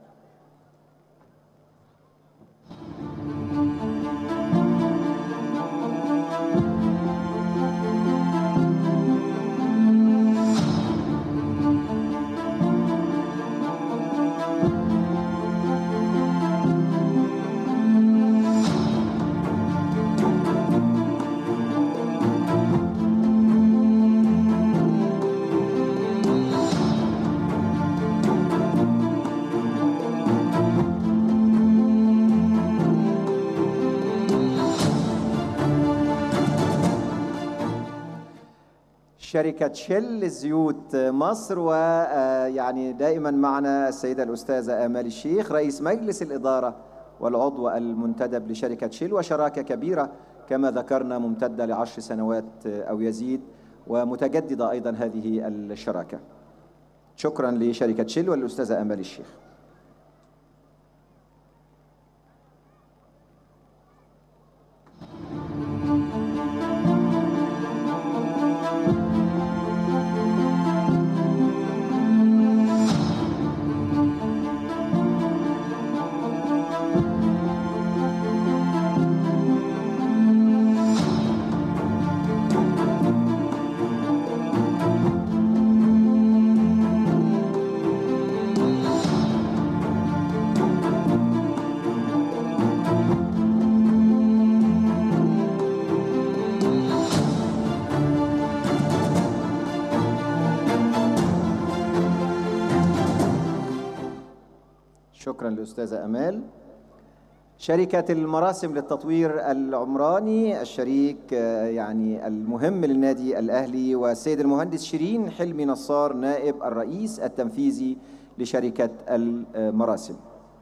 شركة شل لزيوت مصر ويعني دائما معنا السيدة الأستاذة آمال الشيخ رئيس مجلس الإدارة والعضو المنتدب لشركة شل وشراكة كبيرة كما ذكرنا ممتدة لعشر سنوات أو يزيد ومتجددة أيضا هذه الشراكة شكرا لشركة شل والأستاذة آمال الشيخ شكرا للأستاذة أمال شركة المراسم للتطوير العمراني الشريك يعني المهم للنادي الأهلي والسيد المهندس شيرين حلمي نصار نائب الرئيس التنفيذي لشركة المراسم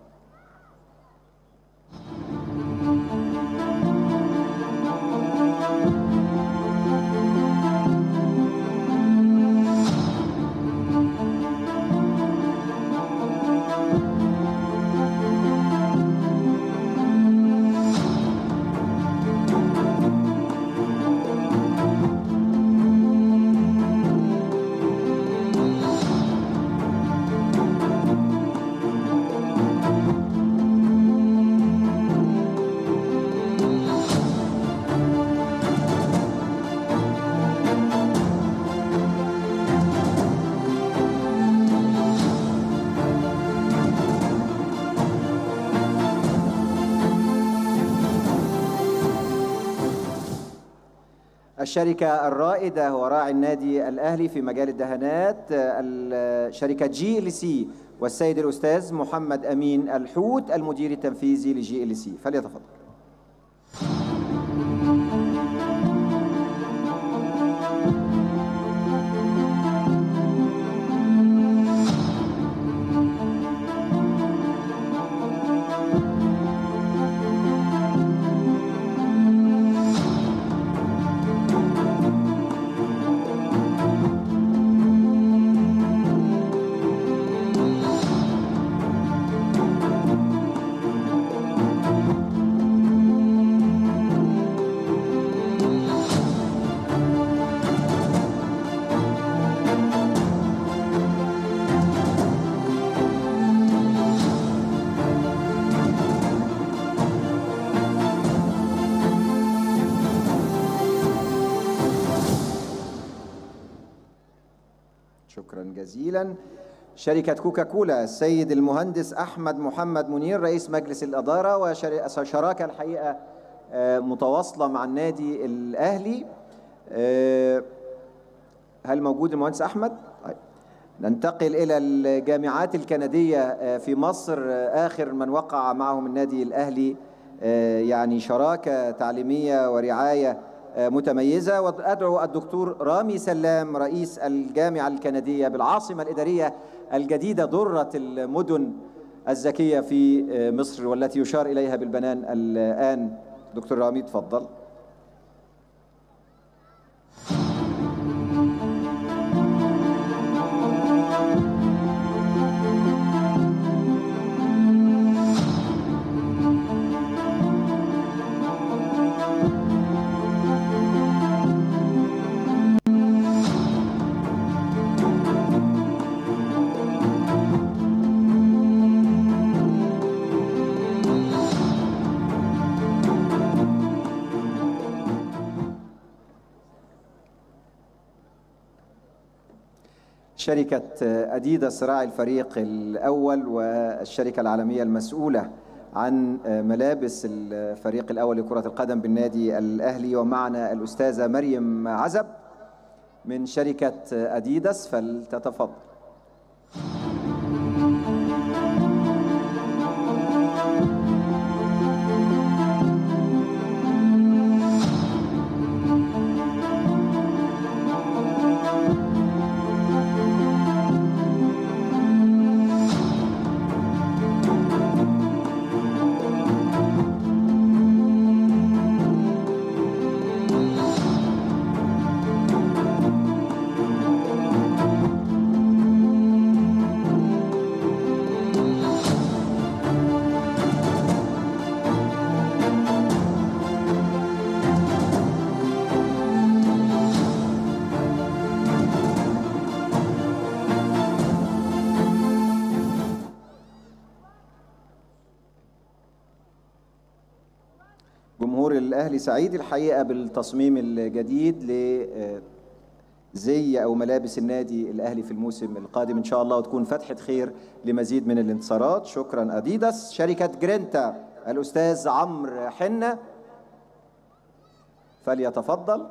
الشركة الرائدة وراعي النادي الأهلي في مجال الدهانات شركة جي ال سي والسيد الأستاذ محمد أمين الحوت المدير التنفيذي لجي ال سي فليتفضل شكرا جزيلا شركة كوكا كولا السيد المهندس أحمد محمد منير رئيس مجلس الإدارة وشراكة الحقيقة متواصلة مع النادي الأهلي هل موجود المهندس أحمد؟ طيب. ننتقل إلى الجامعات الكندية في مصر آخر من وقع معهم النادي الأهلي يعني شراكة تعليمية ورعاية متميزة وأدعو الدكتور رامي سلام رئيس الجامعة الكندية بالعاصمة الإدارية الجديدة ضرة المدن الذكية في مصر والتي يشار إليها بالبنان الآن دكتور رامي تفضل شركة أديداس راعي الفريق الأول والشركة العالمية المسؤولة عن ملابس الفريق الأول لكرة القدم بالنادي الأهلي ومعنا الأستاذة مريم عزب من شركة أديداس فلتتفضل جمهور الأهلي سعيد الحقيقة بالتصميم الجديد ل زي أو ملابس النادي الأهلي في الموسم القادم إن شاء الله وتكون فتحة خير لمزيد من الانتصارات شكرا أديداس شركة جرينتا الأستاذ عمرو حنة فليتفضل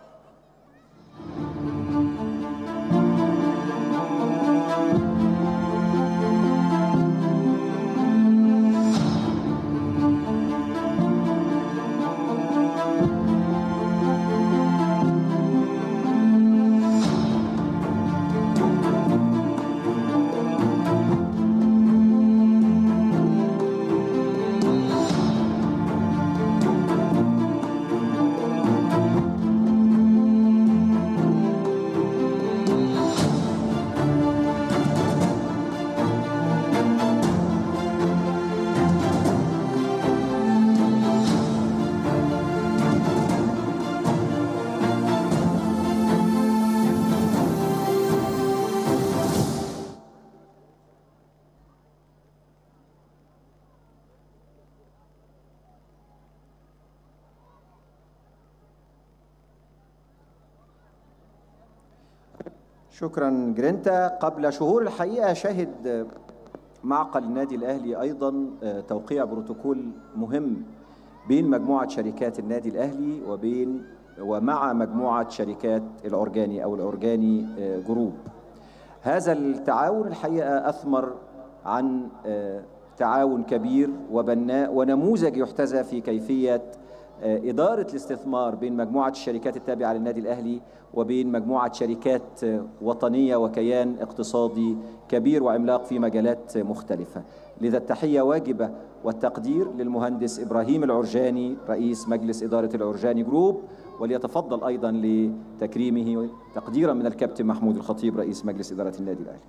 شكرا جرينتا قبل شهور الحقيقة شهد معقل النادي الأهلي أيضا توقيع بروتوكول مهم بين مجموعة شركات النادي الأهلي وبين ومع مجموعة شركات الأورجاني أو الأورجاني جروب هذا التعاون الحقيقة أثمر عن تعاون كبير وبناء ونموذج يحتذى في كيفية إدارة الاستثمار بين مجموعة الشركات التابعة للنادي الأهلي وبين مجموعة شركات وطنية وكيان اقتصادي كبير وعملاق في مجالات مختلفة لذا التحية واجبة والتقدير للمهندس إبراهيم العرجاني رئيس مجلس إدارة العرجاني جروب وليتفضل أيضا لتكريمه تقديرا من الكابتن محمود الخطيب رئيس مجلس إدارة النادي الأهلي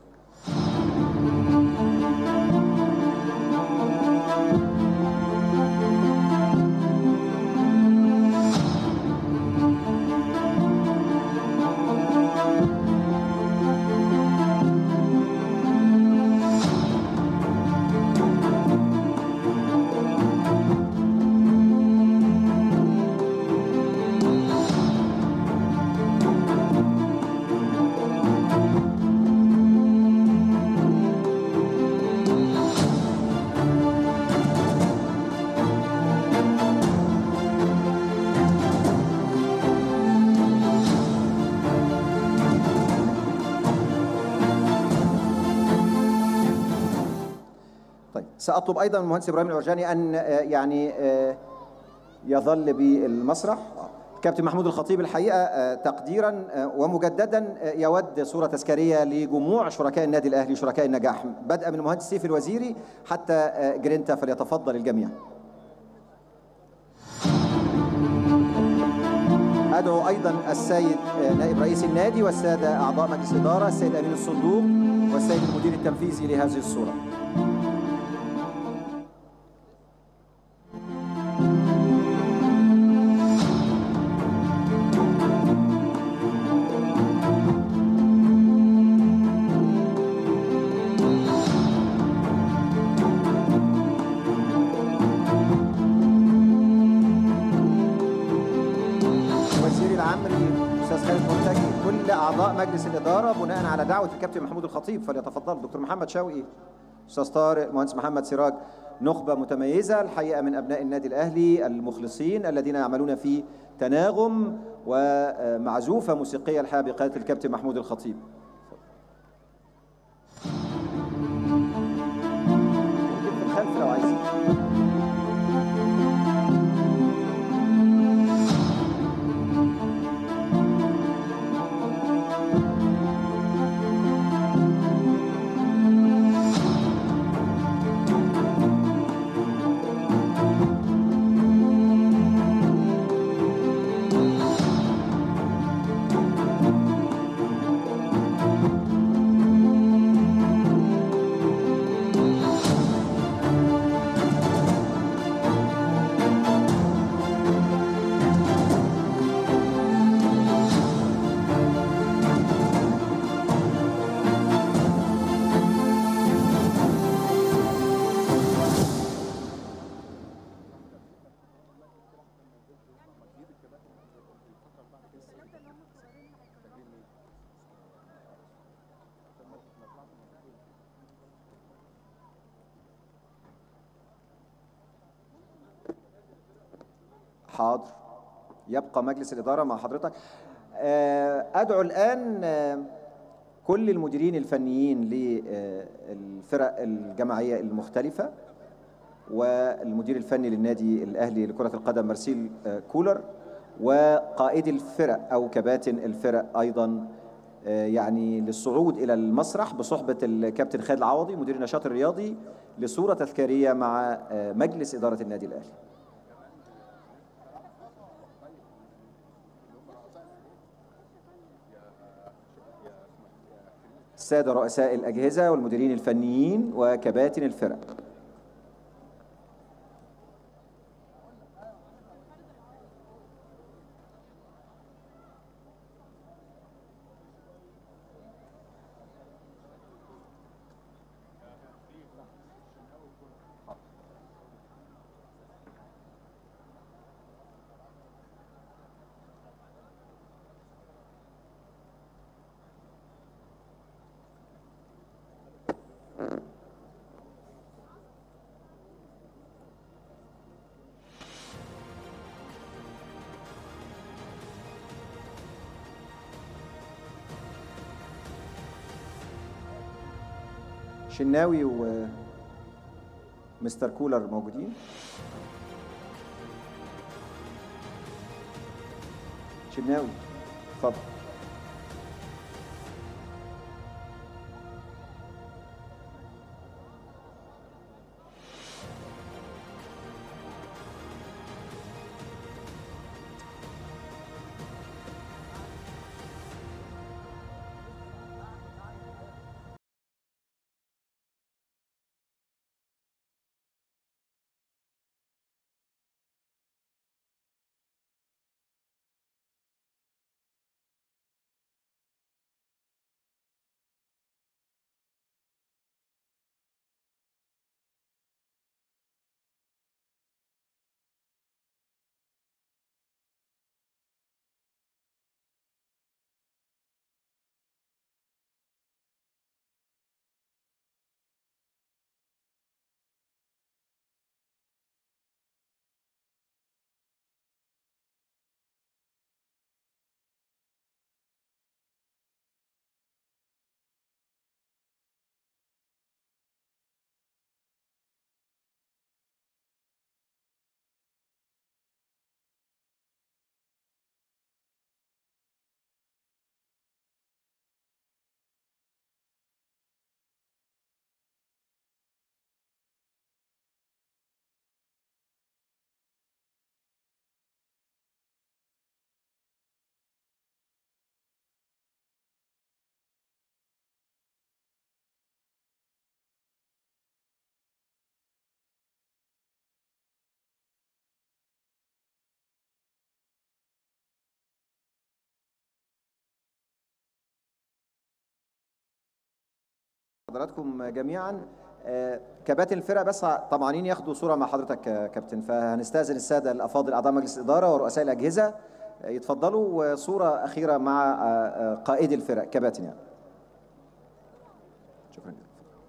سأطلب أيضا من المهندس إبراهيم العرجاني أن يعني يظل بالمسرح كابتن محمود الخطيب الحقيقة تقديرا ومجددا يود صورة تذكارية لجموع شركاء النادي الأهلي شركاء النجاح بدءا من المهندس سيف الوزيري حتى جرينتا فليتفضل الجميع أدعو أيضا السيد نائب رئيس النادي والسادة أعضاء مجلس الإدارة السيد أمين الصندوق والسيد المدير التنفيذي لهذه الصورة العمري استاذ خالد مرتجي كل اعضاء مجلس الاداره بناء على دعوه الكابتن محمود الخطيب فليتفضل دكتور محمد شوقي استاذ طارق المهندس محمد سراج نخبه متميزه الحقيقه من ابناء النادي الاهلي المخلصين الذين يعملون في تناغم ومعزوفه موسيقيه الحقيقه بقياده الكابتن محمود الخطيب ممكن في الخلف لو عايزين حاضر يبقى مجلس الإدارة مع حضرتك آه، أدعو الآن آه، كل المديرين الفنيين للفرق الجماعية المختلفة والمدير الفني للنادي الأهلي لكرة القدم مرسيل آه، كولر وقائد الفرق أو كباتن الفرق أيضا آه، يعني للصعود إلى المسرح بصحبة الكابتن خالد العوضي مدير النشاط الرياضي لصورة تذكارية مع آه، مجلس إدارة النادي الأهلي السادة رؤساء الأجهزة والمديرين الفنيين وكباتن الفرق شناوي ومستر كولر موجودين شناوي اتفضل حضراتكم جميعا آه، كباتن الفرق بس طمعانين ياخدوا صوره مع حضرتك يا كابتن فهنستاذن الساده الافاضل اعضاء مجلس الاداره ورؤساء الاجهزه يتفضلوا وصورة أخيرة مع آه، آه، قائد الفرق كباتن يعني شكرا جدا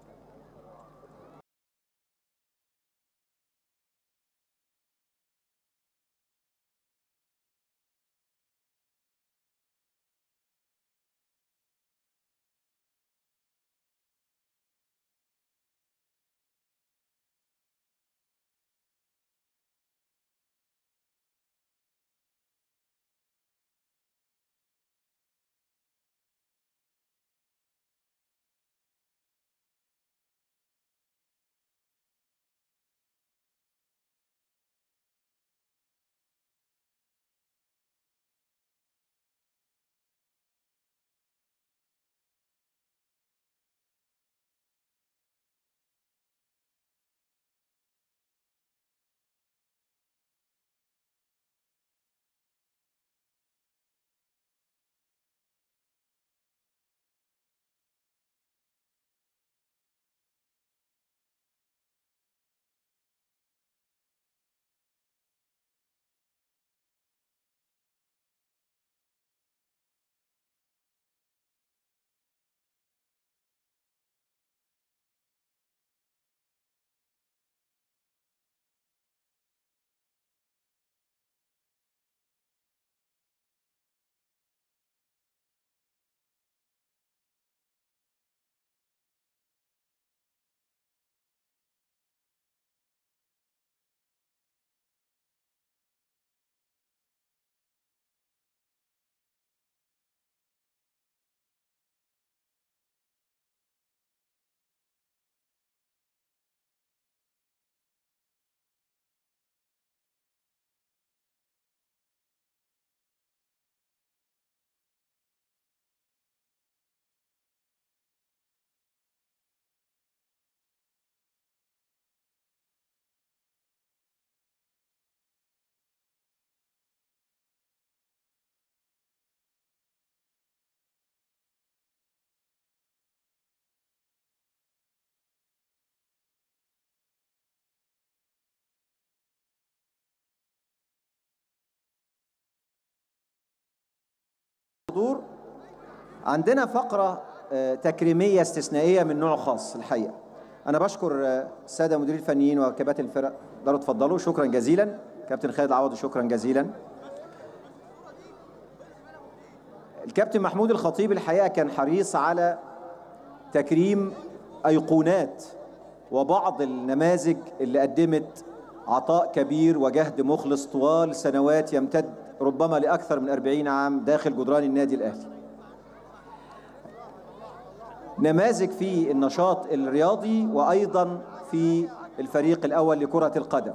الحضور عندنا فقرة آه، تكريمية استثنائية من نوع خاص الحقيقة أنا بشكر آه، السادة مديرين الفنيين وكباتن الفرق داروا اتفضلوا شكرا جزيلا كابتن خالد عوضي شكرا جزيلا الكابتن محمود الخطيب الحقيقة كان حريص على تكريم أيقونات وبعض النماذج اللي قدمت عطاء كبير وجهد مخلص طوال سنوات يمتد ربما لأكثر من 40 عام داخل جدران النادي الأهلي نماذج في النشاط الرياضي وأيضا في الفريق الأول لكرة القدم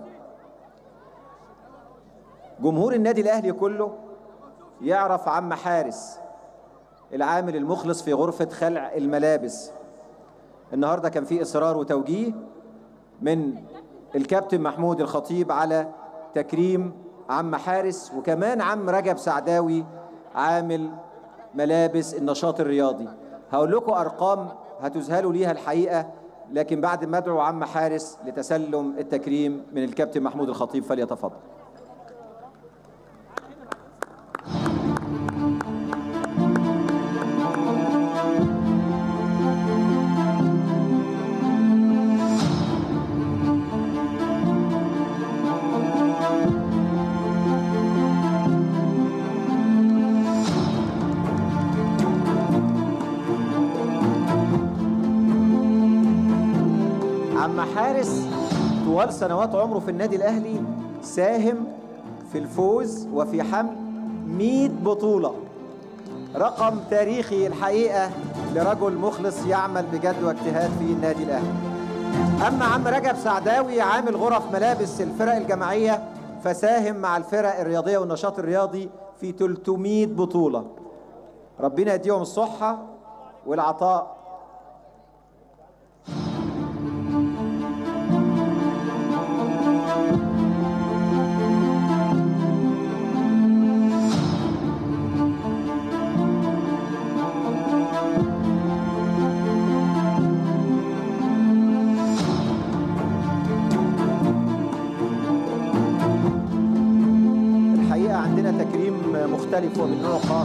جمهور النادي الأهلي كله يعرف عم حارس العامل المخلص في غرفة خلع الملابس النهاردة كان في إصرار وتوجيه من الكابتن محمود الخطيب على تكريم عم حارس وكمان عم رجب سعداوي عامل ملابس النشاط الرياضي هقول لكم أرقام هتذهلوا ليها الحقيقة لكن بعد ما أدعو عم حارس لتسلم التكريم من الكابتن محمود الخطيب فليتفضل عم حارس طوال سنوات عمره في النادي الأهلي ساهم في الفوز وفي حمل 100 بطولة رقم تاريخي الحقيقة لرجل مخلص يعمل بجد واجتهاد في النادي الأهلي أما عم رجب سعداوي عامل غرف ملابس الفرق الجماعية فساهم مع الفرق الرياضية والنشاط الرياضي في 300 بطولة ربنا يديهم الصحة والعطاء الحقيقة عندنا تكريم ومن نوع خاص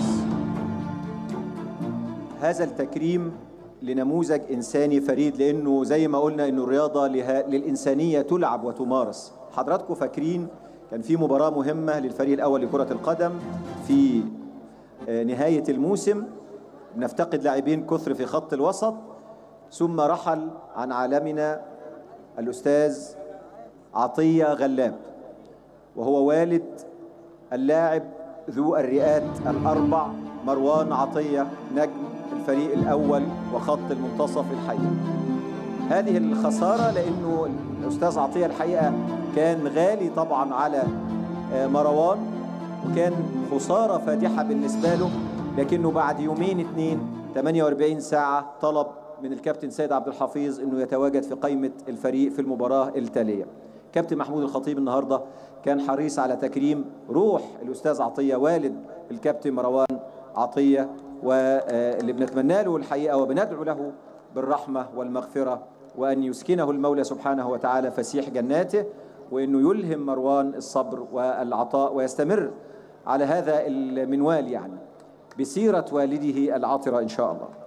هذا التكريم لنموذج إنساني فريد لأنه زي ما قلنا أنه الرياضة لها للإنسانية تلعب وتمارس حضراتكم فاكرين كان في مباراة مهمة للفريق الأول لكرة القدم في آه، نهاية الموسم نفتقد لاعبين كثر في خط الوسط ثم رحل عن عالمنا الأستاذ عطية غلاب وهو والد اللاعب ذو الرئات الأربع مروان عطية نجم الفريق الأول وخط المنتصف الحقيقة هذه الخسارة لأنه الأستاذ عطية الحقيقة كان غالي طبعا على آه، مروان وكان خسارة فادحة بالنسبة له لكنه بعد يومين اتنين 48 ساعة طلب من الكابتن سيد عبد الحفيظ انه يتواجد في قائمة الفريق في المباراة التالية كابتن محمود الخطيب النهاردة كان حريص على تكريم روح الأستاذ عطية والد الكابتن مروان عطية واللي بنتمنى له الحقيقة وبندعو له بالرحمة والمغفرة وأن يسكنه المولى سبحانه وتعالى فسيح جناته وأنه يلهم مروان الصبر والعطاء ويستمر على هذا المنوال يعني بسيرة والده العاطرة إن شاء الله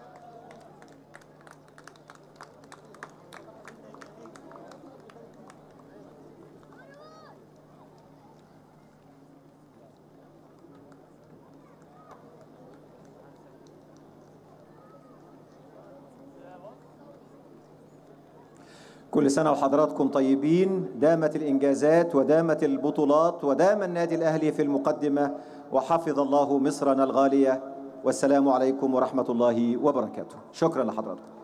كل سنة وحضراتكم طيبين دامت الإنجازات ودامت البطولات ودام النادي الأهلي في المقدمة وحفظ الله مصرنا الغالية والسلام عليكم ورحمة الله وبركاته شكرا لحضراتكم